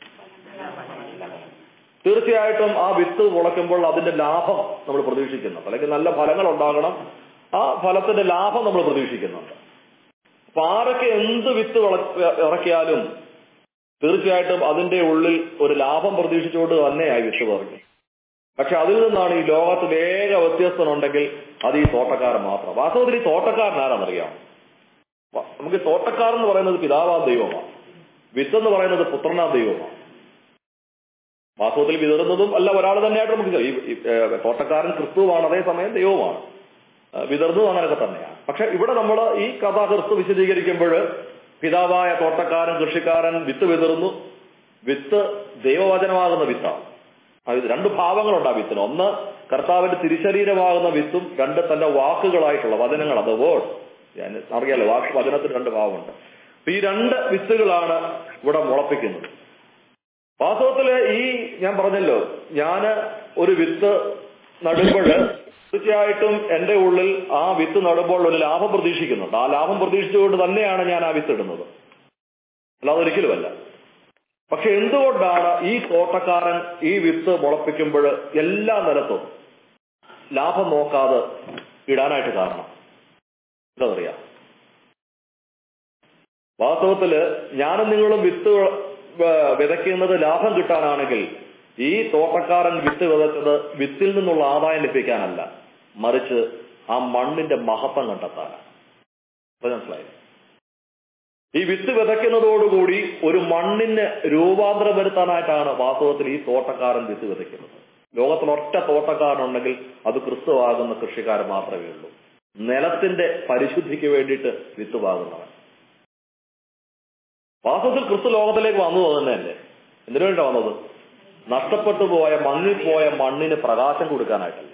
തീർച്ചയായിട്ടും ആ വിത്ത് മുളയ്ക്കുമ്പോൾ അതിന്റെ ലാഭം നമ്മൾ പ്രതീക്ഷിക്കുന്നുണ്ട് അല്ലെങ്കിൽ നല്ല ഫലങ്ങൾ ഉണ്ടാകണം ആ ഫലത്തിന്റെ ലാഭം നമ്മൾ പ്രതീക്ഷിക്കുന്നുണ്ട് അപ്പൊ ആരൊക്കെ എന്ത് വിത്ത് വള- ഇറക്കിയാലും തീർച്ചയായിട്ടും അതിന്റെ ഉള്ളിൽ ഒരു ലാഭം പ്രതീക്ഷിച്ചുകൊണ്ട് തന്നെയായി വിത്ത് പറിക്കും പക്ഷെ അതിൽ നിന്നാണ് ഈ ലോകത്തിൽ ഏക വ്യത്യസ്തനുണ്ടെങ്കിൽ അത് ഈ തോട്ടക്കാരൻ മാത്രം വാസ്തവത്തിൽ ഈ തോട്ടക്കാരൻ ആരാണെന്നറിയാം വ- നമുക്ക് ഈ തോട്ടക്കാരൻ എന്ന് പറയുന്നത് പിതാവാ ദൈവമാണ് വിത്ത് എന്ന് പറയുന്നത് പുത്രനാ ദൈവമാണ് വാസ്തവത്തിൽ വിതറുന്നതും അല്ല ഒരാൾ തന്നെയായിട്ട് നമുക്ക് ഈ ഈ, ഏ, തോട്ടക്കാരൻ ക്രിസ്തുവാണ് അതേസമയം ദൈവമാണ് ആ, വിതറുന്നതും അങ്ങനെയൊക്കെ തന്നെയാണ് പക്ഷെ ഇവിടെ നമ്മൾ ഈ കഥ ക്രിസ്തു വിശദീകരിക്കുമ്പോൾ പിതാവായ തോട്ടക്കാരൻ കൃഷിക്കാരൻ വിത്ത് വിതറുന്നു വിത്ത് ദൈവവചനമാകുന്ന വിത്താണ് അത് രണ്ട് ഭാവങ്ങളുണ്ട് ആ വിത്തിന് ഒന്ന് കർത്താവിന്റെ തിരിശരീരമാകുന്ന വിത്തും രണ്ട് തന്റെ വാക്കുകളായിട്ടുള്ള വചനങ്ങൾ അത് വേർഡ് അറിയാലോ വാക്ക് വചനത്തിന് രണ്ട് ഭാവമുണ്ട് അപ്പൊ ഈ രണ്ട് വിത്തുകളാണ് ഇവിടെ മുളപ്പിക്കുന്നത് വാസ്തവത്തില് ഈ ഞാൻ പറഞ്ഞല്ലോ ഞാന് ഒരു വിത്ത് നടുമ്പോൾ തീർച്ചയായിട്ടും എന്റെ ഉള്ളിൽ ആ വിത്ത് നടുമ്പോൾ ഒരു ലാഭം പ്രതീക്ഷിക്കുന്നുണ്ട് ആ ലാഭം പ്രതീക്ഷിച്ചുകൊണ്ട് തന്നെയാണ് ഞാൻ ആ വിത്ത് ഇടുന്നത് അല്ലാതെ ഒരിക്കലുമല്ല പക്ഷെ എന്തുകൊണ്ടാണ് ഈ തോട്ടക്കാരൻ ഈ വിത്ത് മുളപ്പിക്കുമ്പോൾ എല്ലാ നിലത്തും ലാഭം നോക്കാതെ ഇടാനായിട്ട് കാരണം എന്തറിയാം വാസ്തവത്തില് ഞാനും നിങ്ങളും വിത്ത് വ- വിതയ്ക്കുന്നത് ലാഭം കിട്ടാനാണെങ്കിൽ ഈ തോട്ടക്കാരൻ വിത്ത് വിതച്ചത് വിത്തിൽ നിന്നുള്ള ആദായം ലഭിക്കാനല്ല മറിച്ച് ആ മണ്ണിന്റെ മഹത്വം കണ്ടെത്താനാണ് അത് മനസ്സിലായി ഈ വിത്ത് വിതയ്ക്കുന്നതോടുകൂടി ഒരു മണ്ണിന് രൂപാന്തരം വരുത്താനായിട്ടാണ് വാസ്തവത്തിൽ ഈ തോട്ടക്കാരൻ വിത്ത് വിതയ്ക്കുന്നത് ലോകത്തിൽ ഒറ്റ തോട്ടക്കാരനുണ്ടെങ്കിൽ അത് ക്രിസ്തുവാകുന്ന കൃഷിക്കാരൻ മാത്രമേ ഉള്ളൂ നിലത്തിന്റെ പരിശുദ്ധിക്ക് വേണ്ടിയിട്ട് വിത്ത് പാകുന്നവൻ വാസ്തവത്തിൽ ക്രിസ്തു ലോകത്തിലേക്ക് വന്നത് തന്നെയല്ലേ എന്തിനു വേണ്ടിട്ടാ വന്നത് നഷ്ടപ്പെട്ടു പോയ മങ്ങിപ്പോയ മണ്ണിന് പ്രകാശം കൊടുക്കാനായിട്ടല്ലേ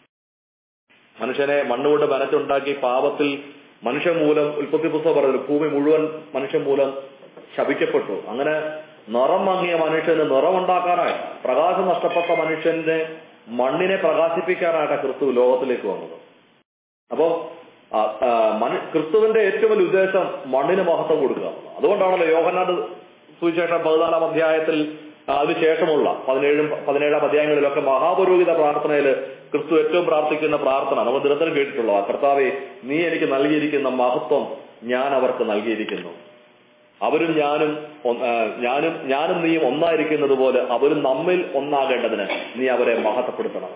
മനുഷ്യനെ മണ്ണുകൊണ്ട് മനച്ചുണ്ടാക്കി പാപത്തിൽ മനുഷ്യൻ മൂലം ഉൽപ്പത്തി പുസ്തകം പറഞ്ഞത് ഭൂമി മുഴുവൻ മനുഷ്യൻ മൂലം ശപിക്കപ്പെട്ടു അങ്ങനെ നിറം മങ്ങിയ മനുഷ്യന് നിറമുണ്ടാക്കാനായി പ്രകാശം നഷ്ടപ്പെട്ട മനുഷ്യന്റെ മണ്ണിനെ പ്രകാശിപ്പിക്കാനായിട്ടാണ് ക്രിസ്തു ലോകത്തിലേക്ക് വന്നത് അപ്പോ ആ, ആ, മനു- ക്രിസ്തുവിന്റെ ഏറ്റവും വലിയ ഉദ്ദേശം മണ്ണിന് മഹത്വം കൊടുക്കുക എന്നുള്ളതാണ്. അതുകൊണ്ടാണല്ലോ യോഹനാട് സുവിശേഷം പതിനാലാം അധ്യായത്തിൽ ആ, അതിനുശേഷമുള്ള പതിനേഴും പതിനേഴാം അധ്യായങ്ങളിലൊക്കെ മഹാപുരോഹിത പ്രാർത്ഥനയിൽ ക്രിസ്തു ഏറ്റവും പ്രാർത്ഥിക്കുന്ന പ്രാർത്ഥന നമ്മൾ നിരന്തരം കേട്ടിട്ടുള്ള കർത്താവെ നീ എനിക്ക് നൽകിയിരിക്കുന്ന മഹത്വം ഞാൻ അവർക്ക് നൽകിയിരിക്കുന്നു അവരും ഞാനും ഒ- ആ, ഞാനും ഞാനും നീയും ഒന്നായിരിക്കുന്നത് പോലെ അവരും നമ്മിൽ ഒന്നാകേണ്ടതിന് നീ അവരെ മഹത്വപ്പെടുത്തണം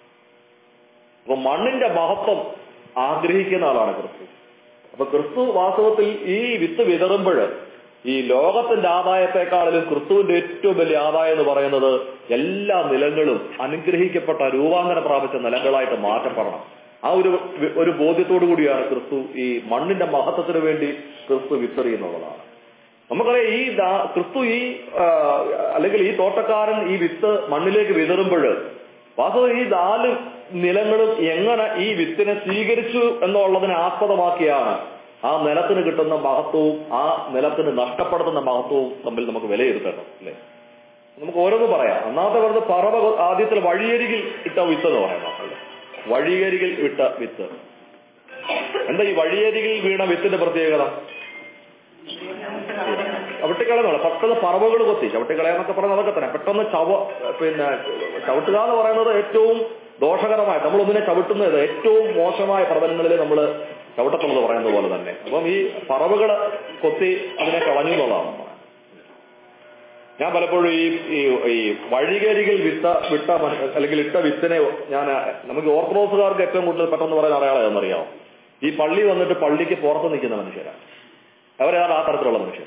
അപ്പൊ മണ്ണിന്റെ മഹത്വം ആഗ്രഹിക്കുന്ന ആളാണ് ക്രിസ്തു അപ്പൊ ക്രിസ്തു വാസ്തവത്തിൽ ഈ വിത്ത് വിതറുമ്പോൾ ഈ ലോകത്തിന്റെ ആദായത്തെക്കാളിലും ക്രിസ്തുവിന്റെ ഏറ്റവും വലിയ ആദായം എന്ന് പറയുന്നത് എല്ലാ നിലങ്ങളും അനുഗ്രഹിക്കപ്പെട്ട രൂപാന്തരം പ്രാപിച്ച നിലങ്ങളായിട്ട് മാറ്റപ്പെടണം ആ ഒരു ഒരു ബോധ്യത്തോടു കൂടിയാണ് ക്രിസ്തു ഈ മണ്ണിന്റെ മഹത്വത്തിന് വേണ്ടി ക്രിസ്തു വിത്തെറിയുന്നുള്ളതാണ് നമുക്കറിയാം ഈ ദാ- ക്രിസ്തു ഈ ആ, അല്ലെങ്കിൽ ഈ തോട്ടക്കാരൻ ഈ വിത്ത് മണ്ണിലേക്ക് വിതറുമ്പോൾ വാസ്തവം ഈ നാല് നിലങ്ങളും എങ്ങനെ ഈ വിത്തിനെ സ്വീകരിച്ചു എന്നുള്ളതിനെ ആസ്പദമാക്കിയാണ് ആ നിലത്തിന് കിട്ടുന്ന മഹത്വവും ആ നിലത്തിന് നഷ്ടപ്പെടുത്തുന്ന മഹത്വവും തമ്മിൽ നമുക്ക് വിലയിരുത്തണം അല്ലേ നമുക്ക് ഓരോന്ന് പറയാം ഒന്നാമത്തെ പറഞ്ഞത് പറവ ആദ്യത്തിൽ വഴിയരികിൽ ഇട്ട വിത്ത് എന്ന് പറയാം അല്ലേ വഴിയരികിൽ വിട്ട വിത്ത് എന്താ ഈ വഴിയരികിൽ വീണ വിത്തിന്റെ പ്രത്യേകത ചവിട്ടിക്കളയെന്നുള്ള പെട്ടെന്ന് പറവുകൾ കൊത്തി ചവിട്ടിക്കളയെന്നൊക്കെ പറയുന്നത് അതൊക്കെ തന്നെ പെട്ടെന്ന് ചവ പിന്നെ ചവിട്ടുക എന്ന് പറയുന്നത് ഏറ്റവും ദോഷകരമായ നമ്മൾ ഒന്നിനെ ചവിട്ടുന്നത് ഏറ്റവും മോശമായ പ്രബലങ്ങളിൽ നമ്മൾ ചവിട്ടത്തുള്ളത് പറയുന്നത് പോലെ തന്നെ അപ്പം ഈ പറവുകൾ കൊത്തി അതിനെ കളഞ്ഞു എന്നുള്ളതാണ് പറയുന്നത്. ഞാൻ പലപ്പോഴും ഈ ഈ ഈ വഴികരികിൽ വിട്ട വിട്ട മന- അല്ലെങ്കിൽ ഇട്ട വിത്തിനെ ഞാൻ നമുക്ക് ഓർത്തഡോക്സുകാർക്ക് ഏറ്റവും കൂടുതൽ പെട്ടെന്ന് പറയുന്ന അടയാളം എന്നറിയാമോ ഈ പള്ളി വന്നിട്ട് പള്ളിക്ക് പുറത്ത് നിൽക്കുന്ന മനുഷ്യരാണ് അവരേതാണ് ആ തരത്തിലുള്ള മനുഷ്യർ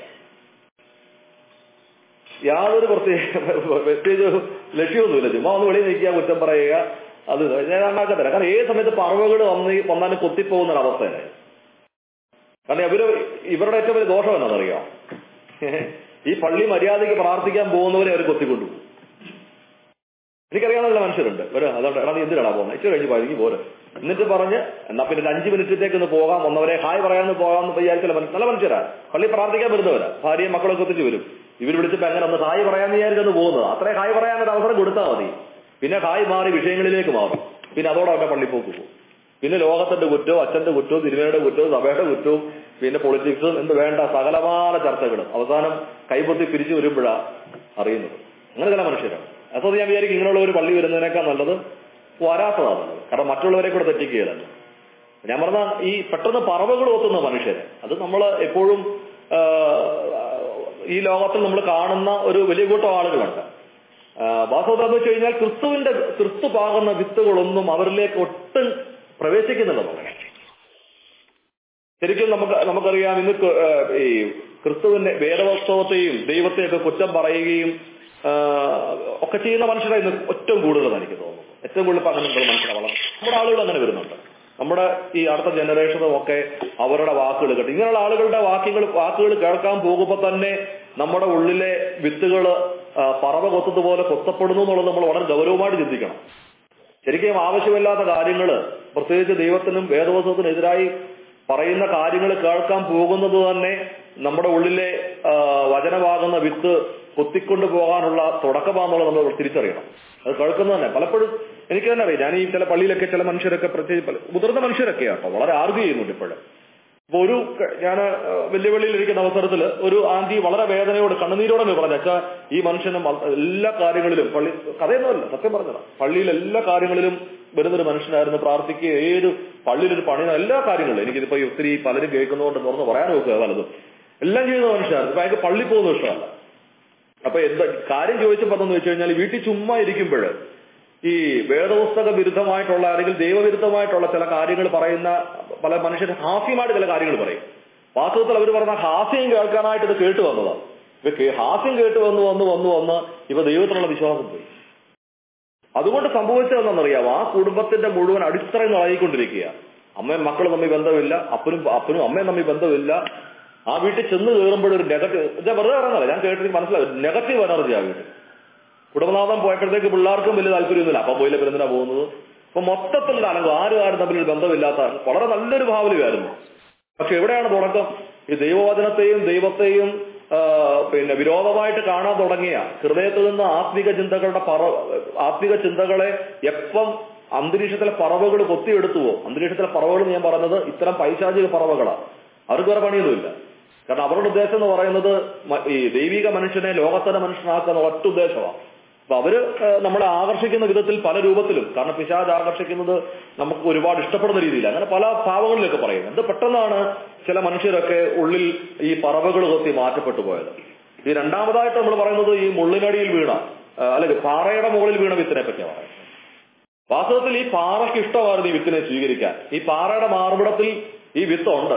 യാതൊരു പ്രത്യേക പ്രത്യേകിച്ച് ലക്ഷ്യമൊന്നുമില്ല ചുമ്മാ ഒന്ന് വെളിയിൽ നിൽക്കുക കുറ്റം പറയുക അത് ഇത്. ഞാൻ ഉണ്ടാക്കത്തില്ല കാരണം ഏത് സമയത്ത് പറവുകൾ വന്ന് വന്നാലും കൊത്തിപ്പോകുന്ന ഒരു അവസ്ഥയാണ് കാരണം ഇവര് ഇവരുടെ ഏറ്റവും വലിയ ദോഷം എന്നാണെന്നറിയാം ഈ പള്ളി മര്യാദയ്ക്ക് പ്രാർത്ഥിക്കാൻ പോകുന്നവരെ അവർ കൊത്തിക്കൊണ്ടുപോകും എനിക്കറിയാവുന്ന ചില മനുഷ്യരുണ്ട് ഒരു അതുകൊണ്ട് എടാ നീ എന്തിനാണ് പോകുന്നത് ഇച്ചിരി കഴിഞ്ഞ് പഴുകി പോരെ എന്നിട്ട് പറഞ്ഞ് എന്നാ പിന്നെ ഒരു അഞ്ച് മിനിറ്റത്തേക്ക് ഒന്ന് പോകാം വന്നവരെ ഹായ് പറയാമെന്ന് പോകാമെന്ന് വിചാരിച്ചില്ല മനുഷ്യർ നല്ല മനുഷ്യരാ പള്ളി പ്രാർത്ഥിക്കാൻ വരുന്നവരാ ഭാര്യയും മക്കളൊക്കെ ഒത്തിച്ച് വരും ഇവർ വിളിച്ചപ്പോ എങ്ങനെ ഒന്ന് ഹായ് പറയാമെന്ന് വിചാരിച്ചൊന്ന് പോകുന്നത് അത്രേ ഹായ് പറയാൻ ഒരു അവസരം കൊടുത്താൽ മതി പിന്നെ ഹായ് മാറി വിഷയങ്ങളിലേക്ക് മാറും പിന്നെ അതോടൊക്കെ പള്ളിപ്പോക്ക് പോകും പിന്നെ ലോകത്തിന്റെ കുറ്റവും അച്ഛന്റെ കുറ്റവും തിരുമേനയുടെ കുറ്റവും സഭയുടെ കുറ്റവും പിന്നെ പൊളിറ്റിക്സും എന്ത് വേണ്ട സകലമായ ചർച്ചകളും അവസാനം കൈപൊത്തി പിരിച്ചു വരുമ്പോഴാ അറിയുന്നത് അങ്ങനെ ചില മനുഷ്യരാണ് അപ്പോൾ ഞാൻ വിചാരിക്കും ഇങ്ങനെയുള്ള ഒരു പള്ളി വരുന്നതിനേക്കാൾ നല്ലത് വരാത്തതാണ് നല്ലത് കാരണം മറ്റുള്ളവരെ കൂടെ തെറ്റിക്കുകയല്ല ഞാൻ പറഞ്ഞ ഈ പെട്ടെന്ന് പറവുകൾ ഒത്തുന്ന മനുഷ്യരെ അത് നമ്മൾ എപ്പോഴും ആ, ഈ ലോകത്തിൽ നമ്മൾ കാണുന്ന ഒരു വലിയ കൂട്ടം ആളുകളുണ്ട് ആ, വാസ്തവത്തിൽ എന്ന് വെച്ച് കഴിഞ്ഞാൽ ക്രിസ്തുവിന്റെ ക്രിസ്തു പാകുന്ന വിത്തുകളൊന്നും അവരിലേക്ക് ഒട്ടും പ്രവേശിക്കുന്നില്ലെന്നുള്ളത് ശരിക്കും നമുക്ക് നമുക്കറിയാം ഇന്ന് ക- ആ, ഈ ക്രിസ്തുവിന്റെ വേദവസ്തവത്തെയും ദൈവത്തെയൊക്കെ കുറ്റം പറയുകയും ആ, ഒക്കെ ചെയ്യുന്ന മനുഷ്യരെ ഇന്ന് ഏറ്റവും കൂടുതൽ എനിക്ക് തോന്നുന്നു ഏറ്റവും കൂടുതൽ ഇപ്പൊ അങ്ങനെയുള്ള മനുഷ്യരെ വളർന്നു നമ്മുടെ ആളുകൾ അങ്ങനെ വരുന്നുണ്ട് നമ്മുടെ ഈ അടുത്ത ജനറേഷനും ഒക്കെ അവരുടെ വാക്കുകൾ കേട്ട് ഇങ്ങനെയുള്ള ആളുകളുടെ വാക്യങ്ങൾ വാക്കുകൾ കേൾക്കാൻ പോകുമ്പോൾ തന്നെ നമ്മുടെ ഉള്ളിലെ വിത്തുകൾ പറവ കൊത്തതുപോലെ കൊത്തപ്പെടുന്നു എന്നുള്ളത് നമ്മൾ വളരെ ഗൗരവമായിട്ട് ചിന്തിക്കണം ശരിക്കും ആവശ്യമില്ലാത്ത കാര്യങ്ങൾ പ്രത്യേകിച്ച് ദൈവത്തിനും വേദവസത്തിനെതിരായി പറയുന്ന കാര്യങ്ങൾ കേൾക്കാൻ പോകുന്നത് തന്നെ നമ്മുടെ ഉള്ളിലെ ആ, വചനമാകുന്ന വിത്ത് കൊത്തിക്കൊണ്ട് പോകാനുള്ള തുടക്കമാണെന്നുള്ളത് നമ്മൾ തിരിച്ചറിയണം അത് കേൾക്കുന്നത് തന്നെ പലപ്പോഴും എനിക്ക് തന്നെ അറിയാം ഞാൻ ഈ ചില പള്ളിയിലൊക്കെ ചില മനുഷ്യരൊക്കെ പ്രത്യേകിച്ച് പല- മുതിർന്ന മനുഷ്യരൊക്കെ കേട്ടോ വളരെ ആർഗ്യ ചെയ്യുന്നുണ്ട് ഇപ്പോഴും അപ്പൊ ഒരു ഞാൻ വെല്ലുവിളിയിൽ ഇരിക്കുന്ന അവസരത്തിൽ ഒരു ആന്റി വളരെ വേദനയോട് കണ്ണുനീരോടെ പറഞ്ഞ അച്ഛാ ഈ മനുഷ്യന് മ- എല്ലാ കാര്യങ്ങളിലും പള്ളി കഥയൊന്നുമല്ല സത്യം പറഞ്ഞതാ പള്ളിയിൽ എല്ലാ കാര്യങ്ങളിലും വരുന്നൊരു മനുഷ്യനായിരുന്നു പ്രാർത്ഥിക്കുക ഏത് പള്ളിയിലൊരു പണി എല്ലാ കാര്യങ്ങളിലും എനിക്കിതിപ്പോ ഈ ഒത്തിരി പലരും കേൾക്കുന്നതുകൊണ്ട് തുറന്ന് പറയാൻ നോക്കുക പലതും എല്ലാം ചെയ്യുന്ന മനുഷ്യനായിരുന്നു ഇപ്പൊ അയാൾക്ക് പള്ളി പോകുന്ന ഇഷ്ടമല്ല അപ്പൊ എന്താ കാര്യം ചോദിച്ചപ്പോ എന്താന്ന് വെച്ച് കഴിഞ്ഞാൽ വീട്ടിൽ ചുമ്മാ ഇരിക്കുമ്പോൾ ഈ വേദപുസ്തക വിരുദ്ധമായിട്ടുള്ള അല്ലെങ്കിൽ ദൈവവിരുദ്ധമായിട്ടുള്ള ചില കാര്യങ്ങൾ പറയുന്ന പല മനുഷ്യർ ഹാസ്യമായിട്ട് ചില കാര്യങ്ങൾ പറയും വാസ്തവത്തിൽ അവർ പറഞ്ഞ ഹാസ്യം കേൾക്കാനായിട്ട് ഇത് കേട്ട് വന്നതാണ് ഇപ്പൊ കേ- ഹാസ്യം കേട്ട് വന്ന് വന്ന് വന്ന് വന്ന് ഇപ്പൊ ദൈവത്തിനുള്ള വിശ്വാസം പോയി അതുകൊണ്ട് സംഭവിച്ചതെന്നറിയാം ആ കുടുംബത്തിന്റെ മുഴുവൻ അടിത്തറ നിളകിക്കൊണ്ടിരിക്കുക അമ്മയും മക്കളും തമ്മിൽ ബന്ധമില്ല അപ്പനും അപ്പനും അമ്മയും തമ്മിൽ ബന്ധമില്ല ആ വീട്ടിൽ ചെന്ന് കയറുമ്പോഴൊരു നെഗറ്റീവ് ഞാൻ വെറുതെ പറയുന്നല്ല ഞാൻ കേട്ടിട്ട് മനസ്സിലാവും നെഗറ്റീവ് എനർജി ആ വീട്ടിൽ കുടുംബനാഥം പോയപ്പോഴത്തേക്ക് പിള്ളേർക്കും വലിയ താല്പര്യമൊന്നുമില്ല അപ്പം പോയില്ല പിന്നെ എന്തിനാ പോകുന്നത് അപ്പൊ മൊത്തത്തിൽ അനങ്ങും ആരും ആരും തമ്മിൽ ഒരു ബന്ധമില്ലാത്ത വളരെ നല്ലൊരു ഭാവനയായിരുന്നു പക്ഷെ എവിടെയാണ് തുടക്കം ഈ ദൈവവചനത്തെയും ദൈവത്തെയും ആ, പിന്നെ വിരോധമായിട്ട് കാണാൻ തുടങ്ങിയ ഹൃദയത്തിൽ നിന്ന് ആത്മിക ചിന്തകളുടെ പറ ആത്മിക ചിന്തകളെ എപ്പം അന്തരീക്ഷത്തിലെ പറവകൾ കൊത്തിയെടുത്തുവോ അന്തരീക്ഷത്തിലെ പറവകൾ എന്ന് ഞാൻ പറഞ്ഞത് ഇത്തരം പൈശാചിക പറവകളാണ് അവർക്ക് വേറെ പണിയൊന്നുമില്ല കാരണം അവരുടെ ഉദ്ദേശം എന്ന് പറയുന്നത് മ- ഈ ദൈവിക മനുഷ്യനെ ലോകത്തിന്റെ മനുഷ്യനാക്കുന്ന ഒറ്റ ഉദ്ദേശമാണ് അപ്പൊ അവര് ഏഹ്, നമ്മളെ ആകർഷിക്കുന്ന വിധത്തിൽ പല രൂപത്തിലും കാരണം പിശാജ് ആകർഷിക്കുന്നത് നമുക്ക് ഒരുപാട് ഇഷ്ടപ്പെടുന്ന രീതിയിൽ അങ്ങനെ പല ഭാവങ്ങളിലൊക്കെ പറയും എന്ത് പെട്ടെന്നാണ് ചില മനുഷ്യരൊക്കെ ഉള്ളിൽ ഈ പറവകൾ കൊത്തി മാറ്റപ്പെട്ടു പോയത് ഈ രണ്ടാമതായിട്ട് നമ്മൾ പറയുന്നത് ഈ മുള്ളിനടിയിൽ വീണ ഏഹ്, അല്ലെങ്കിൽ പാറയുടെ മുകളിൽ വീണ വിത്തിനെ പറ്റിയാണ് പറയുന്നത് വാസ്തവത്തിൽ ഈ പാറയ്ക്ക് ഇഷ്ടമായിരുന്നു ഈ വിത്തിനെ സ്വീകരിക്കാൻ ഈ പാറയുടെ മാർവിടത്തിൽ ഈ വിത്ത് ഉണ്ട്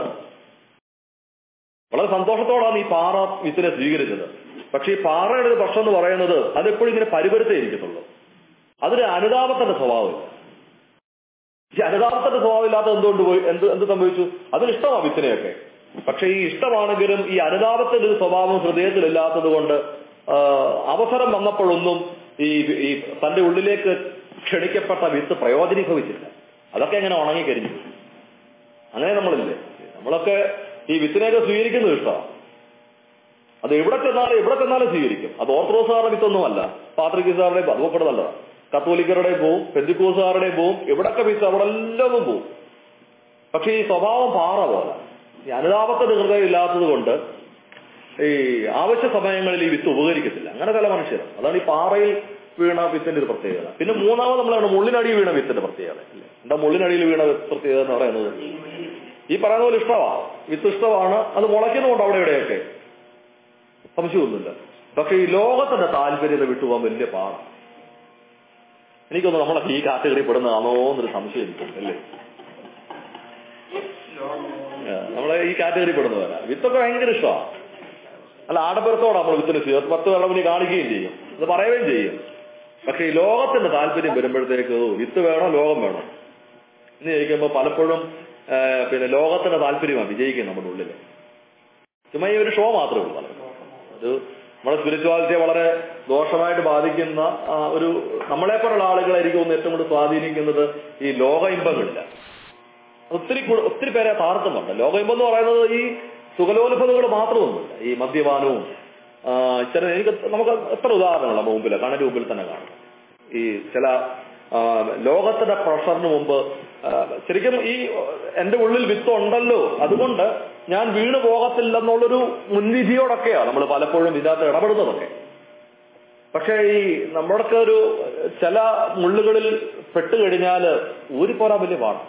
വളരെ സന്തോഷത്തോടാണ് ഈ പാറ വിത്തിനെ സ്വീകരിച്ചത് പക്ഷെ ഈ പാറയുടെ ഒരു പ്രശ്നം എന്ന് പറയുന്നത് അതെപ്പോഴും ഇങ്ങനെ പരിപരുത്തേ ഇരിക്കത്തുള്ളൂ അതിന് അനുതാപത്തിന്റെ സ്വഭാവമില്ല ഈ അനുതാപത്തിന്റെ സ്വഭാവമില്ലാത്ത എന്തുകൊണ്ട് പോയി എന്ത് എന്ത് സംഭവിച്ചു അതിന് ഇഷ്ടമാണ് വിത്തിനെയൊക്കെ പക്ഷെ ഈ ഇഷ്ടമാണെങ്കിലും ഈ അനുതാപത്തിന്റെ ഒരു സ്വഭാവം ഹൃദയത്തിലില്ലാത്തത് കൊണ്ട് ആ, അവസരം വന്നപ്പോഴൊന്നും ഈ ഈ തന്റെ ഉള്ളിലേക്ക് ക്ഷണിക്കപ്പെട്ട വിത്ത് പ്രയോജനീഭവിച്ചില്ല അതൊക്കെ എങ്ങനെ ഉണങ്ങിക്കരിഞ്ഞു അങ്ങനെ നമ്മളില്ലേ നമ്മളൊക്കെ ഈ വിത്തിനെയൊക്കെ സ്വീകരിക്കുന്നത് ഇഷ്ടമാണ് അത് എവിടെ ചെന്നാലും എവിടെ ചെന്നാലും സ്വീകരിക്കും അത് ഓർത്തഡോക്സുകാരുടെ വിത്തൊന്നുമല്ല പാത്രികസാറുടെ അതുപോലെ നല്ലതാണ് കത്തോലിക്കരുടെ പോവും പെന്തിക്കോസുകാരുടെ പോവും എവിടൊക്കെ വിത്ത് അവിടെ എല്ലാം പോവും പക്ഷെ ഈ സ്വഭാവം പാറ പോലെ ഈ അനുതാപത്തിന്റെ ഹൃദയം ഇല്ലാത്തത് കൊണ്ട് ഈ ആവശ്യ സമയങ്ങളിൽ ഈ വിത്ത് ഉപകരിക്കത്തില്ല അങ്ങനെ ചില മനുഷ്യർ അതാണ് ഈ പാറയിൽ വീണ വിത്തിന്റെ ഒരു പ്രത്യേകത പിന്നെ മൂന്നാമത് നമ്മളാണ് മുള്ളിനടിയിൽ വീണ വിത്തിന്റെ പ്രത്യേകത അല്ലേ എന്താ മുള്ളിനടിയിൽ വീണ പ്രത്യേകത എന്ന് പറയുന്നത് ഈ പറയുന്ന പോലെ ഇഷ്ടമാണ് വിത്ത് ഇഷ്ടമാണ് അത് മുളയ്ക്കുന്നുണ്ട് അവിടെ ഇവിടെയൊക്കെ സംശയമൊന്നുമില്ല പക്ഷെ ഈ ലോകത്തിന്റെ താല്പര്യത വിട്ടുപോകാൻ വലിയ പാടാണ് എനിക്കൊന്ന് നമ്മളൊക്കെ ഈ കാറ്റഗറി പെടുന്നതാണോ എന്നൊരു സംശയം എനിക്കുണ്ട് അല്ലേ ആ, നമ്മളെ ഈ കാറ്റഗറി പെടുന്നവരാ വിത്തൊക്കെ ഭയങ്കര ഇഷ്ടമാണ് അല്ല ആഡംബരത്തോടെ നമ്മൾ വിത്തിന് സ്വീകരണം പത്ത് വെള്ളം മുന്നിൽ കാണിക്കുകയും ചെയ്യും അത് പറയുകയും ചെയ്യും പക്ഷെ ഈ ലോകത്തിന്റെ താല്പര്യം വരുമ്പോഴത്തേക്ക് ഓ, വിത്ത് വേണോ ലോകം വേണോ എന്ന് ചോദിക്കുമ്പോൾ പലപ്പോഴും ആ, പിന്നെ ലോകത്തിന്റെ താല്പര്യമാണ് വിജയിക്കുന്നത് നമ്മുടെ ഉള്ളിൽ ചുമ്മാ ഈ ഒരു ഷോ മാത്രമേ ഉള്ളൂ പലർക്കും അത് നമ്മുടെ സ്പിരിച്വാലിറ്റിയെ വളരെ ദോഷമായിട്ട് ബാധിക്കുന്ന ആ, ഒരു നമ്മളെപ്പോലുള്ള ആളുകളായിരിക്കും ഒന്ന് ഏറ്റവും കൂടുതൽ സ്വാധീനിക്കുന്നത് ഈ ലോക ഇമ്പങ്ങളില്ല ഒത്തിരി കൂ- ഒത്തിരി പേരെ താർത്തുന്നുണ്ട് ലോക ഇമ്പം എന്ന് പറയുന്നത് ഈ സുഖലോലുഭതകൾ മാത്രമൊന്നുമില്ല ഈ മദ്യപാനവും ആ, ഇത്തരം എനിക്ക് നമുക്ക് എത്ര ഉദാഹരണങ്ങൾ നമ്മുടെ മുമ്പിൽ കണ്ണിന്റെ മുമ്പിൽ തന്നെ കാണും ഈ ചില ആ, ലോകത്തിന്റെ പ്രഷറിന് മുമ്പ് ആ, ശരിക്കും ഈ എന്റെ ഉള്ളിൽ വിത്ത് ഉണ്ടല്ലോ അതുകൊണ്ട് ഞാൻ വീണു പോകത്തില്ലെന്നുള്ളൊരു മുൻവിധിയോടൊക്കെയാണ് നമ്മൾ പലപ്പോഴും ഇതിനകത്ത് ഇടപെടുന്നതൊക്കെ പക്ഷേ ഈ നമ്മുടെയൊക്കെ ഒരു ചില മുള്ളുകളിൽ പെട്ടുകഴിഞ്ഞാൽ ഊരിപ്പോരാൻ വലിയ പാടാണ്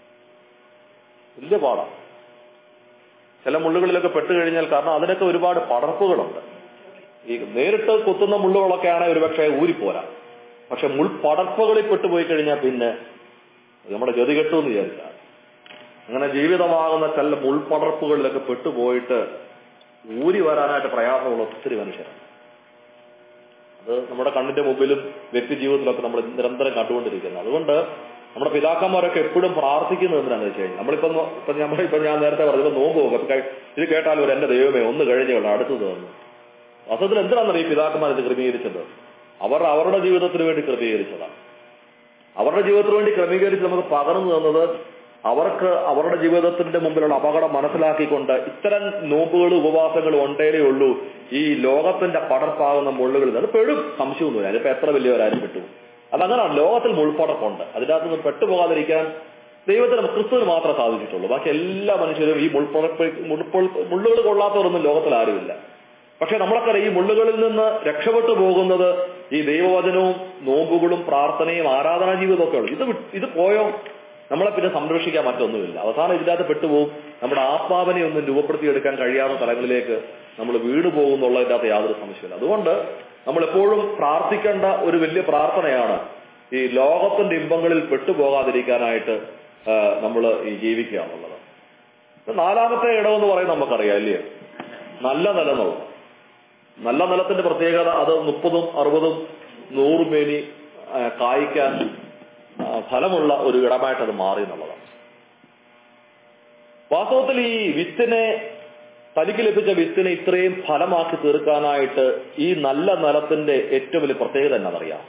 വലിയ പാടാണ് ചില മുള്ളുകളിലൊക്കെ പെട്ടുകഴിഞ്ഞാൽ കാരണം അതിനൊക്കെ ഒരുപാട് പടർപ്പുകളുണ്ട് ഈ നേരിട്ട് കുത്തുന്ന മുള്ളുകളൊക്കെ ആണെങ്കിൽ ഒരുപക്ഷെ ഊരിപ്പോരാ പക്ഷെ മുൾപടർപ്പുകളിൽ പെട്ടുപോയി കഴിഞ്ഞാൽ പിന്നെ അത് നമ്മുടെ ഗതി കെട്ടുമെന്ന് വിചാരിച്ചാൽ അങ്ങനെ ജീവിതമാകുന്ന ചില മുൾപടർപ്പുകളിലൊക്കെ പെട്ടുപോയിട്ട് ഊരി വരാനായിട്ട് പ്രയാസമുള്ള ഒത്തിരി മനുഷ്യരാണ് അത് നമ്മുടെ കണ്ണിന്റെ മുമ്പിലും വ്യക്തി ജീവിതത്തിലൊക്കെ നമ്മൾ നിരന്തരം കണ്ടുകൊണ്ടിരിക്കുന്നത് അതുകൊണ്ട് നമ്മുടെ പിതാക്കന്മാരൊക്കെ എപ്പോഴും പ്രാർത്ഥിക്കുന്നത് എന്തിനാണെന്ന് വെച്ച് കഴിഞ്ഞാൽ നമ്മളിപ്പം നോ- ഇപ്പൊ നമ്മൾ ഇപ്പൊ ഞാൻ നേരത്തെ പറഞ്ഞത് നോമ്പ് പോകും അപ്പൊ കഴി- ഇത് കേട്ടാൽ ഒരു എന്റെ ദൈവമേ ഒന്ന് കഴിഞ്ഞേ ഉള്ളൂ അടുത്തത് തന്നു വാസ്തവത്തിൽ എന്തിനാണെന്നറിയ ഈ പിതാക്കന്മാർ ഇത് ക്രമീകരിച്ചത് അവർ അവരുടെ ജീവിതത്തിന് വേണ്ടി ക്രമീകരിച്ചതാണ് അവരുടെ ജീവിതത്തിന് വേണ്ടി ക്രമീകരിച്ച് നമുക്ക് പകർന്നു തന്നത് അവർക്ക് അവരുടെ ജീവിതത്തിന്റെ മുമ്പിലുള്ള അപകടം മനസ്സിലാക്കിക്കൊണ്ട് ഇത്തരം നോമ്പുകളും ഉപവാസങ്ങളും ഉണ്ടേലേ ഉള്ളൂ ഈ ലോകത്തിന്റെ പടർപ്പാകുന്ന മുള്ളുകളിൽ അത് പെടും സംശയമൊന്നുമില്ല അതിപ്പോ എത്ര വലിയവരാരും പെട്ടു അതങ്ങനെയാണ് ലോകത്തിൽ മുൾപ്പടർപ്പുണ്ട് അതിൻ്റെ അകത്ത് നിന്ന് പെട്ടുപോകാതിരിക്കാൻ ദൈവത്തിന് ക്രിസ്തുവിന് മാത്രമേ സാധിച്ചിട്ടുള്ളൂ ബാക്കി എല്ലാ മനുഷ്യരും ഈ മുൾപ്പടർപ്പ് മുള്ളുകൾ കൊള്ളാത്തവരൊന്നും ലോകത്തിൽ ആരുമില്ല പക്ഷെ നമ്മളൊക്കെ ഈ മുള്ളുകളിൽ നിന്ന് രക്ഷപ്പെട്ടു പോകുന്നത് ഈ ദൈവവചനവും നോമ്പുകളും പ്രാർത്ഥനയും ആരാധനാ ജീവിതവും ഒക്കെ ഉള്ളു ഇത് വി- ഇത് പോയോ നമ്മളെ പിന്നെ സംരക്ഷിക്കാൻ മറ്റൊന്നുമില്ല അവസാനം ഇതിനകത്ത് പെട്ടുപോകും നമ്മുടെ ആത്മാവിനെ ഒന്നും രൂപപ്പെടുത്തിയെടുക്കാൻ കഴിയാവുന്ന തലങ്ങളിലേക്ക് നമ്മൾ വീണു പോകുന്നുള്ളതിൻ്റെ അകത്ത് യാതൊരു സംശയമില്ല അതുകൊണ്ട് നമ്മൾ എപ്പോഴും പ്രാർത്ഥിക്കേണ്ട ഒരു വലിയ പ്രാർത്ഥനയാണ് ഈ ലോകത്തിന്റെ ഇമ്പങ്ങളിൽ പെട്ടുപോകാതിരിക്കാനായിട്ട് നമ്മൾ ഈ ജീവിക്കുക എന്നുള്ളത് ഇത് നാലാമത്തെ ഇടമെന്ന് പറയുന്നത് നമുക്കറിയാം അല്ലേ നല്ല നിലം എന്നുള്ളത് നല്ല നിലത്തിന്റെ പ്രത്യേകത അത് മുപ്പതും അറുപതും നൂറും മേനി ആ, കായ്ക്കാൻ ആ, ഫലമുള്ള ഒരു ഇടമായിട്ട് അത് മാറി എന്നുള്ളതാണ് വാസ്തവത്തിൽ ഈ വിത്തിനെ തനിക്ക് ലഭിച്ച വിത്തിനെ ഇത്രയും ഫലമാക്കി തീർക്കാനായിട്ട് ഈ നല്ല നിലത്തിന്റെ ഏറ്റവും വലിയ പ്രത്യേകത എന്നറിയാം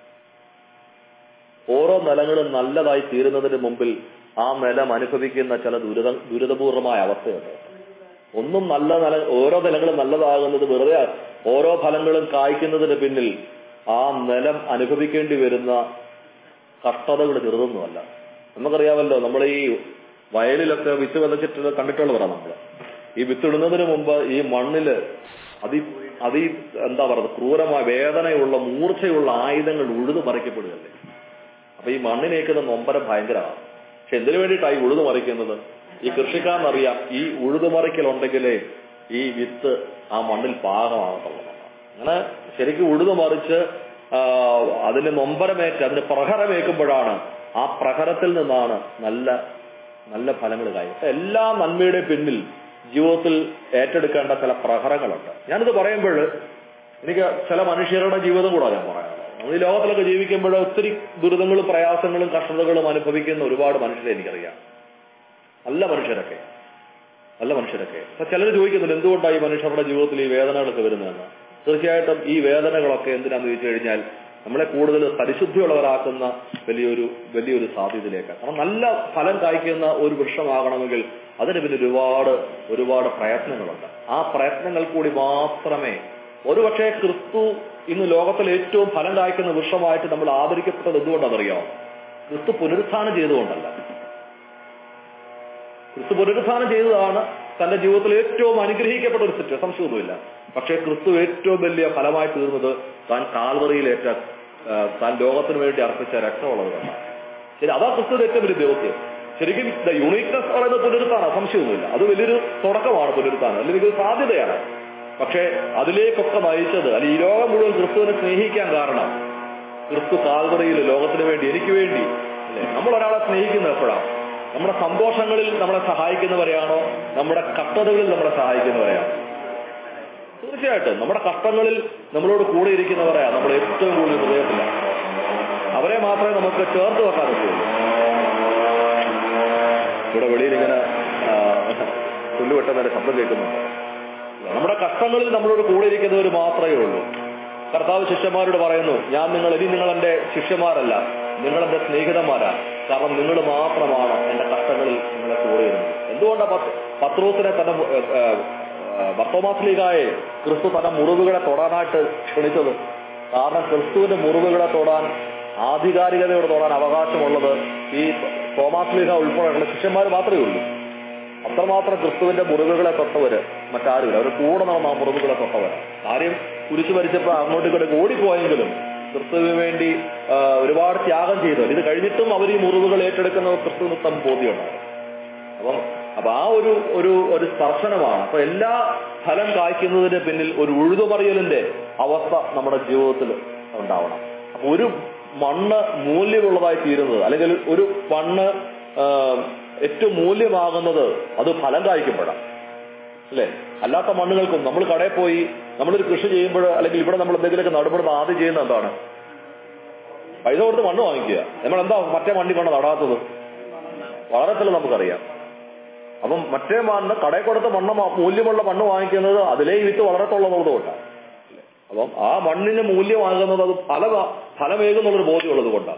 ഓരോ നിലങ്ങളും നല്ലതായി തീരുന്നതിന് മുമ്പിൽ ആ നിലം അനുഭവിക്കുന്ന ചില ദുരിത ദുരിതപൂർവമായ അവസ്ഥയുണ്ട് ഒന്നും നല്ല നില ഓരോ നിലങ്ങളും നല്ലതാകുന്നത് വെറുതെ ഓരോ ഫലങ്ങളും കായ്ക്കുന്നതിന് പിന്നിൽ ആ നിലം അനുഭവിക്കേണ്ടി വരുന്ന കഷ്ടതകൾ ചെറുതൊന്നുമല്ല നമുക്കറിയാമല്ലോ നമ്മൾ ഈ വയലിലൊക്കെ വിത്ത് വിതച്ചിട്ട് കണ്ടിട്ടുള്ളവരാണ് നമ്മൾ ഈ വിത്ത് ഇടുന്നതിന് മുമ്പ് ഈ മണ്ണില് അതി അതി എന്താ പറയുക ക്രൂരമായ വേദനയുള്ള മൂർച്ചയുള്ള ആയുധങ്ങൾ ഉഴുതു മറിക്കപ്പെടുകയല്ലേ അപ്പൊ ഈ മണ്ണിനേക്കുന്ന നൊമ്പരം ഭയങ്കരമാണ് പക്ഷെ എന്തിനു വേണ്ടിയിട്ടാണ് ഈ ഉഴുതു മറിക്കുന്നത് ഈ കൃഷിക്കാരനറിയാം ഈ ഉഴുതുമറിക്കൽ ഉണ്ടെങ്കിലേ ഈ വിത്ത് ആ മണ്ണിൽ പാകമാകത്തുള്ളതാണ് അങ്ങനെ ശരിക്കും ഉഴുതു മറിച്ച് ആ, അതിന് നൊമ്പരമേറ്റ് അതിന് പ്രഹരമേക്കുമ്പോഴാണ് ആ പ്രഹരത്തിൽ നിന്നാണ് നല്ല നല്ല ഫലങ്ങൾ കാര്യം എല്ലാ നന്മയുടെ പിന്നിൽ ജീവിതത്തിൽ ഏറ്റെടുക്കേണ്ട ചില പ്രഹരങ്ങളുണ്ട് ഞാനിത് പറയുമ്പോൾ എനിക്ക് ചില മനുഷ്യരുടെ ജീവിതം കൂടെ ഞാൻ പറയാനുള്ളത് നമ്മൾ ഈ ലോകത്തിലൊക്കെ ജീവിക്കുമ്പോൾ ഒത്തിരി ദുരിതങ്ങളും പ്രയാസങ്ങളും കഷ്ടതകളും അനുഭവിക്കുന്ന ഒരുപാട് മനുഷ്യരെ എനിക്കറിയാം നല്ല മനുഷ്യരൊക്കെ നല്ല മനുഷ്യരൊക്കെ അപ്പൊ ചിലർ ചോദിക്കുന്നുണ്ട് എന്തുകൊണ്ടാണ് ഈ മനുഷ്യരുടെ ജീവിതത്തിൽ ഈ വേദനകളൊക്കെ വരുന്നതെന്ന് തീർച്ചയായിട്ടും ഈ വേദനകളൊക്കെ എന്തിനാന്ന് ചോദിച്ചു കഴിഞ്ഞാൽ നമ്മളെ കൂടുതൽ പരിശുദ്ധിയുള്ളവരാക്കുന്ന വലിയൊരു വലിയൊരു സാധ്യതയിലേക്ക് കാരണം നല്ല ഫലം കായ്ക്കുന്ന ഒരു വൃക്ഷമാകണമെങ്കിൽ അതിന് പിന്നെ ഒരുപാട് ഒരുപാട് പ്രയത്നങ്ങളുണ്ട് ആ പ്രയത്നങ്ങൾ കൂടി മാത്രമേ ഒരുപക്ഷെ ക്രിസ്തു ഇന്ന് ലോകത്തിൽ ഏറ്റവും ഫലം കായ്ക്കുന്ന വൃക്ഷമായിട്ട് നമ്മൾ ആദരിക്കപ്പെട്ടത് എന്തുകൊണ്ടാണെന്നറിയാമോ ക്രിസ്തു പുനരുത്ഥാനം ചെയ്തുകൊണ്ടല്ല ക്രിസ്തു പുനരുത്ഥാനം ചെയ്തതാണ് തന്റെ ജീവിതത്തിൽ ഏറ്റവും അനുഗ്രഹിക്കപ്പെട്ട ഒരു തെറ്റ് സംശയമൊന്നുമില്ല പക്ഷേ ക്രിസ്തു ഏറ്റവും വലിയ ഫലമായി തീർന്നത് താൻ കാൽവറിയിലേറ്റ ആ, താൻ ലോകത്തിന് വേണ്ടി അർപ്പിച്ച രക്ഷമുള്ളത് കൊണ്ടാണ് ശരി അതാ ക്രിസ്തുവിന്റെ ഏറ്റവും വലിയ ദൗത്യം ശരിക്കും ദ യുണീക്നെസ് പറയുന്നത് പുനരുത്ഥാനം സംശയമൊന്നുമില്ല അത് വലിയൊരു തുടക്കമാണ് പുനരുത്ഥാനം അല്ലെങ്കിൽ ഒരു സാധ്യതയാണ് പക്ഷേ അതിലേക്കൊക്കെ നയിച്ചത് അല്ലെങ്കിൽ ഈ ലോകം മുഴുവൻ ക്രിസ്തുവിനെ സ്നേഹിക്കാൻ കാരണം ക്രിസ്തു കാൽവറിയിൽ ലോകത്തിന് വേണ്ടി എനിക്ക് വേണ്ടി അല്ലെ നമ്മൾ ഒരാളെ സ്നേഹിക്കുന്നത് എപ്പോഴാണ് നമ്മുടെ സന്തോഷങ്ങളിൽ നമ്മളെ സഹായിക്കുന്നവരെയാണോ നമ്മുടെ കഷ്ടതകളിൽ നമ്മളെ സഹായിക്കുന്നവരെയാണോ തീർച്ചയായിട്ടും നമ്മുടെ കഷ്ടങ്ങളിൽ നമ്മളോട് കൂടെ ഇരിക്കുന്നവരെയാണ് നമ്മൾ ഏറ്റവും കൂടുതൽ ഹൃദയത്തില്ല അവരെ മാത്രമേ നമുക്ക് ചേർത്ത് വെക്കാൻ പറ്റുള്ളൂ ഇവിടെ വെളിയിൽ ഇങ്ങനെ പുല്ലുവെട്ടുന്നതിന്റെ ശബ്ദം കേൾക്കുന്നുണ്ട് നമ്മുടെ കഷ്ടങ്ങളിൽ നമ്മളോട് കൂടെ ഇരിക്കുന്നവർ മാത്രമേ ഉള്ളൂ കർത്താവ് ശിഷ്യന്മാരോട് പറയുന്നു ഞാൻ നിങ്ങൾ ഇനി നിങ്ങൾ എന്റെ ശിഷ്യന്മാരല്ല നിങ്ങൾ എന്റെ സ്നേഹിതന്മാരാണ് കാരണം നിങ്ങൾ മാത്രമാണ് എന്റെ കഷ്ടങ്ങളിൽ നിങ്ങളെ കൂടെ ഇരുന്നത് എന്തുകൊണ്ടാണ് പത്ത് പത്രോസിനെ തന്നെ ബർത്തോമാസ്ലീഗായെ ക്രിസ്തു തന്റെ മുറിവുകളെ തൊടാനായിട്ട് ക്ഷണിച്ചത് കാരണം ക്രിസ്തുവിന്റെ മുറിവുകളെ തൊടാൻ ആധികാരികതയോടെ തൊടാൻ അവകാശമുള്ളത് ഈ തോമാസ്ലീഗ ഉൾപ്പെടെയുള്ള ശിഷ്യന്മാർ മാത്രമേ ഉള്ളൂ അത്രമാത്രം ക്രിസ്തുവിന്റെ മുറിവുകളെ തൊട്ടവര് മറ്റാരുമില്ല അവർ കൂടെ നടന്ന ആ മുറിവുകളെ തൊട്ടവര് കാര്യം കുരിശു മരിച്ചപ്പോ അങ്ങോട്ടും ഇങ്ങോട്ടും ഓടിപ്പോയെങ്കിലും ക്രിസ്തുവിന് വേണ്ടി ആ, ഒരുപാട് ത്യാഗം ചെയ്തവർ ഇത് കഴിഞ്ഞിട്ടും അവർ ഈ മുറിവുകൾ ഏറ്റെടുക്കുന്ന ക്രിസ്തുവിന് തം ബോധ്യമുണ്ടായിരുന്നു അപ്പം അപ്പൊ ആ ഒരു ഒരു ഒരു സ്പർശനമാണ് അപ്പൊ എല്ലാ ഫലം കായ്ക്കുന്നതിന് പിന്നിൽ ഒരു ഉഴുതുമറിയലിന്റെ അവസ്ഥ നമ്മുടെ ജീവിതത്തിൽ ഉണ്ടാവണം അപ്പൊ ഒരു മണ്ണ് മൂല്യമുള്ളതായി തീരുന്നത് അല്ലെങ്കിൽ ഒരു മണ്ണ് ആ, ഏറ്റവും മൂല്യമാകുന്നത് അത് ഫലം കായ്ക്കുമ്പോഴാണ് അല്ലേ അല്ലാത്ത മണ്ണുകൾക്കും നമ്മൾ കടയിൽ പോയി നമ്മളൊരു കൃഷി ചെയ്യുമ്പോൾ അല്ലെങ്കിൽ ഇവിടെ നമ്മൾ എന്തെങ്കിലുമൊക്കെ നടുമ്പോൾ ആദ്യം ചെയ്യുന്ന എന്താണ് പൈസ കൊടുത്ത് മണ്ണ് വാങ്ങിക്കുക നമ്മൾ എന്താ മറ്റേ മണ്ണി കൊണ്ട് നടാത്തത് വളരെ ചില നമുക്കറിയാം അപ്പം മറ്റേ മണ്ണ് കടയിൽ കൊടുത്ത മണ്ണ് മ- മൂല്യമുള്ള മണ്ണ് വാങ്ങിക്കുന്നത് അതിലേ ഈ വിത്ത് വളരത്തുള്ളത് കൊണ്ടാണ് അപ്പം ആ മണ്ണിന് മൂല്യമാകുന്നത് അത് ഫല ഫലമേകുന്നുള്ളൊരു ബോധ്യമുള്ളത് കൊണ്ടാണ്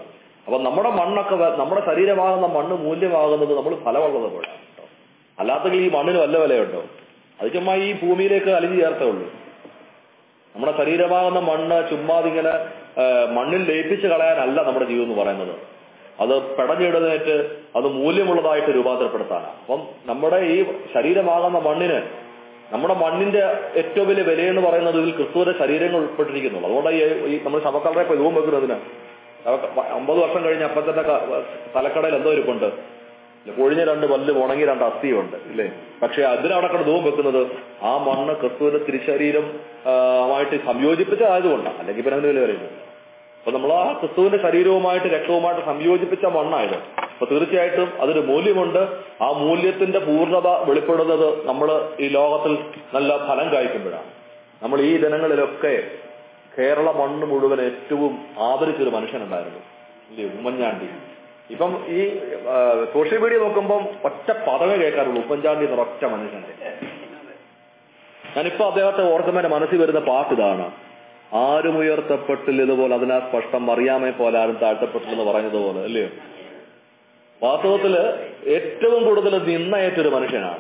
അപ്പൊ നമ്മുടെ മണ്ണൊക്കെ വ- നമ്മുടെ ശരീരമാകുന്ന മണ്ണ് മൂല്യമാകുന്നത് നമ്മൾ ഫലമുള്ളത് പോലെയാണ് കേട്ടോ അല്ലാത്തെങ്കിൽ ഈ മണ്ണിന് വല്ല വിലയുണ്ടോ അത് ചുമ്മാ ഈ ഭൂമിയിലേക്ക് അലിഞ്ഞു ചേർത്തേ ഉള്ളൂ നമ്മുടെ ശരീരമാകുന്ന മണ്ണ് ചുമ്മാതിങ്ങനെ ആ, മണ്ണിൽ ലയിപ്പിച്ച് കളയാനല്ല നമ്മുടെ ജീവിതം എന്ന് പറയുന്നത് അത് പെടഞ്ഞിടുന്നേറ്റ് അത് മൂല്യമുള്ളതായിട്ട് രൂപാന്തരപ്പെടുത്താനാണ് അപ്പം നമ്മുടെ ഈ ശരീരമാകുന്ന മണ്ണിന് നമ്മുടെ മണ്ണിന്റെ ഏറ്റവും വലിയ വിലയെന്ന് പറയുന്നത് ഇതിൽ ക്രിസ്തുവിന്റെ ശരീരങ്ങൾ ഉൾപ്പെട്ടിരിക്കുന്നുള്ളൂ അതുകൊണ്ട് ഈ- ഈ നമ്മൾ ശവക്കടറെ ഇപ്പൊ രൂപം വെക്കുന്നതിന് അമ്പത് വർഷം കഴിഞ്ഞ് അപ്പത്തിന്റെ ക- തലക്കടയിൽ എന്തോ ഇരിപ്പുണ്ട് പൊഴിഞ്ഞ രണ്ട് പല്ല് ഉണങ്ങി രണ്ട് അസ്ഥിയുണ്ട് ഇല്ലേ പക്ഷെ അതിനവിടെ കിടന്ന് ധൂപം വെക്കുന്നത് ആ മണ്ണ് ക്രിസ്തുവിന്റെ തിരുശരീരം ആ, ആയിട്ട് സംയോജിപ്പിച്ചതായതുകൊണ്ടാണ് അല്ലെങ്കിൽ പിന്നെ അതിന് വില വരുന്നത് അപ്പൊ നമ്മൾ ആ ക്രിസ്തുവിന്റെ ശരീരവുമായിട്ട് രക്തവുമായിട്ട് സംയോജിപ്പിച്ച മണ്ണായത് അപ്പൊ തീർച്ചയായിട്ടും അതിന് മൂല്യമുണ്ട് ആ മൂല്യത്തിന്റെ പൂർണ്ണത വെളിപ്പെടുന്നത് നമ്മൾ ഈ ലോകത്തിൽ നല്ല ഫലം കായ്ക്കുമ്പോഴാണ് നമ്മൾ ഈ ദിനങ്ങളിലൊക്കെ കേരള മണ്ണ് മുഴുവൻ ഏറ്റവും ആദരിച്ചൊരു മനുഷ്യനുണ്ടായിരുന്നു ഇല്ലേ ഉമ്മൻചാണ്ടി ഇപ്പം ഈ ആ, സോഷ്യൽ മീഡിയ നോക്കുമ്പം ഒറ്റ പദവേ കേൾക്കാറുള്ളൂ ഉമ്മൻചാണ്ടി എന്ന ഒറ്റ മനുഷ്യന്റെ ഞാനിപ്പോ അദ്ദേഹത്തെ ഓർക്കുമ്പോൾ എന്റെ മനസ്സിൽ വരുന്ന പാട്ട് ഇതാണ് ആരും ഉയർത്തപ്പെട്ടില്ല ഇതുപോലെ അതിനാൽ സ്പഷ്ടം അറിയാമേ പോലെ ആരും താഴ്ത്തപ്പെട്ടില്ലെന്ന് പറഞ്ഞതുപോലെ അല്ലയോ വാസ്തവത്തില് ഏറ്റവും കൂടുതൽ നിന്നയേറ്റൊരു മനുഷ്യനാണ്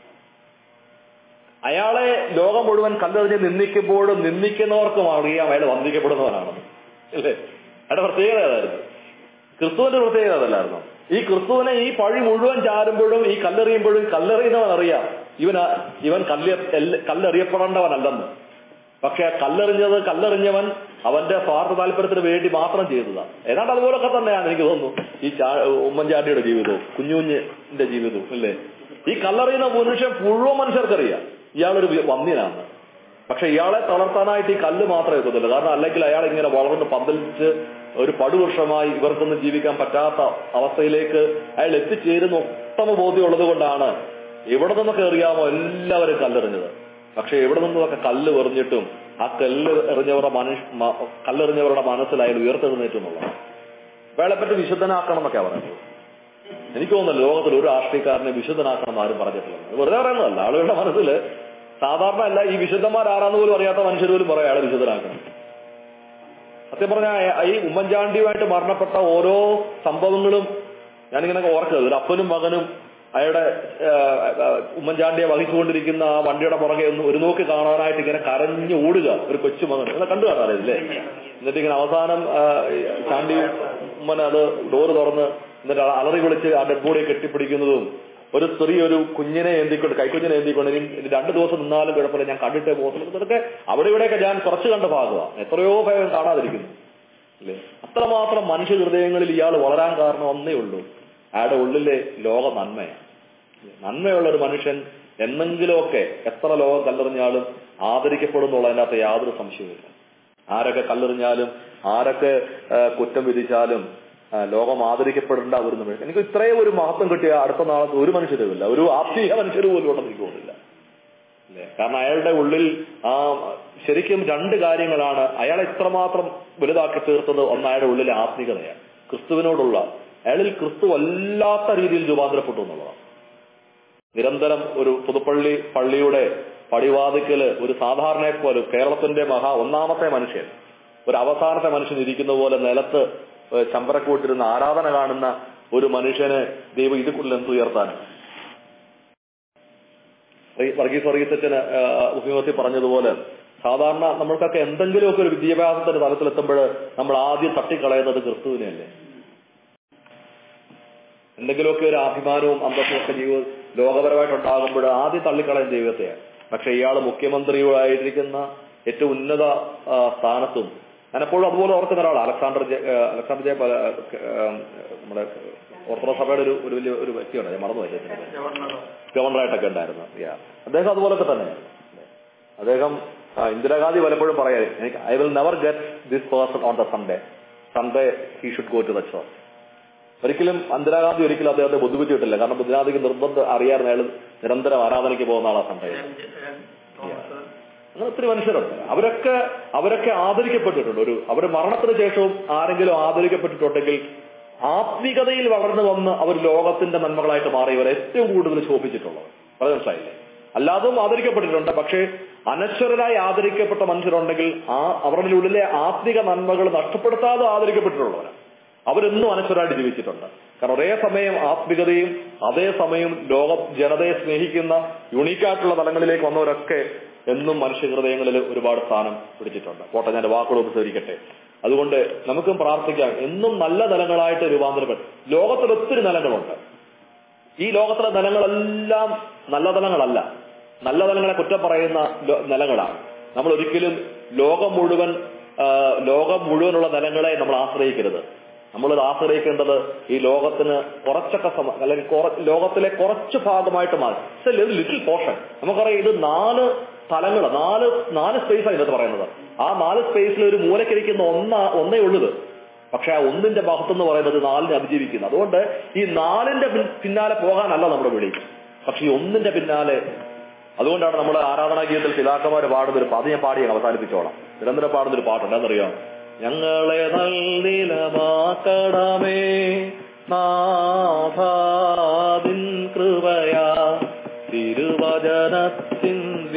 അയാളെ ലോകം മുഴുവൻ കല്ലെറിഞ്ഞ് നിന്ദിക്കുമ്പോഴും നിന്ദിക്കുന്നവർക്കും അറിയാം അയാൾ വന്ദിക്കപ്പെടുന്നവനാണെന്ന് അല്ലേ അയാളുടെ പ്രത്യേകത ഏതായിരുന്നു ക്രിസ്തുവിന്റെ പ്രത്യേകത അതല്ലായിരുന്നു ഈ ക്രിസ്തുവിനെ ഈ പഴി മുഴുവൻ ചാരുമ്പോഴും ഈ കല്ലെറിയുമ്പോഴും കല്ലെറിയുന്നവൻ അറിയാം ഇവൻ ഇവൻ കല്ല് എല്ല- കല്ലെറിയപ്പെടേണ്ടവനല്ലെന്ന് പക്ഷെ ആ കല്ലെറിഞ്ഞത് കല്ലെറിഞ്ഞവൻ അവന്റെ സ്വാർത്ഥ താല്പര്യത്തിന് വേണ്ടി മാത്രം ചെയ്തതാണ് ഏതാണ്ട് അതുപോലൊക്കെ തന്നെയാണ് എനിക്ക് തോന്നുന്നു ഈ ചാ- ഉമ്മൻചാണ്ടിയുടെ ജീവിതവും കുഞ്ഞുഞ്ഞിന്റെ ജീവിതവും അല്ലേ ഈ കല്ലെറിയുന്ന മനുഷ്യൻ മുഴുവൻ മനുഷ്യർക്കറിയാം ഇയാളൊരു വി- വന്ധ്യനാണ് പക്ഷെ ഇയാളെ തളർത്താനായിട്ട് ഈ കല്ല് മാത്രമേ എത്തുന്നില്ല കാരണം അല്ലെങ്കിൽ അയാൾ ഇങ്ങനെ വളർന്ന് പന്തലിച്ച് ഒരു പടുവർഷമായി ഇവർക്കൊന്നും ജീവിക്കാൻ പറ്റാത്ത അവസ്ഥയിലേക്ക് അയാൾ എത്തിച്ചേരുന്ന ഉത്തമ ബോധ്യമുള്ളത് കൊണ്ടാണ് എവിടെ നിന്നൊക്കെ എറിയാമോ എല്ലാവരും കല്ലെറിഞ്ഞത് പക്ഷെ എവിടെ നിന്നൊക്കെ കല്ല് എറിഞ്ഞിട്ടും ആ കല്ല് എറിഞ്ഞവരുടെ മനുഷ്യ മ- കല്ലെറിഞ്ഞവരുടെ മനസ്സിൽ അയാൾ ഉയർത്തെഴുന്നേറ്റു എന്നുള്ളതാണ് അയാളെപ്പറ്റി വിശുദ്ധനാക്കണം എന്നൊക്കെയാ പറയുന്നത് എനിക്ക് തോന്നുന്നില്ല ലോകത്തിൽ ഒരു രാഷ്ട്രീയക്കാരനെ വിശുദ്ധനാക്കണം എന്ന് ആരും പറഞ്ഞിട്ടില്ല വെറുതെ പറയുന്നതല്ല ആളുകളുടെ മനസ്സിൽ സാധാരണ അല്ല ഈ വിശുദ്ധന്മാർ ആരാന്ന് പോലും അറിയാത്ത മനുഷ്യർ പോലും പറയാം അയാളെ വിശുദ്ധനാക്കണം സത്യം പറഞ്ഞാൽ ഈ ഉമ്മൻചാണ്ടിയുമായിട്ട് മരണപ്പെട്ട ഓരോ സംഭവങ്ങളും ഞാനിങ്ങനെ ഓർക്കുന്നത് ഒരു അപ്പനും മകനും അയാളുടെ ആ, ആ, ഉമ്മൻചാണ്ടിയെ വഹിച്ചുകൊണ്ടിരിക്കുന്ന ആ വണ്ടിയുടെ പുറകെ ഒന്ന് ഒരു നോക്ക് കാണാനായിട്ട് ഇങ്ങനെ കരഞ്ഞു ഓടുക ഒരു കൊച്ചു മകൻ ഇങ്ങനെ കണ്ടു കാണാറില്ലേ എന്നിട്ട് ഇങ്ങനെ അവസാനം ആ, ഈ ചാണ്ടി ഉമ്മൻ അത് ഡോറ് തുറന്ന് എന്നിട്ട് അലറി വിളിച്ച് ആ ഡെഡ് ബോഡിയെ കെട്ടിപ്പിടിക്കുന്നതും ഒരു സ്ത്രീ ഒരു കുഞ്ഞിനെ ഏന്തിക്കൊണ്ട് കൈക്കുഞ്ഞിനെ ഏന്തിക്കൊണ്ട് ഇനി ഇനി രണ്ടു ദിവസം നിന്നാലും കുഴപ്പമില്ല ഞാൻ കണ്ടിട്ടേ പോകുന്നു ഇതൊക്കെ അവിടെ ഇവിടെയൊക്കെ ഞാൻ കുറച്ച് കണ്ട ഭാഗമാണ് എത്രയോ ഭയം കാണാതിരിക്കുന്നു അല്ലേ അത്രമാത്രം മനുഷ്യ ഹൃദയങ്ങളിൽ ഇയാൾ വളരാൻ കാരണം ഒന്നേ ഉള്ളൂ അയാളുടെ ഉള്ളിലെ ലോക നന്മയാണ് നന്മയുള്ള ഒരു മനുഷ്യൻ എന്നെങ്കിലുമൊക്കെ എത്ര ലോകം കല്ലെറിഞ്ഞാലും ആദരിക്കപ്പെടുന്നുള്ളതിന്റെ അകത്ത് യാതൊരു സംശയവുമില്ല ആരൊക്കെ കല്ലെറിഞ്ഞാലും ആരൊക്കെ ആ, കുറ്റം വിധിച്ചാലും ആ, ലോകം ആദരിക്കപ്പെടേണ്ട ഒരു നിമിഷം എനിക്ക് ഇത്രയും ഒരു മഹത്വം കിട്ടിയ അടുത്ത നാളത്ത് ഒരു മനുഷ്യരുമില്ല ഒരു ആത്മീയ മനുഷ്യർ പോലും ഉണ്ടെന്ന് എനിക്ക് തോന്നുന്നില്ല അല്ലേ കാരണം അയാളുടെ ഉള്ളിൽ ആ ശരിക്കും രണ്ട് കാര്യങ്ങളാണ് അയാളെ ഇത്രമാത്രം വലുതാക്കി തീർത്തത് ഒന്ന് അയാളുടെ ഉള്ളിലെ ആത്മീകതയാണ് ക്രിസ്തുവിനോടുള്ള അയാളിൽ ക്രിസ്തു വല്ലാത്ത രീതിയിൽ രൂപാന്തരപ്പെട്ടു എന്നുള്ളതാണ് നിരന്തരം ഒരു പുതുപ്പള്ളി പള്ളിയുടെ പടിവാതിക്കല് ഒരു സാധാരണയെ പോലെ കേരളത്തിന്റെ മഹാ ഒന്നാമത്തെ മനുഷ്യൻ ഒരു അവസാനത്തെ മനുഷ്യൻ ഇരിക്കുന്ന പോലെ നിലത്ത് ഏഹ് ചമ്പരക്കൂട്ടിരുന്ന് ആരാധന കാണുന്ന ഒരു മനുഷ്യനെ ദൈവം ഇതുക്കുള്ളിൽ എന്തുയർത്താൻ വർഗീസ് വർഗീസച്ചന് മുഖ്യമന്ത്രി പറഞ്ഞതുപോലെ സാധാരണ നമ്മൾക്കൊക്കെ എന്തെങ്കിലുമൊക്കെ ഒരു വിദ്യാഭ്യാസത്തിന്റെ തലത്തിലെത്തുമ്പോൾ നമ്മൾ ആദ്യം തട്ടിക്കളയുന്നത് ക്രിസ്തുവിനെയല്ലേ എന്തെങ്കിലുമൊക്കെ ഒരു അഭിമാനവും അന്തസ്സും ഒക്കെ ജീവിത ലോകപരമായിട്ടുണ്ടാകുമ്പോൾ ആദ്യം തള്ളിക്കളയും ദൈവത്തെയാണ് പക്ഷെ ഇയാൾ മുഖ്യമന്ത്രിയായിരിക്കുന്ന ഏറ്റവും ഉന്നത ആ, സ്ഥാനത്തും ഞാൻ എപ്പോഴും അതുപോലെ ഓർക്കുന്ന ഒരാളാണ് അലക്സാണ്ടർ ജെ ആ, അലക്സാണ്ടർ ജെ പല, ആ, നമ്മുടെ ഓർത്തഡോക്സ് സഭയുടെ ഒരു ഒരു വലിയ ഒരു വ്യക്തിയാണ് ഞാൻ മറന്നു അദ്ദേഹത്തിന് ഗവർണറായിട്ടൊക്കെ ഉണ്ടായിരുന്നു Yeah. അദ്ദേഹം അതുപോലൊക്കെ തന്നെയാണ് അദ്ദേഹം ആ, ഇന്ദിരാഗാന്ധി പലപ്പോഴും പറയാം എനിക്ക് I will never get this person on the Sunday Sunday he should go to the church ഒരിക്കലും ഇന്ദിരാഗാന്ധി ഒരിക്കലും അദ്ദേഹത്തെ ബുദ്ധിമുട്ടിയിട്ടില്ല കാരണം ബുദ്ധിനാഥിക്ക് നിർബന്ധം അറിയാറുണ്ട് അയാൾ നിരന്തരം ആരാധനയ്ക്ക് പോകുന്ന ആളാ സൺഡേ അങ്ങനെ ഒത്തിരി മനുഷ്യരുണ്ട് അവരൊക്കെ അവരൊക്കെ ആദരിക്കപ്പെട്ടിട്ടുണ്ട് ഒരു അവരുടെ മരണത്തിന് ശേഷവും ആരെങ്കിലും ആദരിക്കപ്പെട്ടിട്ടുണ്ടെങ്കിൽ ആത്മീകതയിൽ വളർന്നു വന്ന് അവർ ലോകത്തിന്റെ നന്മകളായിട്ട് മാറിയവർ ഏറ്റവും കൂടുതൽ ശോഭിച്ചിട്ടുള്ളത് വളരെ മനസ്സിലായില്ലേ അല്ലാതും ആദരിക്കപ്പെട്ടിട്ടുണ്ട് പക്ഷേ അനശ്വരരായി ആദരിക്കപ്പെട്ട മനുഷ്യരുണ്ടെങ്കിൽ ആ അവരുടെ ഉള്ളിലെ ആത്മിക നന്മകൾ നഷ്ടപ്പെടുത്താതെ ആദരിക്കപ്പെട്ടിട്ടുള്ളവരാണ് അവരെന്നും അനശ്വരായിട്ട് ജീവിച്ചിട്ടുണ്ട് കാരണം ഒരേ സമയം ആത്മികതയും അതേ സമയം ലോക ജനതയെ സ്നേഹിക്കുന്ന യുണീക്കായിട്ടുള്ള തലങ്ങളിലേക്ക് വന്നവരൊക്കെ എന്നും മനുഷ്യ ഹൃദയങ്ങളിൽ ഒരുപാട് സ്ഥാനം പിടിച്ചിട്ടുണ്ട് പോട്ടെ ഞാൻ വാക്കുകൾ ഉപസരിക്കട്ടെ അതുകൊണ്ട് നമുക്കും പ്രാർത്ഥിക്കാം എന്നും നല്ല തലങ്ങളായിട്ട് രൂപാന്തരപ്പെട്ടു ലോകത്തിൽ ഒത്തിരി നിലങ്ങളുണ്ട് ഈ ലോകത്തിലെ നിലങ്ങളെല്ലാം നല്ല തലങ്ങളല്ല നല്ല തലങ്ങളെ കുറ്റം പറയുന്ന ലോ- നിലങ്ങളാണ് നമ്മൾ ഒരിക്കലും ലോകം മുഴുവൻ ആ, ലോകം മുഴുവനുള്ള നിലങ്ങളെ നമ്മൾ ആശ്രയിക്കരുത് നമ്മൾ ആശ്രയിക്കേണ്ടത് ഈ ലോകത്തിന് കുറച്ചൊക്കെ സമ അല്ലെങ്കിൽ കുറ- ലോകത്തിലെ കുറച്ച് ഭാഗമായിട്ട് മാറി ലിറ്റിൽ പോർഷൻ നമുക്കറിയാം ഇത് നാല് സ്ഥലങ്ങൾ നാല് നാല് സ്പേസ് ആണ് ഇതിനകത്ത് പറയുന്നത് ആ നാല് സ്പേസിൽ ഒരു മൂലക്കരിക്കുന്ന ഒന്ന ഒന്നേ ഉള്ളത് പക്ഷെ ആ ഒന്നിന്റെ മഹത്വം എന്ന് പറയുന്നത് നാലിനെ അതിജീവിക്കുന്നു അതുകൊണ്ട് ഈ നാലിന്റെ പിൻ- പിന്നാലെ പോകാനല്ല നമ്മുടെ വിളി പക്ഷെ ഈ ഒന്നിന്റെ പിന്നാലെ അതുകൊണ്ടാണ് നമ്മുടെ ആരാധനാ ഗീതത്തിൽ പിതാക്കന്മാര് പാടുന്ന ഒരു പാട്ട് ഞാൻ പാടി അങ്ങ് അവസാനിപ്പിച്ചോളാം നിരന്തരം പാടുന്ന ഒരു പാട്ടുണ്ട് എന്നറിയാം ഞങ്ങളെ നൽനിലമാക്കണമേ നാഥാദിൻ കൃപയാ തിരുവചനത്തിൻ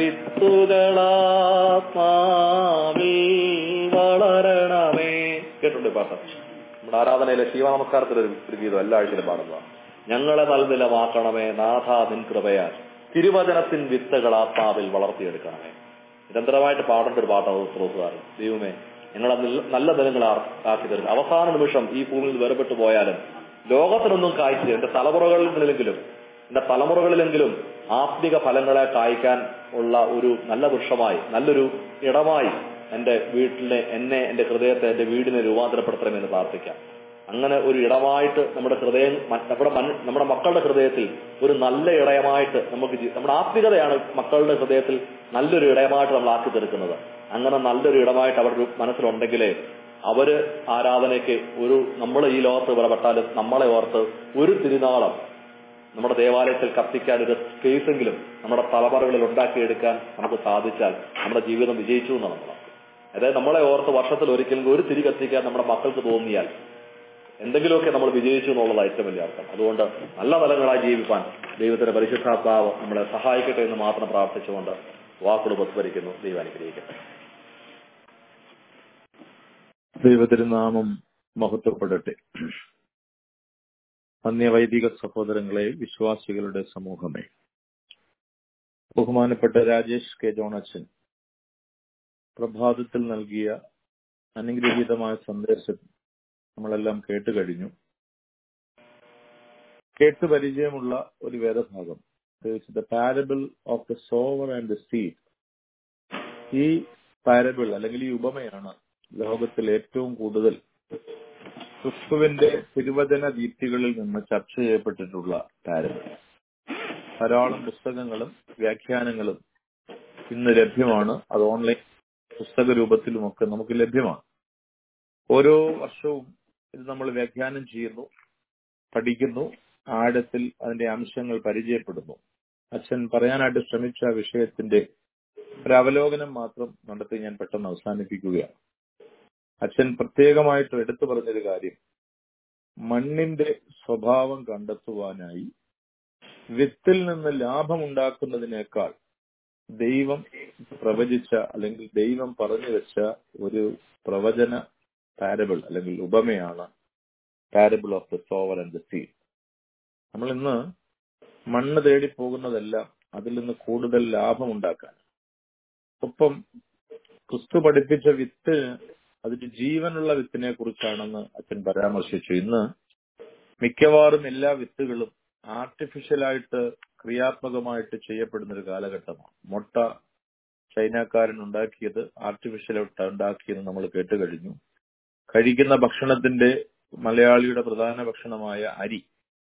വിത്തുകളാത്മാവിൽ വളരണമേ കേട്ടുണ്ട് ഈ പാട്ട് നമ്മുടെ ആരാധനയിലെ ശിവ നമസ്കാരത്തിൽ ഒരു ഒരു ഗീതം എല്ലാ ആഴ്ചയിലും പാടുന്നതാണ് ഞങ്ങളെ നൽനിലമാക്കണമേ നാഥ നിൻ കൃപയാൽ തിരുവചനത്തിൻ വിത്തുകൾ ആത്മാവിൽ വളർത്തിയെടുക്കണമേ നിരന്തരമായിട്ട് പാടേണ്ട ഒരു പാട്ടാണ് ക്രോസുകാരൻ ദൈവമേ ഞങ്ങളെ നല്ല- നല്ല ദിനങ്ങൾ ആക്കി തരുന്നു അവസാന നിമിഷം ഈ ഭൂമിയിൽ വേർപെട്ടു പോയാലും ലോകത്തിനൊന്നും കായ്ച്ചു എന്റെ തലമുറകളിലെങ്കിലും എന്റെ തലമുറകളിലെങ്കിലും ആത്മിക ഫലങ്ങളെ കായ്ക്കാൻ ഉള്ള ഒരു നല്ല വൃക്ഷമായി നല്ലൊരു ഇടമായി എന്റെ വീട്ടിലെ എന്നെ എന്റെ ഹൃദയത്തെ എന്റെ വീടിനെ രൂപാന്തരപ്പെടുത്തണമെന്ന് പ്രാർത്ഥിക്കാം അങ്ങനെ ഒരു ഇടമായിട്ട് നമ്മുടെ ഹൃദയം മ- നമ്മുടെ മൻ- നമ്മുടെ മക്കളുടെ ഹൃദയത്തിൽ ഒരു നല്ല ഇടയമായിട്ട് നമുക്ക് ജീ- നമ്മുടെ ആത്മികതയാണ് മക്കളുടെ ഹൃദയത്തിൽ നല്ലൊരു ഇടയമായിട്ട് നമ്മൾ ആക്കി തീർക്കുന്നത് അങ്ങനെ നല്ലൊരു ഇടമായിട്ട് അവരുടെ മനസ്സിലുണ്ടെങ്കിലേ അവര് ആരാധനയ്ക്ക് ഒരു നമ്മൾ ഈ ലോകത്ത് വിടപെട്ടാലും നമ്മളെ ഓർത്ത് ഒരു തിരുനാളം നമ്മുടെ ദേവാലയത്തിൽ കത്തിക്കാൻ ഒരു സ്പേസെങ്കിലും നമ്മുടെ തലമുറകളിൽ ഉണ്ടാക്കിയെടുക്കാൻ നമുക്ക് സാധിച്ചാൽ നമ്മുടെ ജീവിതം വിജയിച്ചു എന്നാണ് നമ്മൾ അതായത് നമ്മളെ ഓർത്ത് വർഷത്തിൽ ഒരിക്കലും ഒരു തിരി കത്തിക്കാൻ നമ്മുടെ മക്കൾക്ക് തോന്നിയാൽ എന്തെങ്കിലുമൊക്കെ നമ്മൾ വിജയിച്ചു എന്നുള്ളത് ഏറ്റവും വലിയ അർത്ഥം അതുകൊണ്ട് നല്ല തലങ്ങളായി ജീവിപ്പാൻ ദൈവത്തിന്റെ പരിശുദ്ധാത്മാവ് നമ്മളെ സഹായിക്കട്ടെ എന്ന് മാത്രം പ്രാർത്ഥിച്ചുകൊണ്ട് വാക്കുകൾ ഉപസ്മരിക്കുന്നു ദൈവം അനുഗ്രഹിക്കട്ടെ ദൈവതിരുനാമം മഹത്വപ്പെടട്ടെ അന്യവൈദിക സഹോദരങ്ങളെ വിശ്വാസികളുടെ സമൂഹമേ ബഹുമാനപ്പെട്ട രാജേഷ് കെ ജോണച്ചൻ പ്രഭാതത്തിൽ നൽകിയ അനുഗ്രഹീതമായ സന്ദേശം നമ്മളെല്ലാം കേട്ട് കഴിഞ്ഞു കേട്ട് പരിചയമുള്ള ഒരു വേദഭാഗം the parable of the sower and the seed ഈ പാരബിൾ അല്ലെങ്കിൽ ഈ ഉപമയാണ് ലോകത്തിൽ ഏറ്റവും കൂടുതൽ ക്രിസ്തുവിന്റെ തിരുവചന ദീപ്തികളിൽ നിന്ന് ചർച്ച ചെയ്യപ്പെട്ടിട്ടുള്ള പാരബിൾ ധാരാളം പുസ്തകങ്ങളും വ്യാഖ്യാനങ്ങളും ഇന്ന് ലഭ്യമാണ് അത് ഓൺലൈൻ പുസ്തക രൂപത്തിലുമൊക്കെ നമുക്ക് ലഭ്യമാണ് ഓരോ വർഷവും ഇത് നമ്മൾ വ്യാഖ്യാനം ചെയ്യുന്നു പഠിക്കുന്നു ആഴത്തിൽ അതിന്റെ അംശങ്ങൾ പരിചയപ്പെടുന്നു അച്ഛൻ പറയാനായിട്ട് ശ്രമിച്ച വിഷയത്തിന്റെ ഒരു അവലോകനം മാത്രം നടത്തി ഞാൻ പെട്ടെന്ന് അവസാനിപ്പിക്കുകയാണ് അച്ഛൻ പ്രത്യേകമായിട്ട് എടുത്തു പറഞ്ഞൊരു കാര്യം മണ്ണിന്റെ സ്വഭാവം കണ്ടെത്തുവാനായി വിത്തിൽ നിന്ന് ലാഭമുണ്ടാക്കുന്നതിനേക്കാൾ ദൈവം പ്രവചിച്ച അല്ലെങ്കിൽ ദൈവം പറഞ്ഞു വെച്ച ഒരു പ്രവചന പാരബിൾ അല്ലെങ്കിൽ ഉപമയാണ് parable of the sower and the seed നമ്മൾ ഇന്ന് മണ്ണ് തേടി പോകുന്നതെല്ലാം അതിൽ നിന്ന് കൂടുതൽ ലാഭം ഉണ്ടാക്കാൻ ഒപ്പം ക്രിസ്തു പഠിപ്പിച്ച വിത്ത് അതിന് ജീവനുള്ള വിത്തിനെ കുറിച്ചാണെന്ന് അച്ഛൻ പരാമർശിച്ചു ഇന്ന് മിക്കവാറും എല്ലാ വിത്തുകളും ആർട്ടിഫിഷ്യലായിട്ട് ക്രിയാത്മകമായിട്ട് ചെയ്യപ്പെടുന്ന ഒരു കാലഘട്ടമാണ് മുട്ട ചൈനക്കാരൻ ഉണ്ടാക്കിയത് ആർട്ടിഫിഷ്യലായിട്ട് ഉണ്ടാക്കിയെന്ന് നമ്മൾ കേട്ട് കഴിഞ്ഞു കഴിക്കുന്ന ഭക്ഷണത്തിന്റെ മലയാളിയുടെ പ്രധാന ഭക്ഷണമായ അരി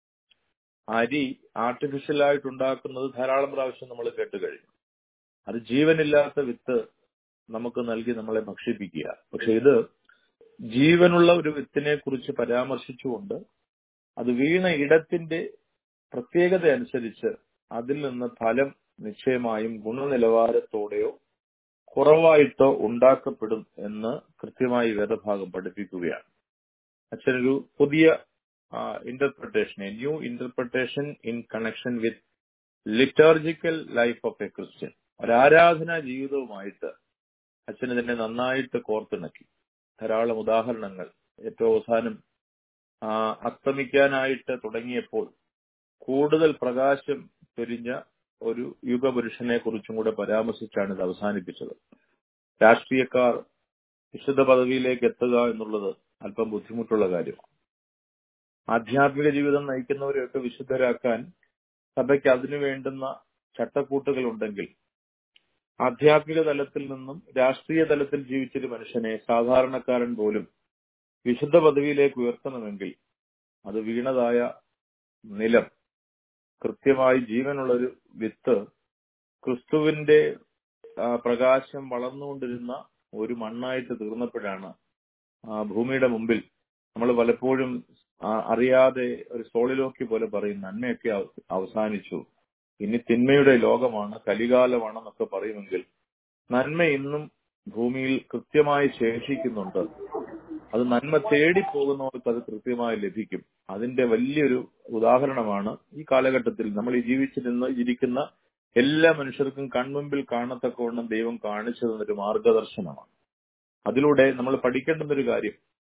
അരി ആർട്ടിഫിഷ്യലായിട്ട് ഉണ്ടാക്കുന്നത് ധാരാളം പ്രാവശ്യം നമ്മൾ കേട്ട് കഴിഞ്ഞു അത് ജീവനില്ലാത്ത വിത്ത് നമുക്ക് നൽകി നമ്മളെ ഭക്ഷിപ്പിക്കുക പക്ഷെ ഇത് ജീവനുള്ള ഒരു വിത്തിനെ കുറിച്ച് പരാമർശിച്ചുകൊണ്ട് അത് വീണ ഇടത്തിന്റെ പ്രത്യേകത അനുസരിച്ച് അതിൽ നിന്ന് ഫലം നിശ്ചയമായും ഗുണനിലവാരത്തോടെയോ കുറവായിട്ടോ ഉണ്ടാക്കപ്പെടും എന്ന് കൃത്യമായി വേദഭാഗം പഠിപ്പിക്കുകയാണ് അച്ഛനൊരു പുതിയ interpretation a new interpretation in connection with liturgical life of a Christian ഒരു ആരാധനാ ജീവിതവുമായിട്ട് അച്ഛന് തന്നെ നന്നായിട്ട് കോർത്തിണക്കി ധാരാളം ഉദാഹരണങ്ങൾ ഏറ്റവും അവസാനം ആ, അസ്തമിക്കാനായിട്ട് തുടങ്ങിയപ്പോൾ കൂടുതൽ പ്രകാശം ചൊരിഞ്ഞ ഒരു യുഗപുരുഷനെ കുറിച്ചും കൂടെ പരാമർശിച്ചാണ് ഇത് അവസാനിപ്പിച്ചത് രാഷ്ട്രീയക്കാർ വിശുദ്ധ പദവിയിലേക്ക് എത്തുക എന്നുള്ളത് അല്പം ബുദ്ധിമുട്ടുള്ള കാര്യമാണ് ആധ്യാത്മിക ജീവിതം നയിക്കുന്നവരെയൊക്കെ വിശുദ്ധരാക്കാൻ സഭയ്ക്ക് അതിനു വേണ്ടുന്ന ചട്ടക്കൂട്ടുകൾ ഉണ്ടെങ്കിൽ ആധ്യാത്മിക തലത്തിൽ നിന്നും രാഷ്ട്രീയ തലത്തിൽ ജീവിച്ചൊരു മനുഷ്യനെ സാധാരണക്കാരൻ പോലും വിശുദ്ധ പദവിയിലേക്ക് ഉയർത്തണമെങ്കിൽ അത് വീണതായ നിലം കൃത്യമായി ജീവനുള്ളൊരു വിത്ത് ക്രിസ്തുവിന്റെ ആ, പ്രകാശം വളർന്നുകൊണ്ടിരുന്ന ഒരു മണ്ണായിട്ട് തീർന്നപ്പോഴാണ് ആ, ഭൂമിയുടെ മുമ്പിൽ നമ്മൾ പലപ്പോഴും ആ, അറിയാതെ ഒരു സോളിലോക്കി പോലെ പറയും നന്മയൊക്കെ അവ- അവസാനിച്ചു ഇനി തിന്മയുടെ ലോകമാണ് കലികാലമാണെന്നൊക്കെ പറയുമെങ്കിൽ നന്മ ഇന്നും ഭൂമിയിൽ കൃത്യമായി ശേഷിക്കുന്നുണ്ട് അത് നന്മ തേടി പോകുന്നവർക്ക് അത് കൃത്യമായി ലഭിക്കും അതിന്റെ വലിയൊരു ഉദാഹരണമാണ് ഈ കാലഘട്ടത്തിൽ നമ്മൾ ഈ ജീവിച്ചിരുന്ന് ഇരിക്കുന്ന എല്ലാ മനുഷ്യർക്കും കൺമുമ്പിൽ കാണത്തക്കവണ്ണം ദൈവം കാണിച്ചു തന്നൊരു മാർഗദർശനമാണ് അതിലൂടെ നമ്മൾ പഠിക്കേണ്ടുന്ന ഒരു കാര്യം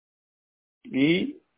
ഈ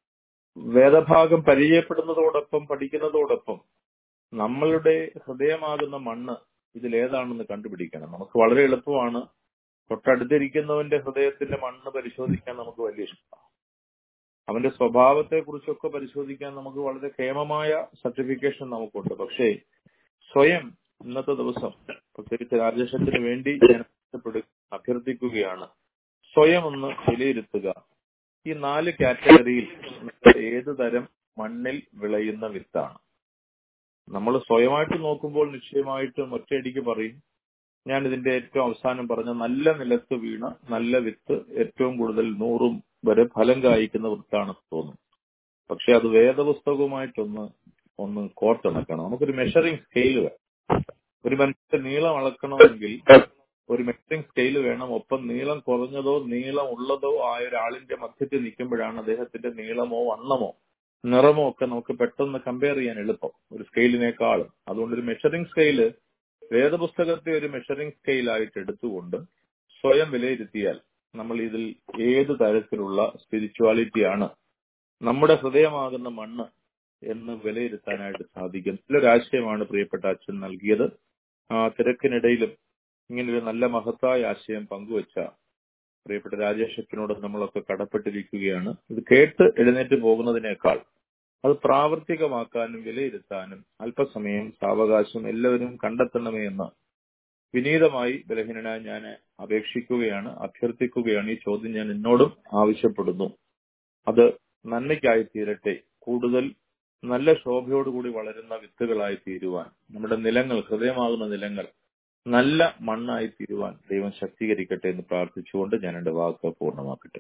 വേദഭാഗം പരിചയപ്പെടുന്നതോടൊപ്പം പഠിക്കുന്നതോടൊപ്പം നമ്മളുടെ ഹൃദയമാകുന്ന മണ്ണ് ഇതിലേതാണെന്ന് കണ്ടുപിടിക്കണം നമുക്ക് വളരെ എളുപ്പമാണ് തൊട്ടടുത്തിരിക്കുന്നവന്റെ ഹൃദയത്തിന്റെ മണ്ണ് പരിശോധിക്കാൻ നമുക്ക് വലിയ ഇഷ്ടമാണ് അവന്റെ സ്വഭാവത്തെ കുറിച്ചൊക്കെ പരിശോധിക്കാൻ നമുക്ക് വളരെ ക്ഷേമമായ സർട്ടിഫിക്കേഷൻ നമുക്കുണ്ട് പക്ഷേ സ്വയം ഇന്നത്തെ ദിവസം പ്രത്യേകിച്ച് രാജേഷത്തിന് വേണ്ടി ഞാൻ ആവശ്യപ്പെടുക അഭ്യർത്ഥിക്കുകയാണ് സ്വയം ഒന്ന് വിലയിരുത്തുക ഈ നാല് കാറ്റഗറിയിൽ ഏത് തരം മണ്ണിൽ വിളയുന്ന വിത്താണ് നമ്മൾ സ്വയമായിട്ട് നോക്കുമ്പോൾ നിശ്ചയമായിട്ടും ഒറ്റയടിക്ക് പറയും ഞാൻ ഇതിന്റെ ഏറ്റവും അവസാനം പറഞ്ഞ നല്ല നിലത്ത് വീണ നല്ല വിത്ത് ഏറ്റവും കൂടുതൽ നൂറും വരെ ഫലം കായ്ക്കുന്ന വിത്താണെന്ന് തോന്നും പക്ഷെ അത് വേദപുസ്തകവുമായിട്ടൊന്ന് ഒന്ന് കോർത്തിണക്കണം നമുക്കൊരു മെഷറിംഗ് സ്കെയിൽ വേണം ഒരു മനുഷ്യന്റെ നീളം അളക്കണമെങ്കിൽ ഒരു മെഷറിംഗ് സ്കെയിൽ വേണം ഒപ്പം നീളം കുറഞ്ഞതോ നീളം ഉള്ളതോ ആയ ഒരാളിന്റെ മധ്യത്തിൽ നിൽക്കുമ്പോഴാണ് അദ്ദേഹത്തിന്റെ നീളമോ വണ്ണമോ നിറമോ ഒക്കെ നമുക്ക് പെട്ടെന്ന് കമ്പയർ ചെയ്യാൻ എളുപ്പം ഒരു സ്കെയിലിനേക്കാളും അതുകൊണ്ട് ഒരു മെഷറിംഗ് സ്കെയില് വേദപുസ്തകത്തെ ഒരു മെഷറിംഗ് സ്കെയിലായിട്ട് എടുത്തുകൊണ്ട് സ്വയം വിലയിരുത്തിയാൽ നമ്മൾ ഇതിൽ ഏത് തരത്തിലുള്ള സ്പിരിച്വാലിറ്റിയാണ് നമ്മുടെ ഹൃദയമാകുന്ന മണ്ണ് എന്ന് വിലയിരുത്താനായിട്ട് സാധിക്കും നല്ലൊരു ആശയമാണ് പ്രിയപ്പെട്ട അച്ഛൻ നൽകിയത് ആ തിരക്കിനിടയിലും ഇങ്ങനൊരു നല്ല മഹത്തായ ആശയം പങ്കുവച്ച പ്രിയപ്പെട്ട രാജേഷ് അച്ഛനോട് നമ്മളൊക്കെ കടപ്പെട്ടിരിക്കുകയാണ് ഇത് കേട്ട് എഴുന്നേറ്റ് പോകുന്നതിനേക്കാൾ അത് പ്രാവർത്തികമാക്കാനും വിലയിരുത്താനും അല്പസമയം സാവകാശം എല്ലാവരും കണ്ടെത്തണമേ എന്ന് വിനീതമായി ബലഹീനനായി ഞാൻ അപേക്ഷിക്കുകയാണ് അഭ്യർത്ഥിക്കുകയാണ് ഈ ചോദ്യം ഞാൻ എന്നോടും ആവശ്യപ്പെടുന്നു അത് നന്മയ്ക്കായി തീരട്ടെ കൂടുതൽ നല്ല ശോഭയോടുകൂടി വളരുന്ന വിത്തുകളായി തീരുവാൻ നമ്മുടെ നിലങ്ങൾ ഹൃദയമാകുന്ന നിലങ്ങൾ നല്ല മണ്ണായി തീരുവാൻ ദൈവം ശക്തീകരിക്കട്ടെ എന്ന് പ്രാർത്ഥിച്ചുകൊണ്ട് ഞാൻ എന്റെ വാക്ക് പൂർണ്ണമാക്കട്ടെ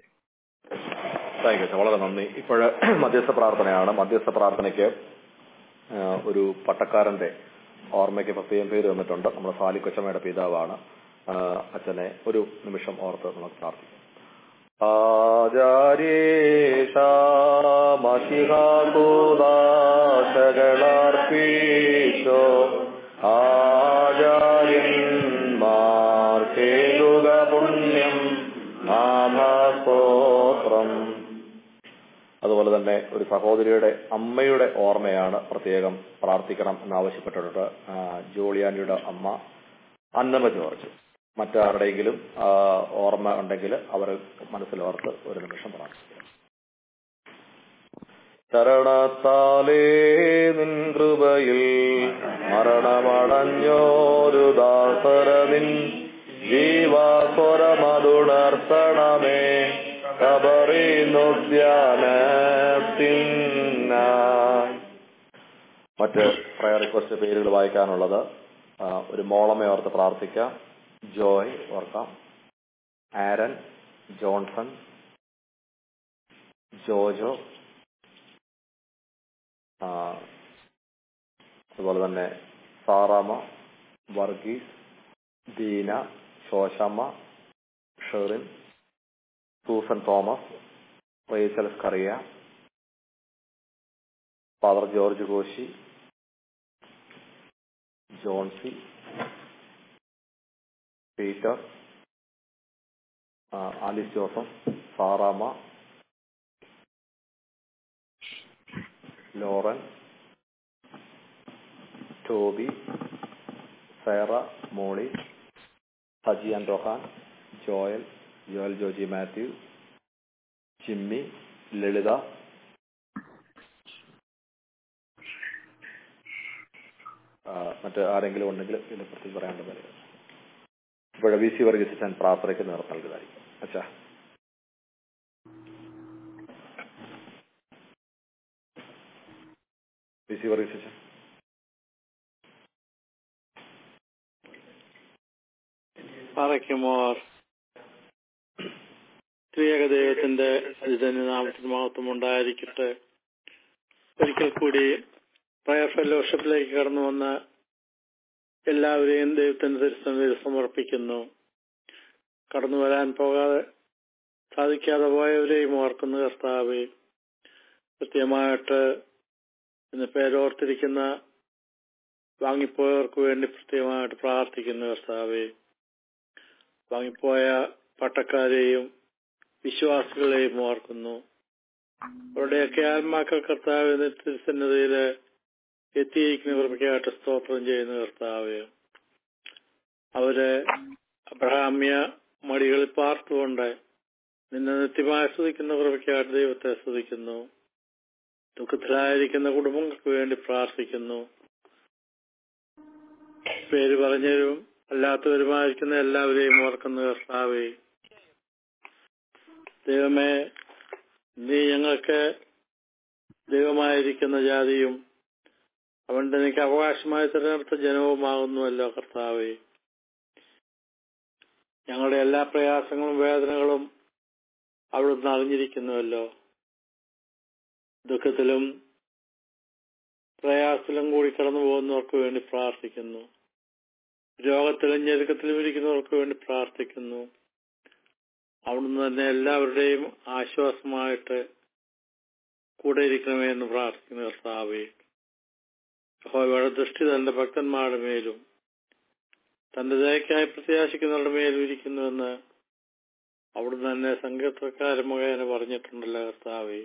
താങ്ക് യു വളരെ നന്ദി ഇപ്പോഴ് മധ്യസ്ഥ പ്രാർത്ഥനയാണ് മധ്യസ്ഥ പ്രാർത്ഥനയ്ക്ക് ആ, ഒരു പട്ടക്കാരന്റെ ഓർമ്മയ്ക്ക് പ്രത്യേകം പേര് തന്നിട്ടുണ്ട് നമ്മുടെ സാലി കൊച്ചമ്മയുടെ പിതാവാണ് ആ, അച്ഛനെ ഒരു നിമിഷം ഓർത്ത് നമുക്ക് പ്രാർത്ഥിക്കാം ആചാര്യേഷാമശിഹാകൂദാശകളർപ്പീശോ ആചാര്യന്മാർക്കേതുക പുണ്യം നാമസ്തോത്രം അതുപോലെ തന്നെ ഒരു സഹോദരിയുടെ അമ്മയുടെ ഓർമ്മയാണ് പ്രത്യേകം പ്രാർത്ഥിക്കണം എന്നാവശ്യപ്പെട്ടിട്ടുണ്ട് ആ, ജോളിയാനിയുടെ അമ്മ അന്നമ്മ ജോർജ് മറ്റാരുടെയെങ്കിലും ആ, ഓർമ്മ ഉണ്ടെങ്കിൽ അവർ മനസ്സിലോർത്ത് ഒരു നിമിഷം പ്രാർത്ഥിക്കാം ശരണത്താലേ നിൻ കൃപയിൽ മരണമടഞ്ഞോരു ദാസരനിൻ ജീവാസ്വരമതുണർത്തണമേ കബറിനുദ്യാനത്തിനായി മറ്റ് പ്രയർ റിക്വസ്റ്റ് പേരുകൾ വായിക്കാനുള്ളത് ആ, ഒരു മോളമെ ഓർത്ത് പ്രാർത്ഥിക്കാം ജോയ് ഓർക്കാം ആരൻ ജോൺസൺ ജോജോ ആ, അതുപോലെ തന്നെ സാറാമ വർഗീസ് ദീന ശോശമ്മ ഷെറിൻ സൂസൻ തോമസ് റേച്ചൽ സ്കറിയ ഫാദർ ജോർജ് കോശി ജോൺസി പീറ്റർ ആ, ആലിസ് ജോസഫ് സാറാമ്മ ലോറൻ ടോബി സൈറ മോളി സജി ആൻഡ് റൊഹാൻ ജോയൽ ജോയൽ ജോജി മാത്യു ജിമ്മി ലളിത ആ, മറ്റ് ആരെങ്കിലും ഉണ്ടെങ്കിൽ ഇതിനെ പ്രത്യേകിച്ച് പറയാനുള്ള കാര്യം ഇപ്പോൾ വി സി വർഗീസ് ഞാൻ പ്രാർത്ഥനയ്ക്ക് നേതൃത്വം നൽകുന്നതായിരിക്കും അച്ഛാ വി സി വർഗീസ് അച്ഛൻ പാറയ്ക്കുമോർ ത്രിയേക ദൈവത്തിന്റെ അതിന്റെ നാമത്തിന് മഹത്വം ഉണ്ടായിരിക്കട്ടെ ഒരിക്കൽ കൂടി പ്രയർ ഫെലോഷിപ്പിലേക്ക് കടന്നു വന്ന എല്ലാവരെയും ദൈവത്തിന്റെ തിരുസന്നിധിയിൽ സമർപ്പിക്കുന്നു കടന്നു വരാൻ പോകാതെ സാധിക്കാതെ പോയവരെയും ഓർക്കുന്ന കർത്താവെ കൃത്യമായിട്ട് ഇന്ന് പേരോർത്തിരിക്കുന്ന വാങ്ങിപ്പോയവർക്ക് വേണ്ടി പ്രത്യേകമായിട്ട് പ്രാർത്ഥിക്കുന്ന കർത്താവെ വാങ്ങിപ്പോയ പട്ടക്കാരെയും വിശ്വാസികളെയും ഓർക്കുന്നു അവരുടെയൊക്കെ ആത്മാക്കൾ കർത്താവിന്റെ തിരുസന്നതയില് എത്തിയിരിക്കുന്ന കൃപയ്ക്കായിട്ട് സ്തോത്രം ചെയ്യുന്ന കർത്താവ് അവര് അബ്രഹാമ്യ മടികളിൽ പാർത്തുകൊണ്ട് നിന്നെ നിത്യമായി സ്തുതിക്കുന്ന കൃപയ്ക്കായിട്ട് ദൈവത്തെ സ്തുതിക്കുന്നു ദുഃഖത്തിലായിരിക്കുന്ന കുടുംബങ്ങൾക്ക് വേണ്ടി പ്രാർത്ഥിക്കുന്നു പേര് പറഞ്ഞവരും അല്ലാത്തവരുമായിരിക്കുന്ന എല്ലാവരെയും ഓർക്കുന്ന കർത്താവേ ദൈവമേ നീ ഞങ്ങൾക്ക് ദൈവമായിരിക്കുന്ന ജാതിയും അവന്റെ നിനക്ക് അവകാശമായി തിരഞ്ഞെടുത്ത ജനവുമാകുന്നുവല്ലോ കർത്താവേ ഞങ്ങളുടെ എല്ലാ പ്രയാസങ്ങളും വേദനകളും അവിടുന്ന് അറിഞ്ഞിരിക്കുന്നുവല്ലോ ദുഃഖത്തിലും പ്രയാസത്തിലും കൂടി കടന്നു പോകുന്നവർക്ക് വേണ്ടി പ്രാർത്ഥിക്കുന്നു രോഗത്തിലും ഞെരുക്കത്തിലും ഇരിക്കുന്നവർക്ക് വേണ്ടി പ്രാർത്ഥിക്കുന്നു അവിടുന്ന് തന്നെ എല്ലാവരുടെയും ആശ്വാസമായിട്ട് കൂടെ ഇരിക്കണമേ എന്ന് പ്രാർത്ഥിക്കുന്ന കർത്താവേ യഹോവയുടെ ദൃഷ്ടി തന്റെ ഭക്തന്മാരുടെ മേലും തന്റെ ദയക്കായി പ്രത്യാശിക്കുന്നവരുടെ മേലും ഇരിക്കുന്നുവെന്ന് അവിടുന്ന് തന്നെ സങ്കീർത്തക്കാരൻ മുഖേന പറഞ്ഞിട്ടുണ്ടല്ലോ കർത്താവേ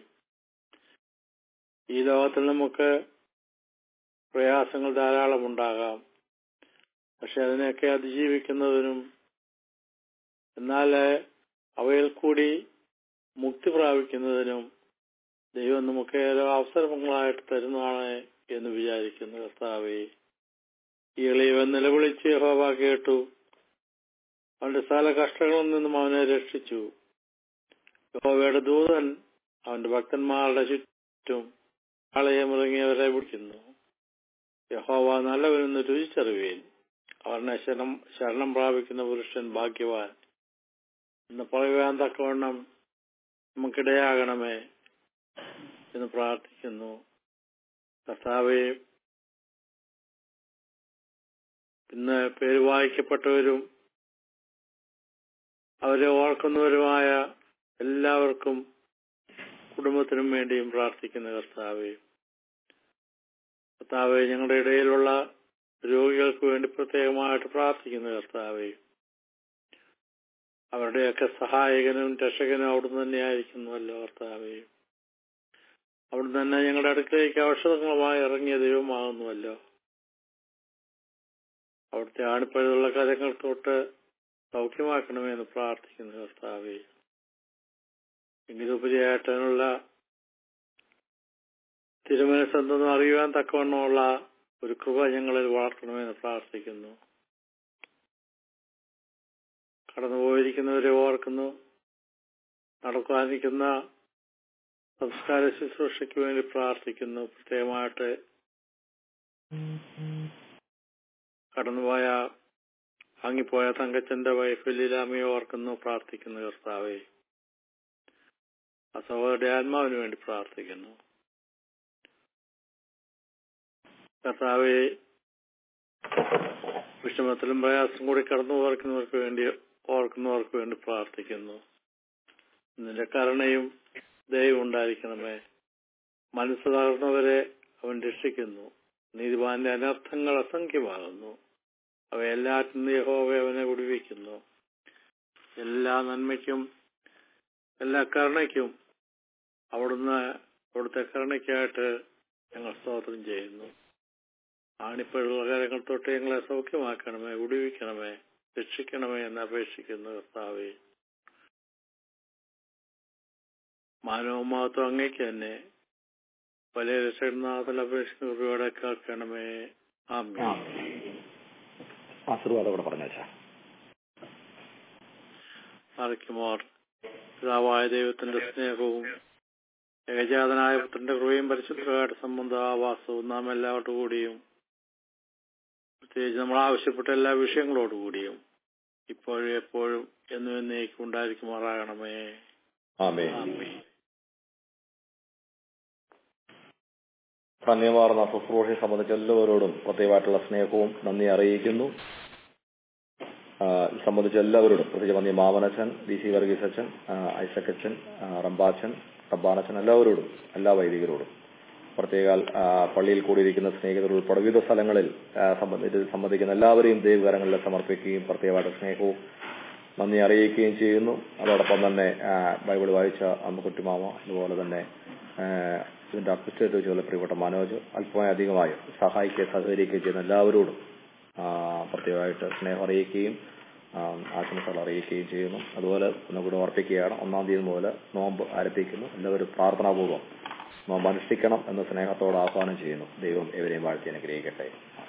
ഈ ലോകത്തിൽ നമുക്ക് പ്രയാസങ്ങൾ ധാരാളം ഉണ്ടാകാം പക്ഷെ അതിനെയൊക്കെ അതിജീവിക്കുന്നതിനും എന്നാൽ അവയിൽ കൂടി മുക്തി പ്രാപിക്കുന്നതിനും ദൈവം നമുക്ക് ഏതോ അവസരങ്ങളായിട്ട് തരുന്നതാണ് എന്ന് വിചാരിക്കുന്നു കർത്താവേ ഈ എളിയവൻ നിലവിളിച്ച് യഹോവ കേട്ടു അവന്റെ സകല കഷ്ടങ്ങളിൽ നിന്നും അവനെ രക്ഷിച്ചു യഹോവയുടെ ദൂതൻ അവന്റെ ഭക്തന്മാരുടെ ചുറ്റും ആളയമിറങ്ങിയവരെ വിളിക്കുന്നു യഹോവ നല്ലവനെന്ന് രുചിച്ചറിവേൻ അവനെ ശരണം ശരണം പ്രാപിക്കുന്ന പുരുഷൻ ഭാഗ്യവാൻ എന്ന് പറയുവാൻ തക്കവണ്ണം നമുക്കിടയാകണമേ എന്ന് പ്രാർത്ഥിക്കുന്നു കർത്താവെ ഇന്ന് പേര് വായിക്കപ്പെട്ടവരും അവരെ ഓർക്കുന്നവരുമായ എല്ലാവർക്കും കുടുംബത്തിനും വേണ്ടിയും പ്രാർത്ഥിക്കുന്ന കർത്താവെ കർത്താവെ ഞങ്ങളുടെ ഇടയിലുള്ള രോഗികൾക്ക് വേണ്ടി പ്രത്യേകമായിട്ട് പ്രാർത്ഥിക്കുന്ന കർത്താവെ അവരുടെയൊക്കെ സഹായകനും രക്ഷകനും അവിടുന്ന് തന്നെയായിരിക്കുന്നുവല്ലോ കർത്താവെ അവിടുന്ന് തന്നെ ഞങ്ങളുടെ അടുക്കളയ്ക്ക് ഔഷധങ്ങളുമായി ഇറങ്ങിയ ദൈവമാകുന്നുവല്ലോ അവിടുത്തെ ആണിപ്പഴുതുള്ള കാര്യങ്ങൾ തൊട്ട് സൗഖ്യമാക്കണമെന്ന് പ്രാർത്ഥിക്കുന്നു കർത്താവെ എങ്കിലുപരിയായിട്ടതിനുള്ള തിരുമനസ്സെന്തെന്ന് അറിയുവാൻ തക്കവണ്ണമുള്ള ഒരു കൃപ ഞങ്ങളിൽ വളർത്തണമെന്ന് പ്രാർത്ഥിക്കുന്നു കടന്നുപോയിരിക്കുന്നവരെ ഓർക്കുന്നു നടക്കാനിരിക്കുന്ന സംസ്കാര ശുശ്രൂഷയ്ക്ക് വേണ്ടി പ്രാർത്ഥിക്കുന്നു പ്രത്യേകമായിട്ട് കടന്നുപോയ വാങ്ങിപ്പോയ തങ്കച്ചന്റെ വൈഫ് ലീലാമയെ ഓർക്കുന്നു പ്രാർത്ഥിക്കുന്നു കർത്താവെ ആ സഹോദരുടെ ആത്മാവിന് വേണ്ടി പ്രാർത്ഥിക്കുന്നു കർത്താവെ വിഷമത്തിലും പ്രയാസം കൂടി കടന്നു ഓർക്കുന്നവർക്ക് വേണ്ടി ഓർക്കുന്നവർക്ക് വേണ്ടി പ്രാർത്ഥിക്കുന്നു നിന്റെ കരുണയും ദയവും ഉണ്ടായിരിക്കണമേ മനസ്സ് തകർന്നവരെ അവൻ രക്ഷിക്കുന്നു നീതിമാന്റെ അനർത്ഥങ്ങൾ അസംഖ്യമാകുന്നു അവയെല്ലാറ്റിനും യഹോവ അവനെ വിടുവിക്കുന്നു എല്ലാ നന്മയ്ക്കും എല്ലാ കരുണയ്ക്കും അവിടുന്ന് അവിടുത്തെ കരുണയ്ക്കായിട്ട് ഞങ്ങൾ സ്തോത്രം ചെയ്യുന്നു ആണിപ്പോഴുള്ള കാര്യങ്ങൾ തൊട്ട് ഞങ്ങളെ സൗഖ്യമാക്കണമേ വിടുവിക്കണമേ രക്ഷിക്കണമേ എന്ന് അപേക്ഷിക്കുന്നു കർത്താവെ മാനവ മഹത്വം അങ്ങേക്ക് തന്നെ വലിയ രക്ഷനാഥൽ അപേക്ഷിക്കുന്ന കൃപയോടെ കേൾക്കണമേ ആമേ ആശീർവാദം കൂടെ പറഞ്ഞാച്ചാ അറിക്കുമാർ പിതാവായ ദൈവത്തിന്റെ സ്നേഹവും ഏകജാതനായ പുത്രന്റെ കൃപയും പരിശുദ്ധയുടെ സംബന്ധ ആവാസവും നാം എല്ലാവരുടെ കൂടിയും പ്രത്യേകിച്ച് നമ്മൾ ആവശ്യപ്പെട്ട എല്ലാ വിഷയങ്ങളോടുകൂടിയും ഇപ്പോഴും എപ്പോഴും എന്നും എന്നേക്കും ഉണ്ടായിരിക്കുമാറാകണമേ ആമേ ആമേ ധന്യമാർന്ന ശുശ്രൂഷയെ സംബന്ധിച്ച് എല്ലാവരോടും പ്രത്യേകമായിട്ടുള്ള സ്നേഹവും നന്ദി അറിയിക്കുന്നു ആ, ഇത് സംബന്ധിച്ച് എല്ലാവരോടും പ്രത്യേകിച്ച് മന്ദി മാമനച്ചൻ ഡി സി വർഗീസ് അച്ഛൻ ആ, ഐസക് അച്ഛൻ ആ, റംബാച്ചൻ റബ്ബാനച്ചൻ എല്ലാവരോടും എല്ലാ വൈദികരോടും പ്രത്യേക ആ, പള്ളിയിൽ കൂടിയിരിക്കുന്ന സ്നേഹിതർ ഉൾപ്പെടെ വിവിധ സ്ഥലങ്ങളിൽ ആ, സംബന്ധി- ഇതിൽ സംബന്ധിക്കുന്ന എല്ലാവരെയും ദൈവകരങ്ങളിൽ സമർപ്പിക്കുകയും പ്രത്യേകമായിട്ട് സ്നേഹവും നന്ദി അറിയിക്കുകയും ചെയ്യുന്നു അതോടൊപ്പം തന്നെ ആ, ബൈബിൾ വായിച്ച അമ്മക്കുട്ടിമാമ അതുപോലെ തന്നെ ആ, ഇതിന്റെ അഡ്മിനിസ്ട്രേറ്റീവ് ചുമതല പ്രിയപ്പെട്ട മനോജ് അല്പമായി അധികമായി സഹായിക്കുകയും സഹകരിക്കുകയും ചെയ്യുന്ന എല്ലാവരോടും ആ, പ്രത്യേകമായിട്ട് സ്നേഹം അറിയിക്കുകയും ആ, ആശംസകൾ അറിയിക്കുകയും ചെയ്യുന്നു അതുപോലെ ഒന്നുകൂടി ഓർപ്പിക്കുകയാണ് ഒന്നാം തീയതി മുതൽ നോമ്പ് ആരംഭിക്കുന്നു എല്ലാവരും പ്രാർത്ഥനാപൂർവ്വം നോമ്പ് അനുഷ്ഠിക്കണം എന്ന് സ്നേഹത്തോട് ആഹ്വാനം ചെയ്യുന്നു ദൈവം ഇവരെയും വാഴ്ത്തി അനുഗ്രഹിക്കട്ടെ